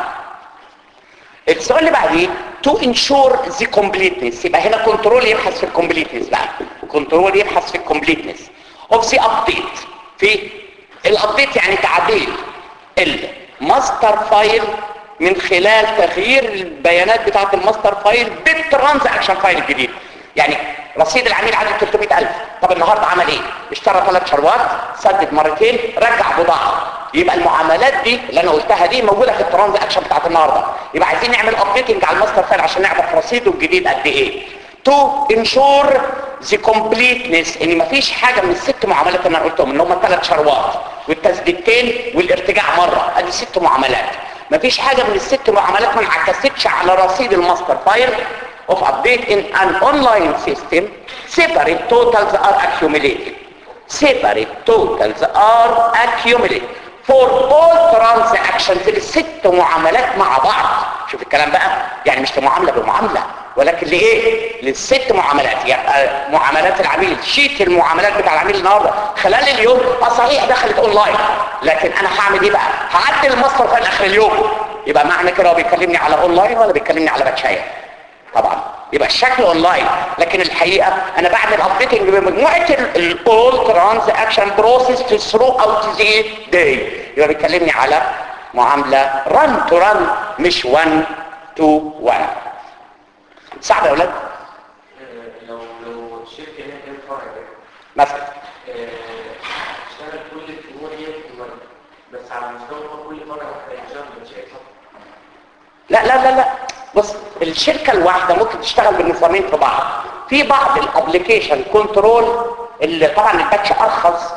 السؤال اللي بعديه تو انشور ذا كومبليتنس يبقى هنا كنترول يبحث في الكومبليتنس بقى كنترول يبحث في الكومبليتنس اوف ذا ابديت في الابديت يعني تعديل الماستر فايل من خلال تغيير البيانات بتاعه الماستر فايل بالترانزاكشن فايل الجديد يعني رصيد العميل عدد 300000 طب النهارده عمل ايه اشترى ثلاث شروات سدد مرتين رجع بضاعه يبقى المعاملات دي اللي انا قلتها دي موجوده في الترانزاكشن بتاعت النهارده يبقى عايزين نعمل ابديتنج على الماستر فايل عشان نعرف رصيده الجديد قد ايه تو انشور ذا كومبليتنس ان مفيش حاجه من الست معاملات اللي انا قلتهم ان هم ثلاث شروات والتسديدتين والارتجاع مره ادي ست معاملات مفيش حاجه من الست معاملات ما انعكستش على رصيد الماستر فايل of update in an online system separate totals are accumulated separate totals are accumulated for all transactions للست معاملات مع بعض شوف الكلام بقى يعني مش لمعاملة بمعاملة ولكن لإيه للست معاملات يعني معاملات العميل شيت المعاملات بتاع العميل النهاردة خلال اليوم اه صحيح دخلت اونلاين لكن انا هعمل ايه بقى هعدل المصدر في اخر اليوم يبقى معنى كده هو بيكلمني على اونلاين ولا بيكلمني على باتشايه طبعا يبقى الشكل اونلاين لكن الحقيقه انا بعمل ابديتنج بمجموعه الاول ترانزاكشن بروسيس في ثرو اوت ذا داي يبقى بيكلمني على معامله رن تو رن مش 1 تو 1 صعب يا اولاد لو لو الشركه هي هي الفرع ده مثلا آه، اشتغل كل الفروع هي في الورق بس على مستوى كل فرع هيشتغل بشكل لا لا لا لا بص الشركة الواحدة ممكن تشتغل بالنظامين في بعض في بعض الابليكيشن كنترول اللي طبعا الباتش ارخص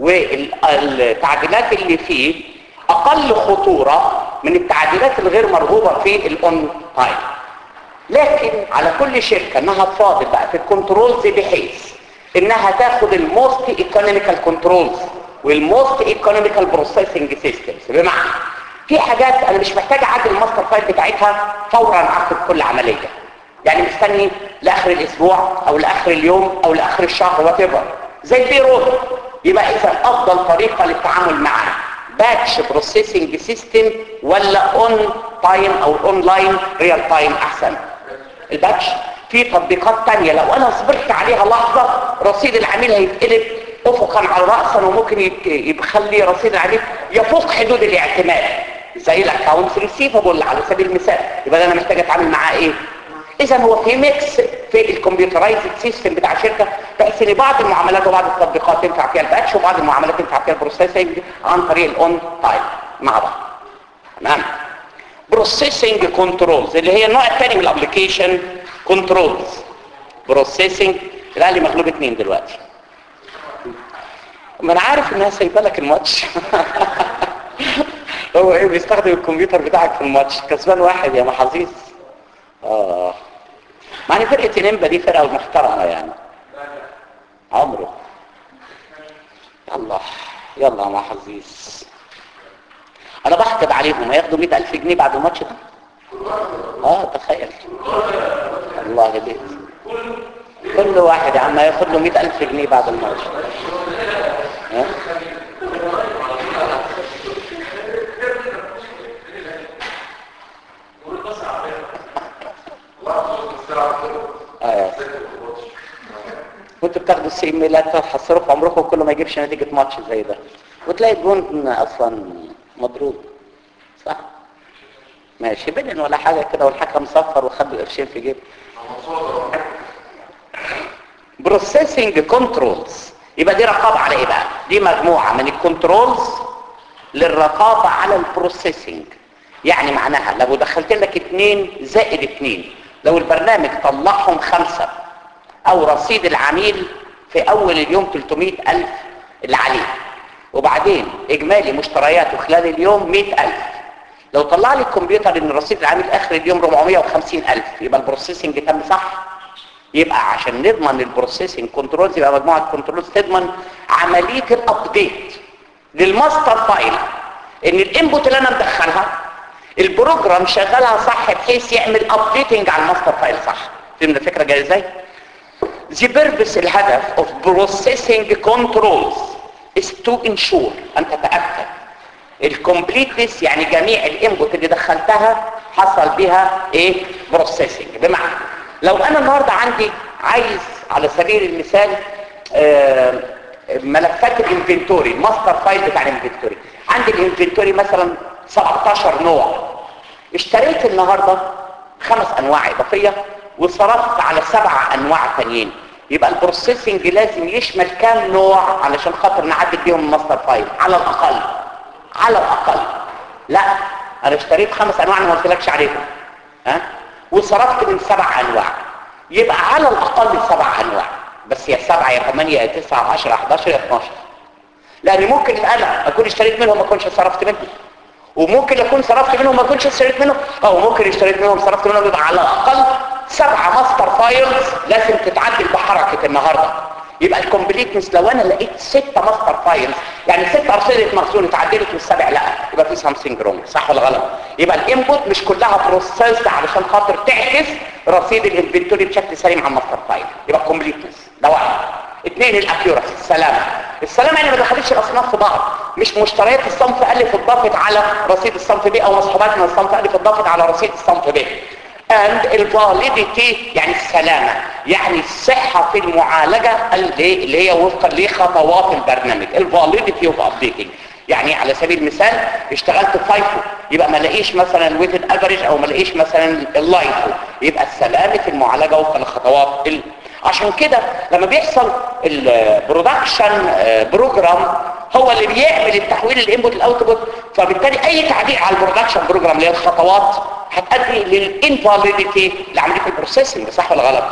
والتعديلات اللي فيه اقل خطورة من التعديلات الغير مرغوبة في الاون تايم لكن على كل شركة انها تفاضل بقى في الكنترولز بحيث انها تاخد الموست ايكونوميكال كنترولز والموست ايكونوميكال بروسيسنج سيستمز بمعنى في حاجات انا مش محتاج اعدل الماستر فايل بتاعتها فورا عقب كل عمليه يعني مستني لاخر الاسبوع او لاخر اليوم او لاخر الشهر وات زي البيرول يبقى اذا افضل طريقه للتعامل معاه باتش بروسيسنج سيستم ولا اون تايم او اونلاين ريال تايم احسن الباتش في تطبيقات تانية لو انا صبرت عليها لحظة رصيد العميل هيتقلب افقا على رأسا وممكن يت- يخلي رصيد العميل يفوق حدود الاعتماد زي الاكونتس ريسيفبل على سبيل المثال يبقى انا محتاج اتعامل معاه ايه اذا هو في ميكس في الكمبيوترايزد سيستم بتاع الشركه بحيث ان بعض المعاملات وبعض التطبيقات تنفع فيها الباتش وبعض المعاملات تنفع فيها البروسيسنج عن طريق الاون تايم مع بعض تمام بروسيسنج كنترولز اللي هي النوع الثاني من الابلكيشن كنترولز بروسيسنج الاهلي مغلوب اتنين دلوقتي ما انا عارف انها سايبه لك الماتش هو ايه بيستخدم الكمبيوتر بتاعك في الماتش كسبان واحد يا محظوظ اه معني فرقه نيمبا دي فرقه محترمه يعني عمره يلا يلا يا محظوظ انا بحقد عليهم هياخدوا 100000 جنيه بعد الماتش ده اه تخيل الله يهديك كل واحد يا عم هياخد له 100000 جنيه بعد الماتش ها؟ اه يا كنتوا بتاخدوا السي ايميلات تحصلوا في عمركم كل ما يجيبش نتيجة ماتش زي ده وتلاقي الجون اصلا مضروب صح ماشي بدن ولا حاجة كده والحكم صفر وخد القرشين في جيبه بروسيسنج كنترولز يبقى دي رقابة على ايه بقى دي مجموعة من الكنترولز للرقابة على البروسيسنج يعني معناها لو دخلت لك اتنين زائد اتنين لو البرنامج طلعهم خمسة او رصيد العميل في اول اليوم 300 الف اللي عليه وبعدين اجمالي مشترياته خلال اليوم 100 الف لو طلع لي الكمبيوتر ان رصيد العميل اخر اليوم 450 الف يبقى البروسيسنج تم صح يبقى عشان نضمن البروسيسنج كنترولز يبقى مجموعه كنترولز تضمن عمليه الابديت للماستر فايل ان الانبوت اللي انا مدخلها البروجرام شغالها صح بحيث يعمل ابديتنج على الماستر فايل صح فهمنا الفكره جايه ازاي The purpose الهدف of processing controls is to ensure أن تتأكد الكومبليتنس يعني جميع الانبوت اللي دخلتها حصل بها ايه بروسيسنج بمعنى لو انا النهارده عندي عايز على سبيل المثال آه، ملفات الانفنتوري الماستر فايل بتاع الانفنتوري عندي الانفنتوري مثلا 17 نوع اشتريت النهارده خمس انواع اضافيه وصرفت على سبع انواع تانيين يبقى البروسيسنج لازم يشمل كام نوع علشان خاطر نعدل بيهم الماستر فايل على الاقل على الاقل لا انا اشتريت خمس انواع انا ما قلتلكش عليهم ها وصرفت من سبع انواع يبقى على الاقل سبع انواع بس يا سبعه يا ثمانيه يا تسعه 10 11 يا 12 لان ممكن انا اكون اشتريت منهم ما اكونش صرفت منهم وممكن اكون صرفت منهم ما اكونش اشتريت منهم او ممكن اشتريت منهم صرفت منهم يبقى على الاقل سبعه ماستر فايلز لازم تتعدل بحركه النهارده يبقى الكومبليتنس لو انا لقيت ستة ماستر فايلز يعني ست ارصده مخزون اتعدلت والسبع لا يبقى في سامثينج رونج صح ولا غلط يبقى الانبوت مش كلها بروسيسد علشان خاطر تعكس رصيد الانفنتوري بشكل سليم على الماستر فايل يبقى كومبليتنس ده واحد اثنين الاكيوراسي السلامه السلامه يعني ما دخلتش الاصناف في بعض مش مشتريات الصنف الف اتضافت على رصيد الصنف ب او مصحوبات من الصنف الف اتضافت على رصيد الصنف ب and الفاليديتي يعني السلامة يعني الصحة في المعالجة اللي, اللي هي وفقا لخطوات البرنامج الفاليديتي اوف ابديتنج يعني على سبيل المثال اشتغلت فايفو يبقى ما لاقيش مثلا الويتد افريج او ما لاقيش مثلا اللايفو يبقى السلامة المعالجة وفقا لخطوات ال... عشان كده لما بيحصل البرودكشن بروجرام هو اللي بيعمل التحويل الانبوت الاوتبوت فبالتالي اي تعديل على البرودكشن بروجرام اللي هي الخطوات هتؤدي للانفاليديتي لعمليه البروسيسنج صح ولا غلط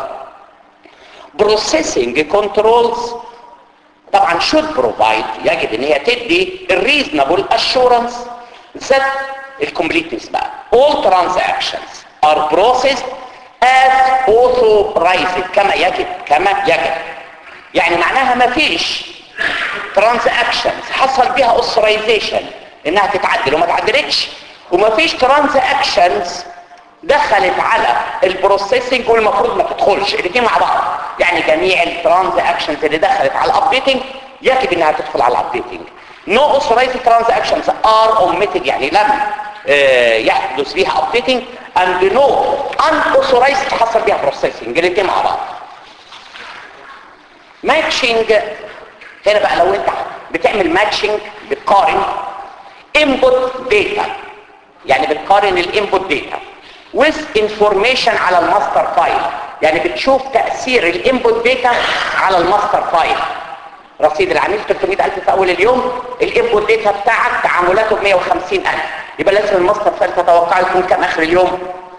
بروسيسنج كنترولز طبعا should provide يجب ان هي تدي الريزونبل assurance that الكومبليتنس بقى all transactions are processed as authorized كما يجب كما يجب يعني معناها ما فيش transactions حصل بها authorization انها تتعدل وما تعدلتش وما فيش ترانزاكشنز دخلت على البروسيسنج والمفروض ما تدخلش الاثنين مع بعض يعني جميع الترانزاكشنز اللي دخلت على الابديتنج يجب انها تدخل على الابديتنج no authorized transactions are omitted يعني لم آه يحدث بها updating and no unauthorized حصل بها processing الاثنين مع بعض matching هنا بقى لو انت بتعمل matching بتقارن input data يعني بتقارن الانبوت داتا with information على الماستر فايل يعني بتشوف تأثير الانبوت داتا على الماستر فايل رصيد العميل 300000 في اول اليوم الانبوت داتا بتاعك تعاملاته ب 150000 يبقى لازم الماستر فايل تتوقع يكون كام اخر اليوم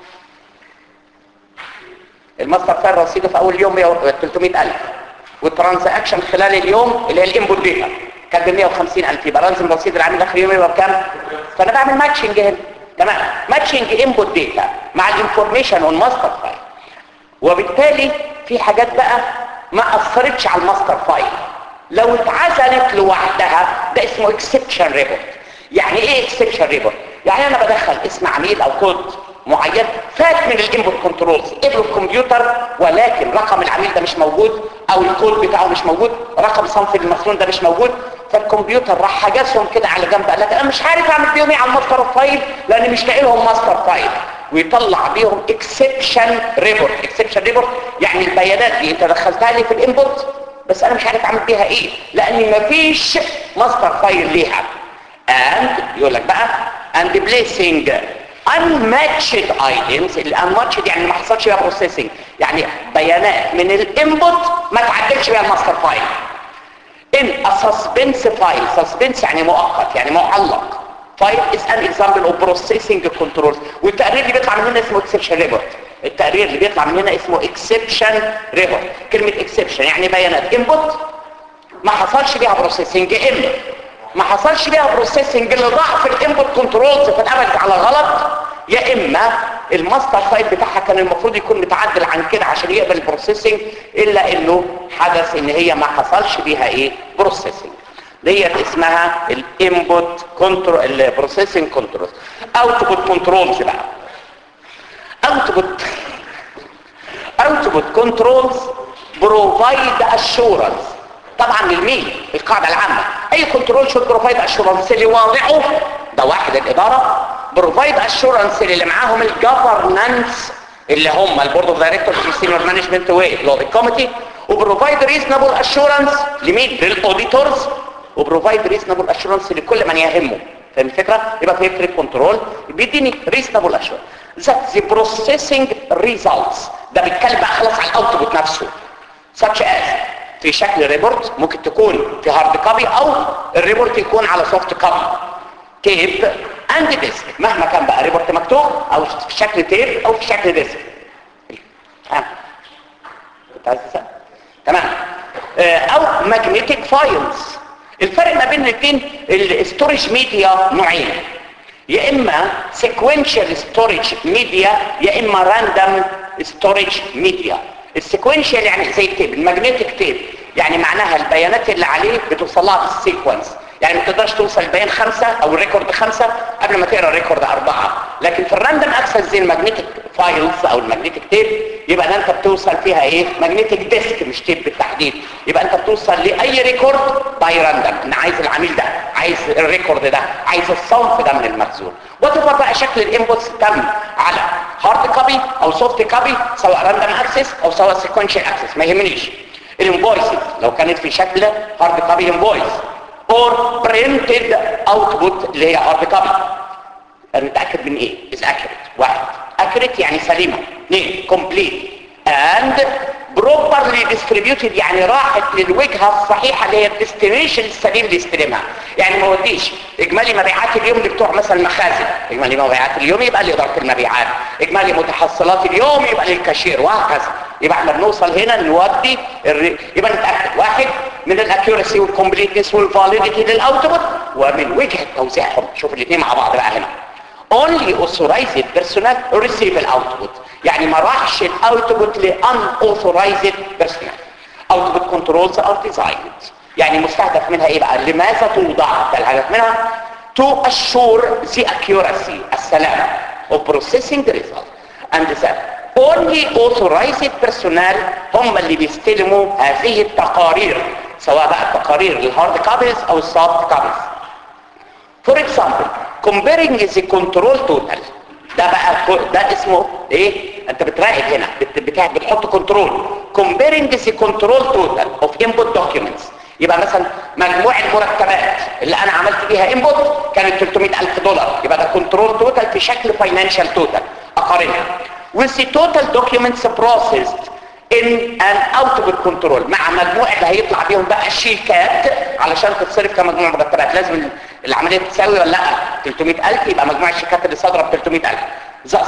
الماستر فايل رصيده في اول يوم 300000 والترانزاكشن خلال اليوم اللي هي الانبوت داتا كان ب 150000 يبقى لازم رصيد العميل اخر يوم يبقى بكام فانا بعمل ماتشنج هنا تمام ماتشنج انبوت داتا مع الانفورميشن والماستر فايل وبالتالي في حاجات بقى ما اثرتش على الماستر فايل لو اتعزلت لوحدها ده اسمه اكسبشن ريبورت يعني ايه اكسبشن ريبورت يعني انا بدخل اسم عميل او كود معين فات من الانبوت كنترولز قبل الكمبيوتر ولكن رقم العميل ده مش موجود او الكود بتاعه مش موجود رقم صنف المخزون ده مش موجود فالكمبيوتر راح حجزهم كده على جنب قال لك انا مش عارف اعمل بيهم ايه على الماستر فايل لان مش لاقي لهم ماستر فايل ويطلع بيهم اكسبشن ريبورت اكسبشن ريبورت يعني البيانات دي انت دخلتها لي في الانبوت بس انا مش عارف اعمل بيها ايه لان مفيش ماستر فايل ليها and يقول لك بقى and placing unmatched items الانماتشد يعني ما حصلش بيها بروسيسنج يعني بيانات من الانبوت ما تعدلش بيها الماستر فايل in a suspense file suspense يعني مؤقت يعني معلق file is an example of processing controls والتقرير اللي بيطلع من هنا اسمه exception report التقرير اللي بيطلع من هنا اسمه exception report كلمة exception يعني بيانات input ما حصلش بيها بروسيسنج اما ما حصلش بيها بروسيسنج لضعف الانبوت كنترولز فاتقبلت على غلط يا اما الماستر فايل بتاعها كان المفروض يكون متعدل عن كده عشان يقبل البروسيسنج الا انه حدث ان هي ما حصلش بيها ايه بروسيسنج ديت اسمها الانبوت كنترول البروسيسنج كنترول اوتبوت كنترولز بقى اوتبوت اوتبوت كنترولز بروفايد اشورنس طبعا للمين القاعده العامه اي كنترول شود بروفايد اشورنس اللي واضعه ده واحد الاداره بروفايد اشورنس اللي معاهم الجفرنانس اللي هم البورد اوف دايركتورز والسينيور مانجمنت والاوديت كوميتي وبروفايد ريزونبل اشورنس لمين للاوديتورز وبروفايد ريزونبل اشورنس لكل من يهمه فاهم الفكره يبقى في فكره كنترول بيديني ريزونبل اشورنس ذات ذا بروسيسنج ريزلتس ده بيتكلم بقى خلاص على الاوتبوت نفسه such as في شكل ريبورت ممكن تكون في هارد كوبي او الريبورت يكون على سوفت كوبي تيب اند ديسك مهما كان بقى ريبورت مكتوب او في شكل تيب او في شكل ديسك ها كنت عايز تسأل تمام آه، او ماجنتيك فايلز الفرق ما بين الاثنين الستورج ميديا نوعين يا اما سيكوينشال ستورج ميديا يا اما راندوم ستورج ميديا السيكوينشال يعني زي التيب الماجنتيك تيب يعني معناها البيانات اللي عليه بتوصل لها في السيكونس يعني ما تقدرش توصل البيان خمسة او الريكورد خمسة قبل ما تقرا الريكورد اربعة لكن في الراندوم اكسس زي الماجنتيك فايلز او الماجنتيك تيب يبقى ده انت بتوصل فيها ايه ماجنتيك ديسك مش تيب بالتحديد يبقى انت بتوصل لاي ريكورد باي راندوم انا عايز العميل ده عايز الريكورد ده عايز الصنف ده من المخزون وتبقى بقى شكل الانبوتس تم على هارد كوبي او سوفت كوبي سواء راندوم اكسس او سواء سيكونشال اكسس ما يهمنيش الانفويسز لو كانت في شكل هارد كوبي انفويس اور برينتد اوتبوت اللي هي هارد كوبي نتاكد من ايه از اكيوريت واحد اكيوريت يعني سليمه اثنين كومبليت اند بروبرلي ديستريبيوتد يعني راحت للوجهه الصحيحه اللي هي الديستنيشن السليم اللي يستلمها يعني ما وديش اجمالي مبيعات اليوم اللي بتوع مثلا المخازن اجمالي مبيعات اليوم يبقى لاداره المبيعات اجمالي متحصلات اليوم يبقى للكاشير وهكذا يبقى احنا بنوصل هنا نودي الري... يبقى نتاكد واحد من الاكيورسي والكومبليتنس والفاليديتي للاوتبوت ومن وجهه توزيعهم شوف الاثنين مع بعض بقى هنا only authorized personnel receive الاوتبوت يعني ما راحش الاوتبوت ل unauthorized personnel output controls are designed يعني مستهدف منها ايه بقى لماذا توضع ده الهدف منها to assure the accuracy السلامة of processing the result and that only authorized personnel هم اللي بيستلموا هذه التقارير سواء بقى التقارير الهارد كابيز او السوفت كابيز فور اكزامبل comparing the control total ده بقى ده اسمه ايه انت بتراقب هنا بت- بتاع بتحط كنترول comparing the control total of input documents يبقى مثلا مجموع المرتبات اللي انا عملت بيها انبوت كانت 300000 دولار يبقى ده كنترول توتال في شكل فاينانشال توتال اقارنها with the total documents processed in an output control مع مجموع اللي هيطلع بيهم بقى الشيكات علشان تتصرف كمجموع مرتبات لازم العمليه تساوي ولا لا 300000 يبقى مجموع الشيكات اللي صادره ب 300000 thus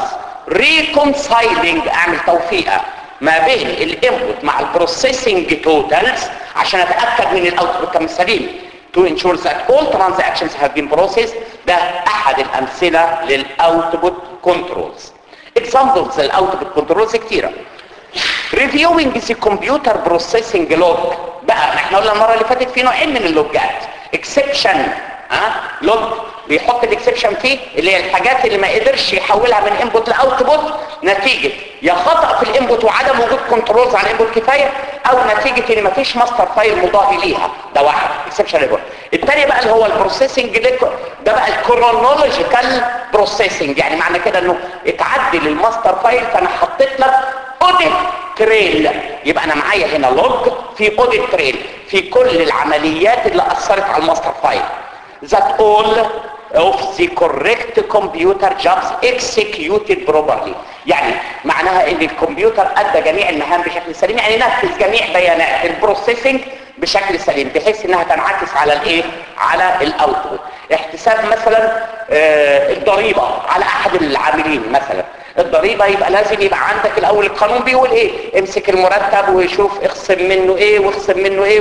reconciling اعمل توفيقه ما بين الانبوت مع البروسيسنج توتالز عشان اتاكد من الاوتبوت كان سليم to ensure that all transactions have been processed ده احد الامثله للاوتبوت كنترولز examples للاوتبوت كنترولز كتيره reviewing the computer processing log بقى احنا قلنا المره اللي فاتت في نوعين من اللوجات exception ها لوج بيحط الاكسبشن فيه اللي هي الحاجات اللي ما قدرش يحولها من انبوت لاوتبوت نتيجه يا خطا في الانبوت وعدم وجود كنترولز على الانبوت كفايه او نتيجه ان ما فيش ماستر فايل مضاد ليها ده واحد اكسبشن ريبورت الثاني بقى اللي هو البروسيسنج ده بقى الكرونولوجيكال بروسيسنج يعني معنى كده انه اتعدل الماستر فايل فانا حطيت لك اوديت تريل يبقى انا معايا هنا لوج في اوديت تريل في كل العمليات اللي اثرت على الماستر فايل that all of the correct computer jobs executed properly يعني معناها ان الكمبيوتر ادى جميع المهام بشكل سليم يعني نفذ جميع بيانات البروسيسنج بشكل سليم بحيث انها تنعكس على الايه على الاوتبوت احتساب مثلا آه الضريبه على احد العاملين مثلا الضريبه يبقى لازم يبقى عندك الاول القانون بيقول ايه امسك المرتب وشوف اخصم منه ايه واخصم منه ايه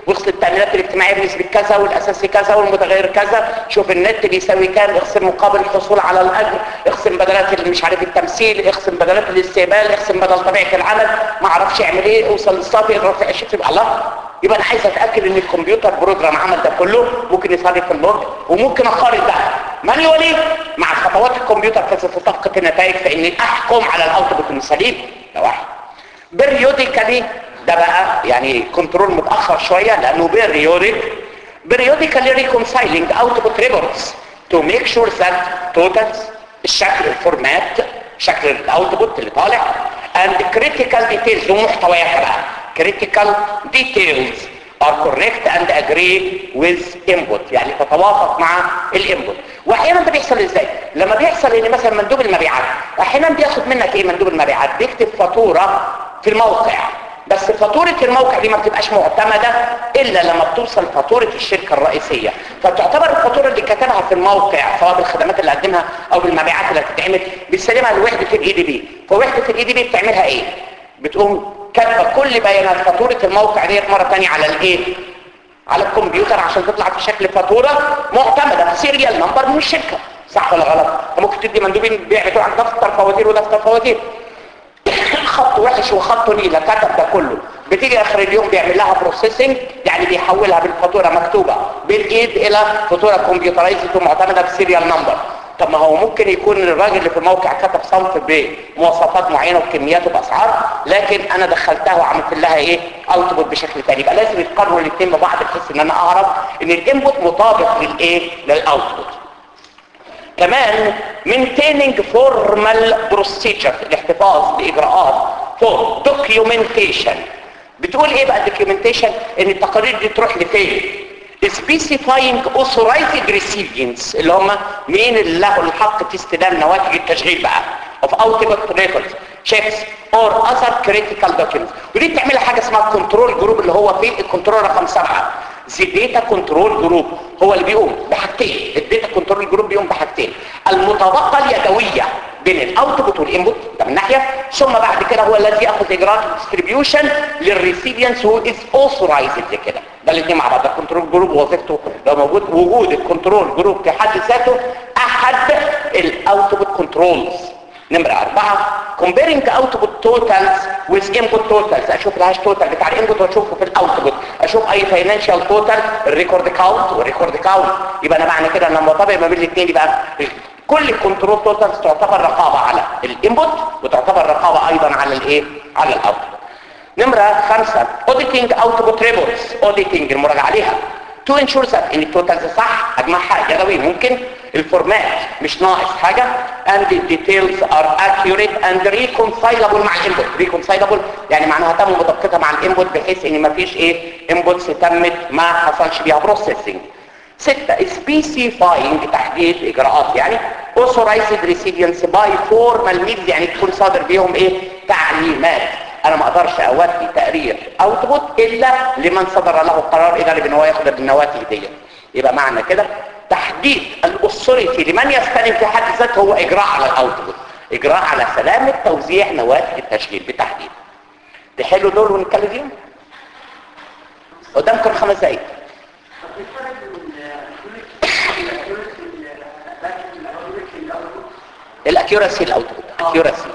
واغسل التامينات الاجتماعيه بنسبه كذا والاساسي كذا والمتغير كذا شوف النت بيساوي كام اقسم مقابل الحصول على الاجر اقسم بدلات اللي مش عارف التمثيل اقسم بدلات الاستقبال اقسم بدل طبيعه العمل ما اعرفش اعمل ايه اوصل للصافي اضرب في 20 يبقى الله يبقى انا عايز اتاكد ان الكمبيوتر بروجرام عمل ده كله ممكن يصرف اللوج وممكن اقارن ده مانيوالي مع خطوات الكمبيوتر في تدقق النتائج فاني احكم على الاوتبوت السليم ده واحد بريوديكالي ده بقى يعني كنترول متاخر شويه لانه بريوديك periodically reconciling output reports to make sure that totals الشكل الفورمات شكل الاوتبوت اللي طالع and critical details ومحتوياتها بقى critical details are correct and agree with input يعني تتوافق مع الانبوت واحيانا ده بيحصل ازاي لما بيحصل ان مثلا مندوب المبيعات احيانا بياخد منك ايه مندوب المبيعات بيكتب فاتوره في الموقع بس فاتورة الموقع دي ما بتبقاش معتمدة الا لما بتوصل فاتورة الشركة الرئيسية فتعتبر الفاتورة اللي كتبها في الموقع سواء بالخدمات اللي قدمها او بالمبيعات اللي هتتعمل بيسلمها لوحدة الاي دي بي فوحدة الاي دي بي بتعملها ايه بتقوم كاتبه كل بيانات فاتورة الموقع ديت مرة تانية على الايه على الكمبيوتر عشان تطلع في شكل فاتورة معتمدة في سيريال نمبر من الشركة صح ولا غلط ممكن تدي مندوبين بيع بتوع دفتر فواتير ودفتر فواتير خط وحش وخط نيلة كتب ده كله بتيجي اخر اليوم بيعمل لها بروسيسنج يعني بيحولها بالفاتوره مكتوبه بالايد الى فاتوره كمبيوترايزد ومعتمده بسيريال نمبر طب ما هو ممكن يكون الراجل اللي في الموقع كتب صنف بمواصفات معينه وبكميات وباسعار لكن انا دخلتها وعملت لها ايه اوتبوت بشكل تاني يبقى لازم يتقارنوا الاثنين ببعض بحيث ان انا اعرف ان الانبوت مطابق للايه للاوتبوت كمان maintaining formal procedures الاحتفاظ باجراءات for documentation بتقول ايه بقى documentation ان التقارير دي تروح لفين specifying authorized recipients اللي هم مين اللي له الحق في استلام نواتج التشغيل بقى of output records checks or other critical documents ودي بتعملها حاجه اسمها كنترول جروب اللي هو في الكنترول رقم سبعة زي داتا كنترول جروب هو اللي بيقوم بحاجتين الداتا كنترول جروب بيقوم بحاجتين المطابقه اليدويه بين الاوتبوت والانبوت ده من ناحيه ثم بعد كده هو الذي ياخذ اجراءات الديستريبيوشن للريسيبيانس هو از اوثورايزد كده ده الاثنين مع بعض الكنترول جروب وظيفته لو موجود وجود الكنترول جروب في حد ذاته احد الاوتبوت كنترولز نمرة أربعة comparing output totals with input totals أشوف الهاش توتال بتاع الانبوت وأشوفه في الاوتبوت أشوف أي financial total الريكورد كاونت والريكورد كاونت يبقى أنا معنى كده أنا مطابق ما بين الاثنين يبقى كل الكنترول توتالز تعتبر رقابة على الانبوت وتعتبر رقابة أيضا على الإيه؟ على الاوتبوت نمرة خمسة auditing output reports auditing المراجعة عليها to ensure that ان التوتالز صح اجمعها يدوي ممكن الفورمات مش ناقص حاجة and the details are accurate and reconcilable مع الانبوت reconcilable يعني معناها تم مطابقتها مع الانبوت بحيث ان مفيش ايه انبوتس تمت ما حصلش بيها بروسيسنج ستة specifying تحديد اجراءات يعني authorized recipients by formal means يعني تكون صادر بيهم ايه تعليمات انا ما اقدرش اودي تقرير اوتبوت الا لمن صدر له قرار اداري ان هو ياخد النواتج دي يبقى معنى كده تحديد الاثوريتي لمن يستلم في حد ذاته هو اجراء على الاوتبوت اجراء على سلامه توزيع نواتج التشغيل بالتحديد تحلوا دول ونتكلم فيهم قدامكم خمس دقايق الاكيوراسي الاوتبوت اكيوراسي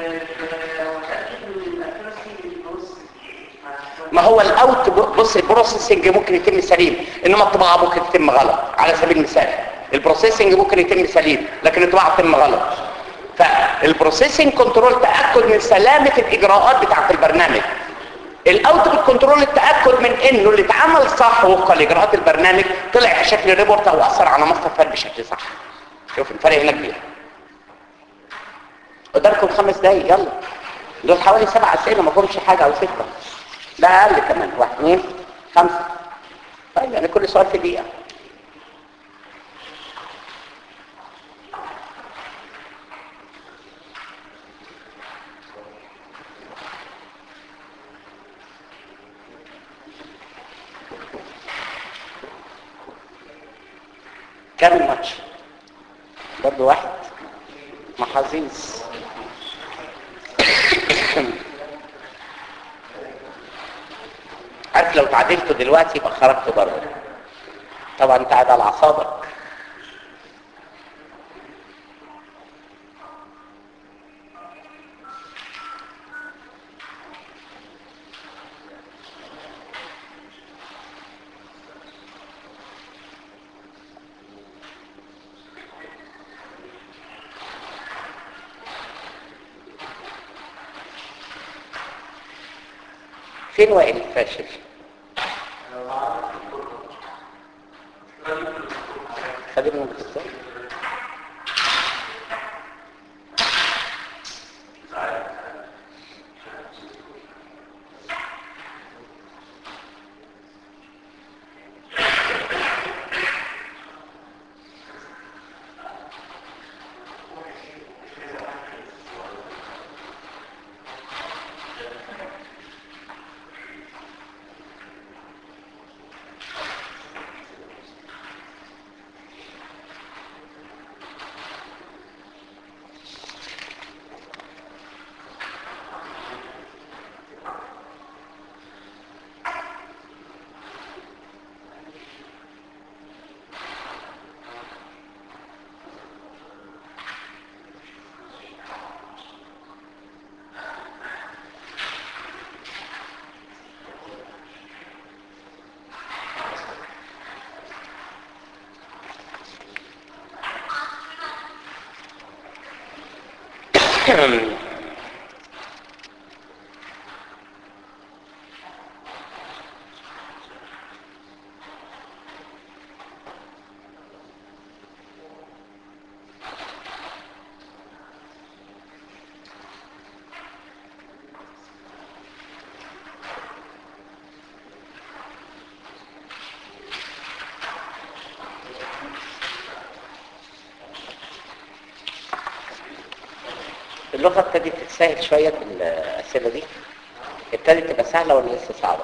ما هو الاوت بص البروسيسنج ممكن يتم سليم انما الطباعه ممكن تتم غلط على سبيل المثال البروسيسنج ممكن يتم سليم لكن الطباعه تتم غلط فالبروسيسنج كنترول تاكد من سلامه الاجراءات بتاعه البرنامج الاوتبوت كنترول التاكد من انه اللي اتعمل صح وفقا لاجراءات البرنامج طلع في شكل ريبورت او اثر على مصدر فات بشكل صح شوف الفرق هنا كبير قدامكم خمس دقايق يلا دول حوالي سبع اسئله ما فهمش حاجه او سته ده اقل كمان واحد اثنين خمسه طيب يعني كل سؤال في دقيقه كام الماتش برضه واحد محاظيظ عارف لو تعادلته دلوقتي يبقى خرجت بره طبعا انت قاعد على اعصابك فين وائل الفاشل خدمنا الدكتور اللغة ابتدت تتسهل شوية في الأسئلة دي ابتدت تبقى سهلة ولا لسه صعبة؟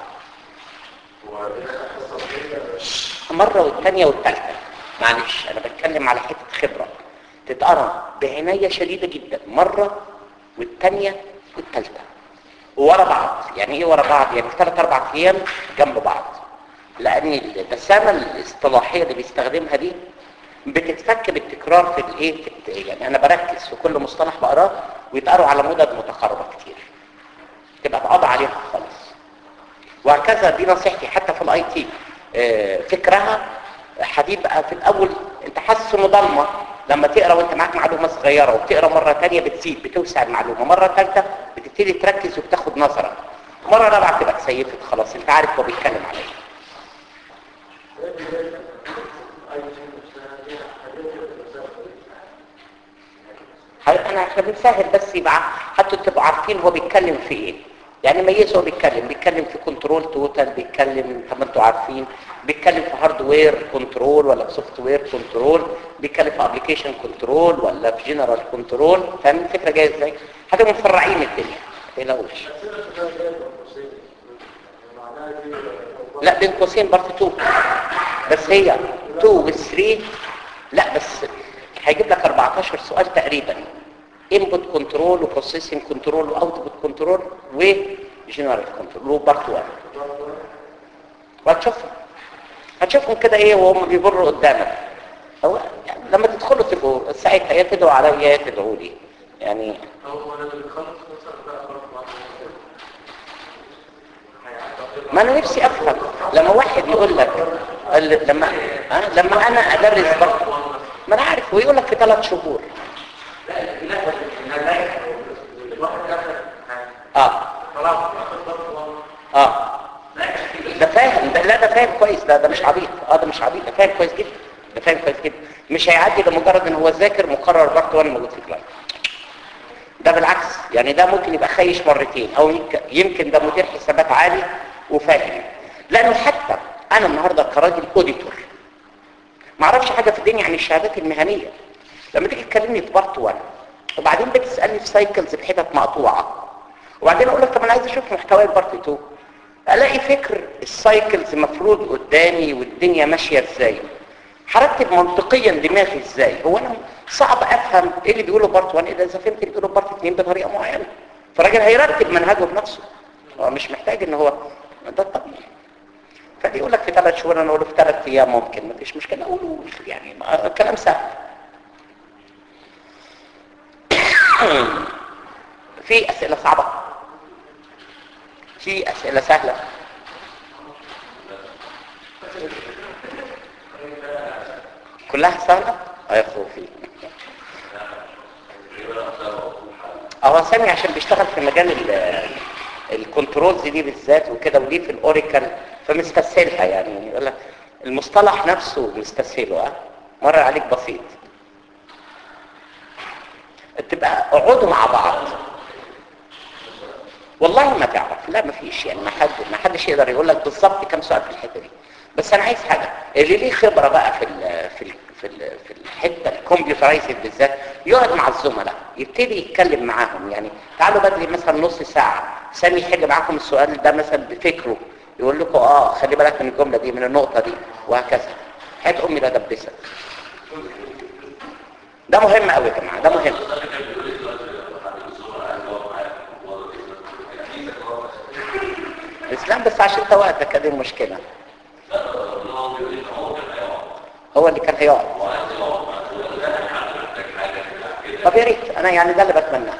مرة والتانية والتالتة معلش أنا بتكلم على حتة خبرة تتقرا بعناية شديدة جدا مرة والتانية والتالتة ورا بعض يعني ايه ورا بعض يعني في ثلاث اربع ايام جنب بعض لان البسامه الاصطلاحيه اللي بيستخدمها دي بتتفك بالتكرار في الايه في الت- يعني انا بركز في كل مصطلح بقراه ويتقروا على مدد متقاربه كتير تبقى تقضى عليها خالص وهكذا دي نصيحتي حتى في الاي تي فكرها هتبقى في الاول انت حاسس انه ضلمه لما تقرا وانت معاك معلومه صغيره وبتقرا مره ثانيه بتزيد بتوسع المعلومه مره ثالثه بتبتدي تركز وبتاخد نظرك مره رابعه تبقى اتسيفت خلاص انت عارف هو بيتكلم على ايه حضرتك انا احنا بنسهل بس يبقى حتى تبقوا عارفين هو بيتكلم في ايه يعني ميزه هو بيتكلم بيتكلم في كنترول توتال بيتكلم طب ما انتوا عارفين بيتكلم في هاردوير كنترول ولا في سوفت وير كنترول بيتكلم في ابلكيشن كنترول ولا في جنرال كنترول فاهم الفكره جايه ازاي هتبقوا مفرعين الدنيا ما تقلقوش لا بين قوسين بارت 2 بس هي 2 و 3 لا بس هيجيب لك 14 سؤال تقريبا انبوت كنترول وبروسيسنج كنترول واوتبوت كنترول وجنرال كنترول وبارت 1 وهتشوفهم هتشوفهم كده ايه وهم بيمروا قدامك هو يعني لما تدخلوا تبقوا ساعتها يا تدعوا عليا يا تدعوا لي يعني هو انا اللي بخلص مثلا بقى خلاص بعد ما انا نفسي افهم لما واحد يقول لك ال- لما ها لما انا ادرس برضه ما انا عارف ويقول لك في ثلاث شهور اه اه ده فاهم ده لا ده فاهم كويس ده ده مش عبيط اه ده مش عبيط ده فاهم كويس جدا ده فاهم كويس جدا مش هيعدي لمجرد ان هو ذاكر مقرر بارت 1 موجود في كلاس ده بالعكس يعني ده ممكن يبقى خايش مرتين او يمكن- يمكن ده مدير حسابات عالي وفاهم لانه حتى انا النهارده كراجل اوديتور ما اعرفش حاجه في الدنيا عن الشهادات المهنيه لما تيجي تكلمني في بارت 1 وبعدين بتسالني في سايكلز بحتت مقطوعه وبعدين اقول لك طب انا عايز اشوف محتوى البارت 2 الاقي فكر السايكلز مفروض قدامي والدنيا ماشيه ازاي هرتب منطقيا دماغي ازاي هو انا صعب افهم ايه اللي بيقوله بارت 1 اذا فهمت اللي بيقوله بارت 2 بطريقه معينه فالراجل هيرتب منهجه بنفسه هو مش محتاج ان هو ده الطبيعي فدي يقول لك في ثلاث شهور انا اقول له في ثلاث ايام ممكن مفيش مشكله اقوله يعني ما- كلام سهل في اسئله صعبه في اسئله سهله كلها سهله يا خوفي هو سامي عشان بيشتغل في مجال ال- الكنترولز دي بالذات وكده ودي في الاوريكل فمستسهلها يعني يقول لك المصطلح نفسه مستسهله ها مر عليك بسيط تبقى اقعدوا مع بعض والله ما تعرف لا ما فيش يعني ما حد ما حدش يقدر يقول لك بالظبط كم سؤال في الحته دي بس انا عايز حاجه اللي ليه خبره بقى في ال في ال في ال في الحته الكمبيوترايزد بالذات يقعد مع الزملاء يبتدي يتكلم معاهم يعني تعالوا بدري مثلا نص ساعه سامي يحل معاكم السؤال ده مثلا بفكره يقول لكم اه خلي بالك من الجمله دي من النقطه دي وهكذا حياه امي لا دبسك ده مهم قوي يا جماعه ده مهم الاسلام بس عشان انت وقتك هذه المشكله هو اللي كان هيقعد طب يا ريت انا يعني ده اللي بتمناه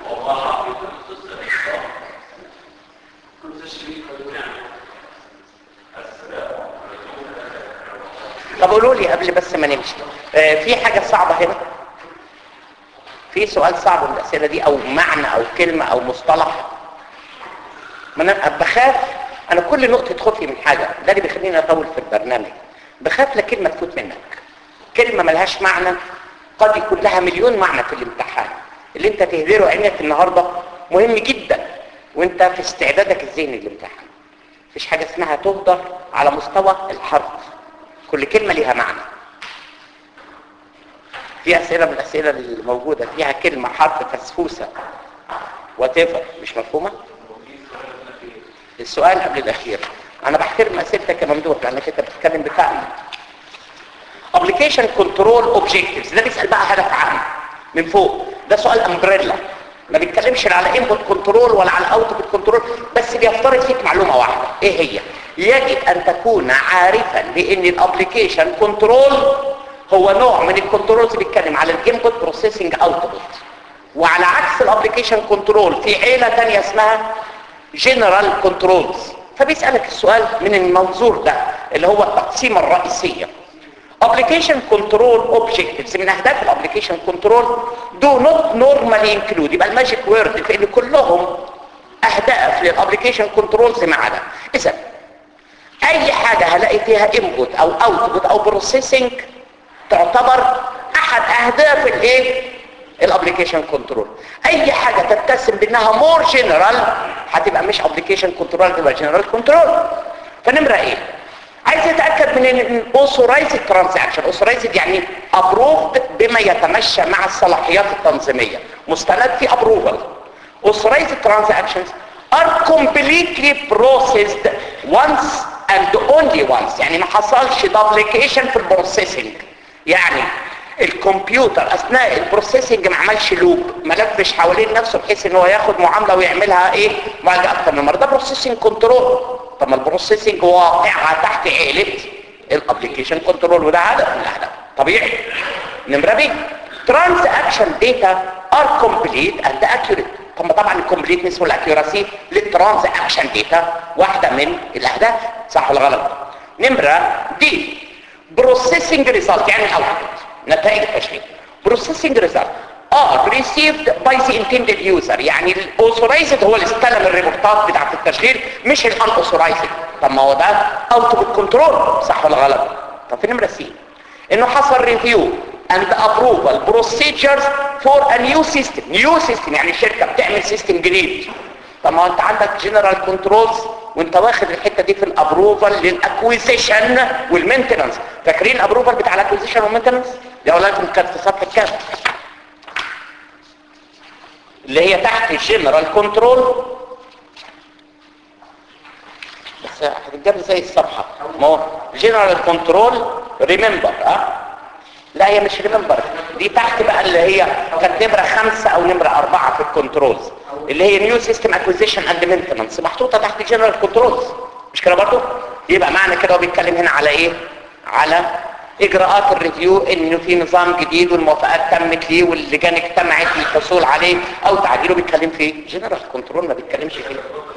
طب قولوا لي قبل بس ما نمشي آه، في حاجه صعبه هنا في سؤال صعب من الاسئله دي او معنى او كلمه او مصطلح ما انا بخاف انا كل نقطه خوفي من حاجه ده اللي بيخليني اطول في البرنامج بخاف لكلمه تفوت منك كلمه ملهاش معنى قد يكون لها مليون معنى في الامتحان اللي انت تهدره عينك النهارده مهم جدا وانت في استعدادك الذهني للامتحان مفيش حاجه اسمها تهدر على مستوى الحرف كل كلمه ليها معنى في اسئله من الاسئله اللي موجوده فيها كلمه حرف فسفوسه وات مش مفهومه السؤال قبل الاخير انا بحترم اسئلتك يا ممدوح لانك انت بتتكلم بفهم ابلكيشن كنترول اوبجكتيفز ده بيسال بقى هدف عام من فوق ده سؤال امبريلا ما بيتكلمش لا على انبوت كنترول ولا على اوتبوت كنترول بس بيفترض فيك معلومه واحده ايه هي يجب ان تكون عارفا بان الابلكيشن كنترول هو نوع من الكنترولز بيتكلم على الانبوت بروسيسنج اوتبوت وعلى عكس الابلكيشن كنترول في عيله ثانيه اسمها جنرال كنترولز فبيسالك السؤال من المنظور ده اللي هو التقسيمه الرئيسيه application control objectives من اهداف الابلكيشن كنترول do not normally include يبقى الماجيك وورد في ان كلهم اهداف للابلكيشن كنترولز ما عدا اذا اي حاجه هلاقي فيها input او output او processing تعتبر احد اهداف الايه الابلكيشن كنترول اي حاجه تتسم بانها مور جنرال هتبقى مش ابلكيشن كنترول تبقى جنرال كنترول فنمره ايه عايز اتاكد من ان اوثورايزد ترانزاكشن اوثورايزد يعني ابروفد بما يتمشى مع الصلاحيات التنظيميه مستند في ابروفل authorized transactions are completely processed once and only once يعني ما حصلش duplication في البروسيسنج يعني الكمبيوتر اثناء البروسيسنج ما عملش لوب ما لفش حوالين نفسه بحيث ان هو ياخد معامله ويعملها ايه معالجه اكتر من مره ده بروسيسنج كنترول طب ما البروسيسنج واقعه تحت عيله الابلكيشن كنترول وده هدف من الاهداف طبيعي نمره بي ترانزاكشن داتا ار كومبليت اند اكيوريت طب ما طبعا الكومبليتنس والاكيوراسي للترانزاكشن داتا واحده من الاهداف صح ولا غلط نمره دي بروسيسنج ريزلت يعني الاوتبوت نتائج التشغيل بروسيسنج ريزلت اه received by the intended user يعني الاوثورايزد هو اللي استلم الريبورتات بتاعت التشغيل مش الان اوثورايزد طب ما هو ده اوتبوت كنترول صح ولا غلط طب في نمره سي انه حصل ريفيو and approval procedures for a new system new system يعني الشركه بتعمل سيستم جديد طب ما هو انت عندك جنرال كنترولز وانت واخد الحته دي في الابروفال للاكويزيشن والمينتننس فاكرين الابروفال بتاع الاكويزيشن والمينتننس يا اولاد كانت في صفحه كام اللي هي تحت الجنرال كنترول بس هتتجاب زي الصفحه ما هو جنرال كنترول ريمبر اه لا هي مش ريمبر دي تحت بقى اللي هي كانت نمره خمسة او نمره أربعة في الكنترولز اللي هي نيو سيستم اكوزيشن اند مينتننس محطوطه تحت جنرال كنترولز مش كده برضه يبقى معنى كده هو بيتكلم هنا على ايه على اجراءات الريفيو انه في نظام جديد والموافقات تمت ليه واللجان اجتمعت للحصول عليه او تعديله بيتكلم في جنرال كنترول ما بيتكلمش فيه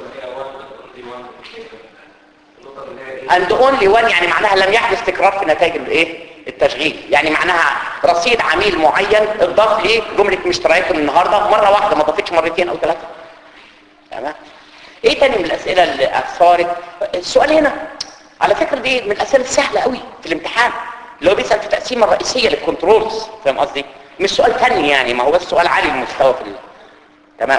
اند اونلي وان يعني معناها لم يحدث تكرار في نتائج الايه التشغيل يعني معناها رصيد عميل معين اضاف ليه جمله مشتريات النهارده مره واحده ما ضافتش مرتين او ثلاثه تمام ايه تاني من الاسئله اللي اثارت السؤال هنا على فكره دي من الاسئله السهله قوي في الامتحان اللي هو بيسال في التقسيمه الرئيسيه للكنترولز فاهم قصدي مش سؤال فني يعني ما هو السؤال عالي المستوى في ال... تمام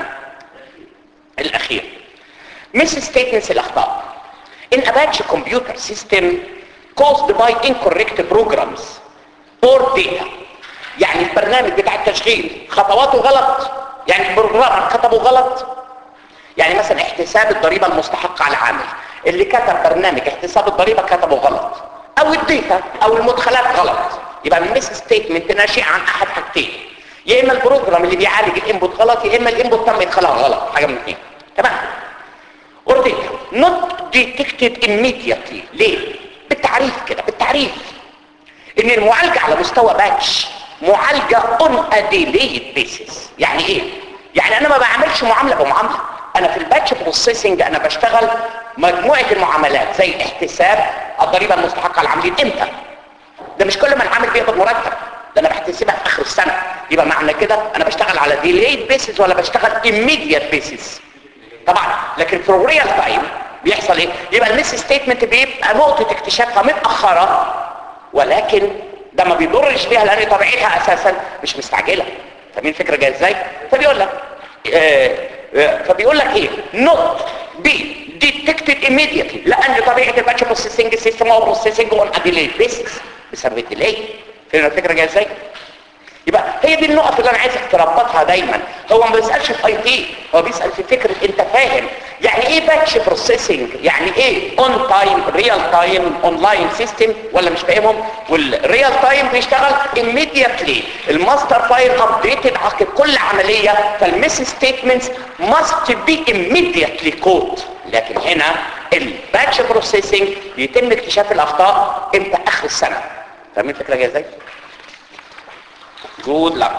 الاخير مس ستيتمنتس الاخطاء in a batch computer system caused by incorrect programs or data يعني البرنامج بتاع التشغيل خطواته غلط يعني البروجرامر كتبه غلط يعني مثلا احتساب الضريبة المستحقة على العامل اللي كتب برنامج احتساب الضريبة كتبه غلط او الديتا او المدخلات غلط يبقى الميس ستيتمنت ناشئ عن احد حاجتين يا اما البروجرام اللي بيعالج الانبوت غلط يا اما الانبوت تم ادخالها غلط حاجه من الاثنين تمام or data not detected immediately ليه بالتعريف كده بالتعريف ان المعالجة على مستوى باتش معالجة on a delayed basis يعني ايه يعني انا ما بعملش معاملة بمعاملة انا في الباتش بروسيسنج انا بشتغل مجموعة المعاملات زي احتساب الضريبة المستحقة على العاملين امتى ده مش كل ما العامل بيقبض مرتب ده انا بحتسبها في اخر السنة يبقى معنى كده انا بشتغل على delayed basis ولا بشتغل immediate basis طبعا لكن في الريال تايم بيحصل ايه يبقى الميس ستيتمنت بيبقى نقطة اكتشافها متأخرة ولكن ده ما بيضرش بيها لان طبيعتها اساسا مش مستعجلة فاهمين الفكرة جايه ازاي فبيقول لك آه آه فبيقول لك ايه not be detected immediately لان طبيعة الباتش بروسيسنج سيستم هو بروسيسنج اون اديلي بيسز بسبب الديلي فاهمين الفكرة جايه ازاي يبقى هي دي النقط اللي انا عايزك تربطها دايما هو ما بيسالش في اي تي هو بيسال في فكره انت فاهم يعني ايه باتش بروسيسنج يعني ايه اون تايم ريال تايم اونلاين سيستم ولا مش فاهمهم والريال تايم بيشتغل immediately الماستر فايل ابديتد عقب كل عمليه فالميس ستيتمنتس must be immediately code لكن هنا الباتش بروسيسنج بيتم اكتشاف الاخطاء امتى اخر السنه فاهمين الفكره جايه ازاي Good luck.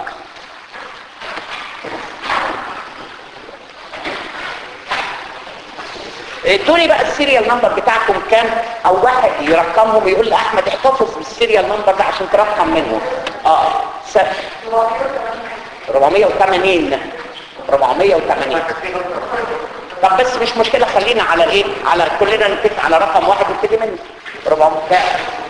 ادوني بقى السيريال نمبر بتاعكم كام او واحد يرقمهم ويقول لاحمد احتفظ بالسيريال نمبر ده عشان ترقم منهم اه س... 480 480 طب بس مش مشكلة خلينا على ايه على كلنا نتفق على رقم واحد نبتدي منه 400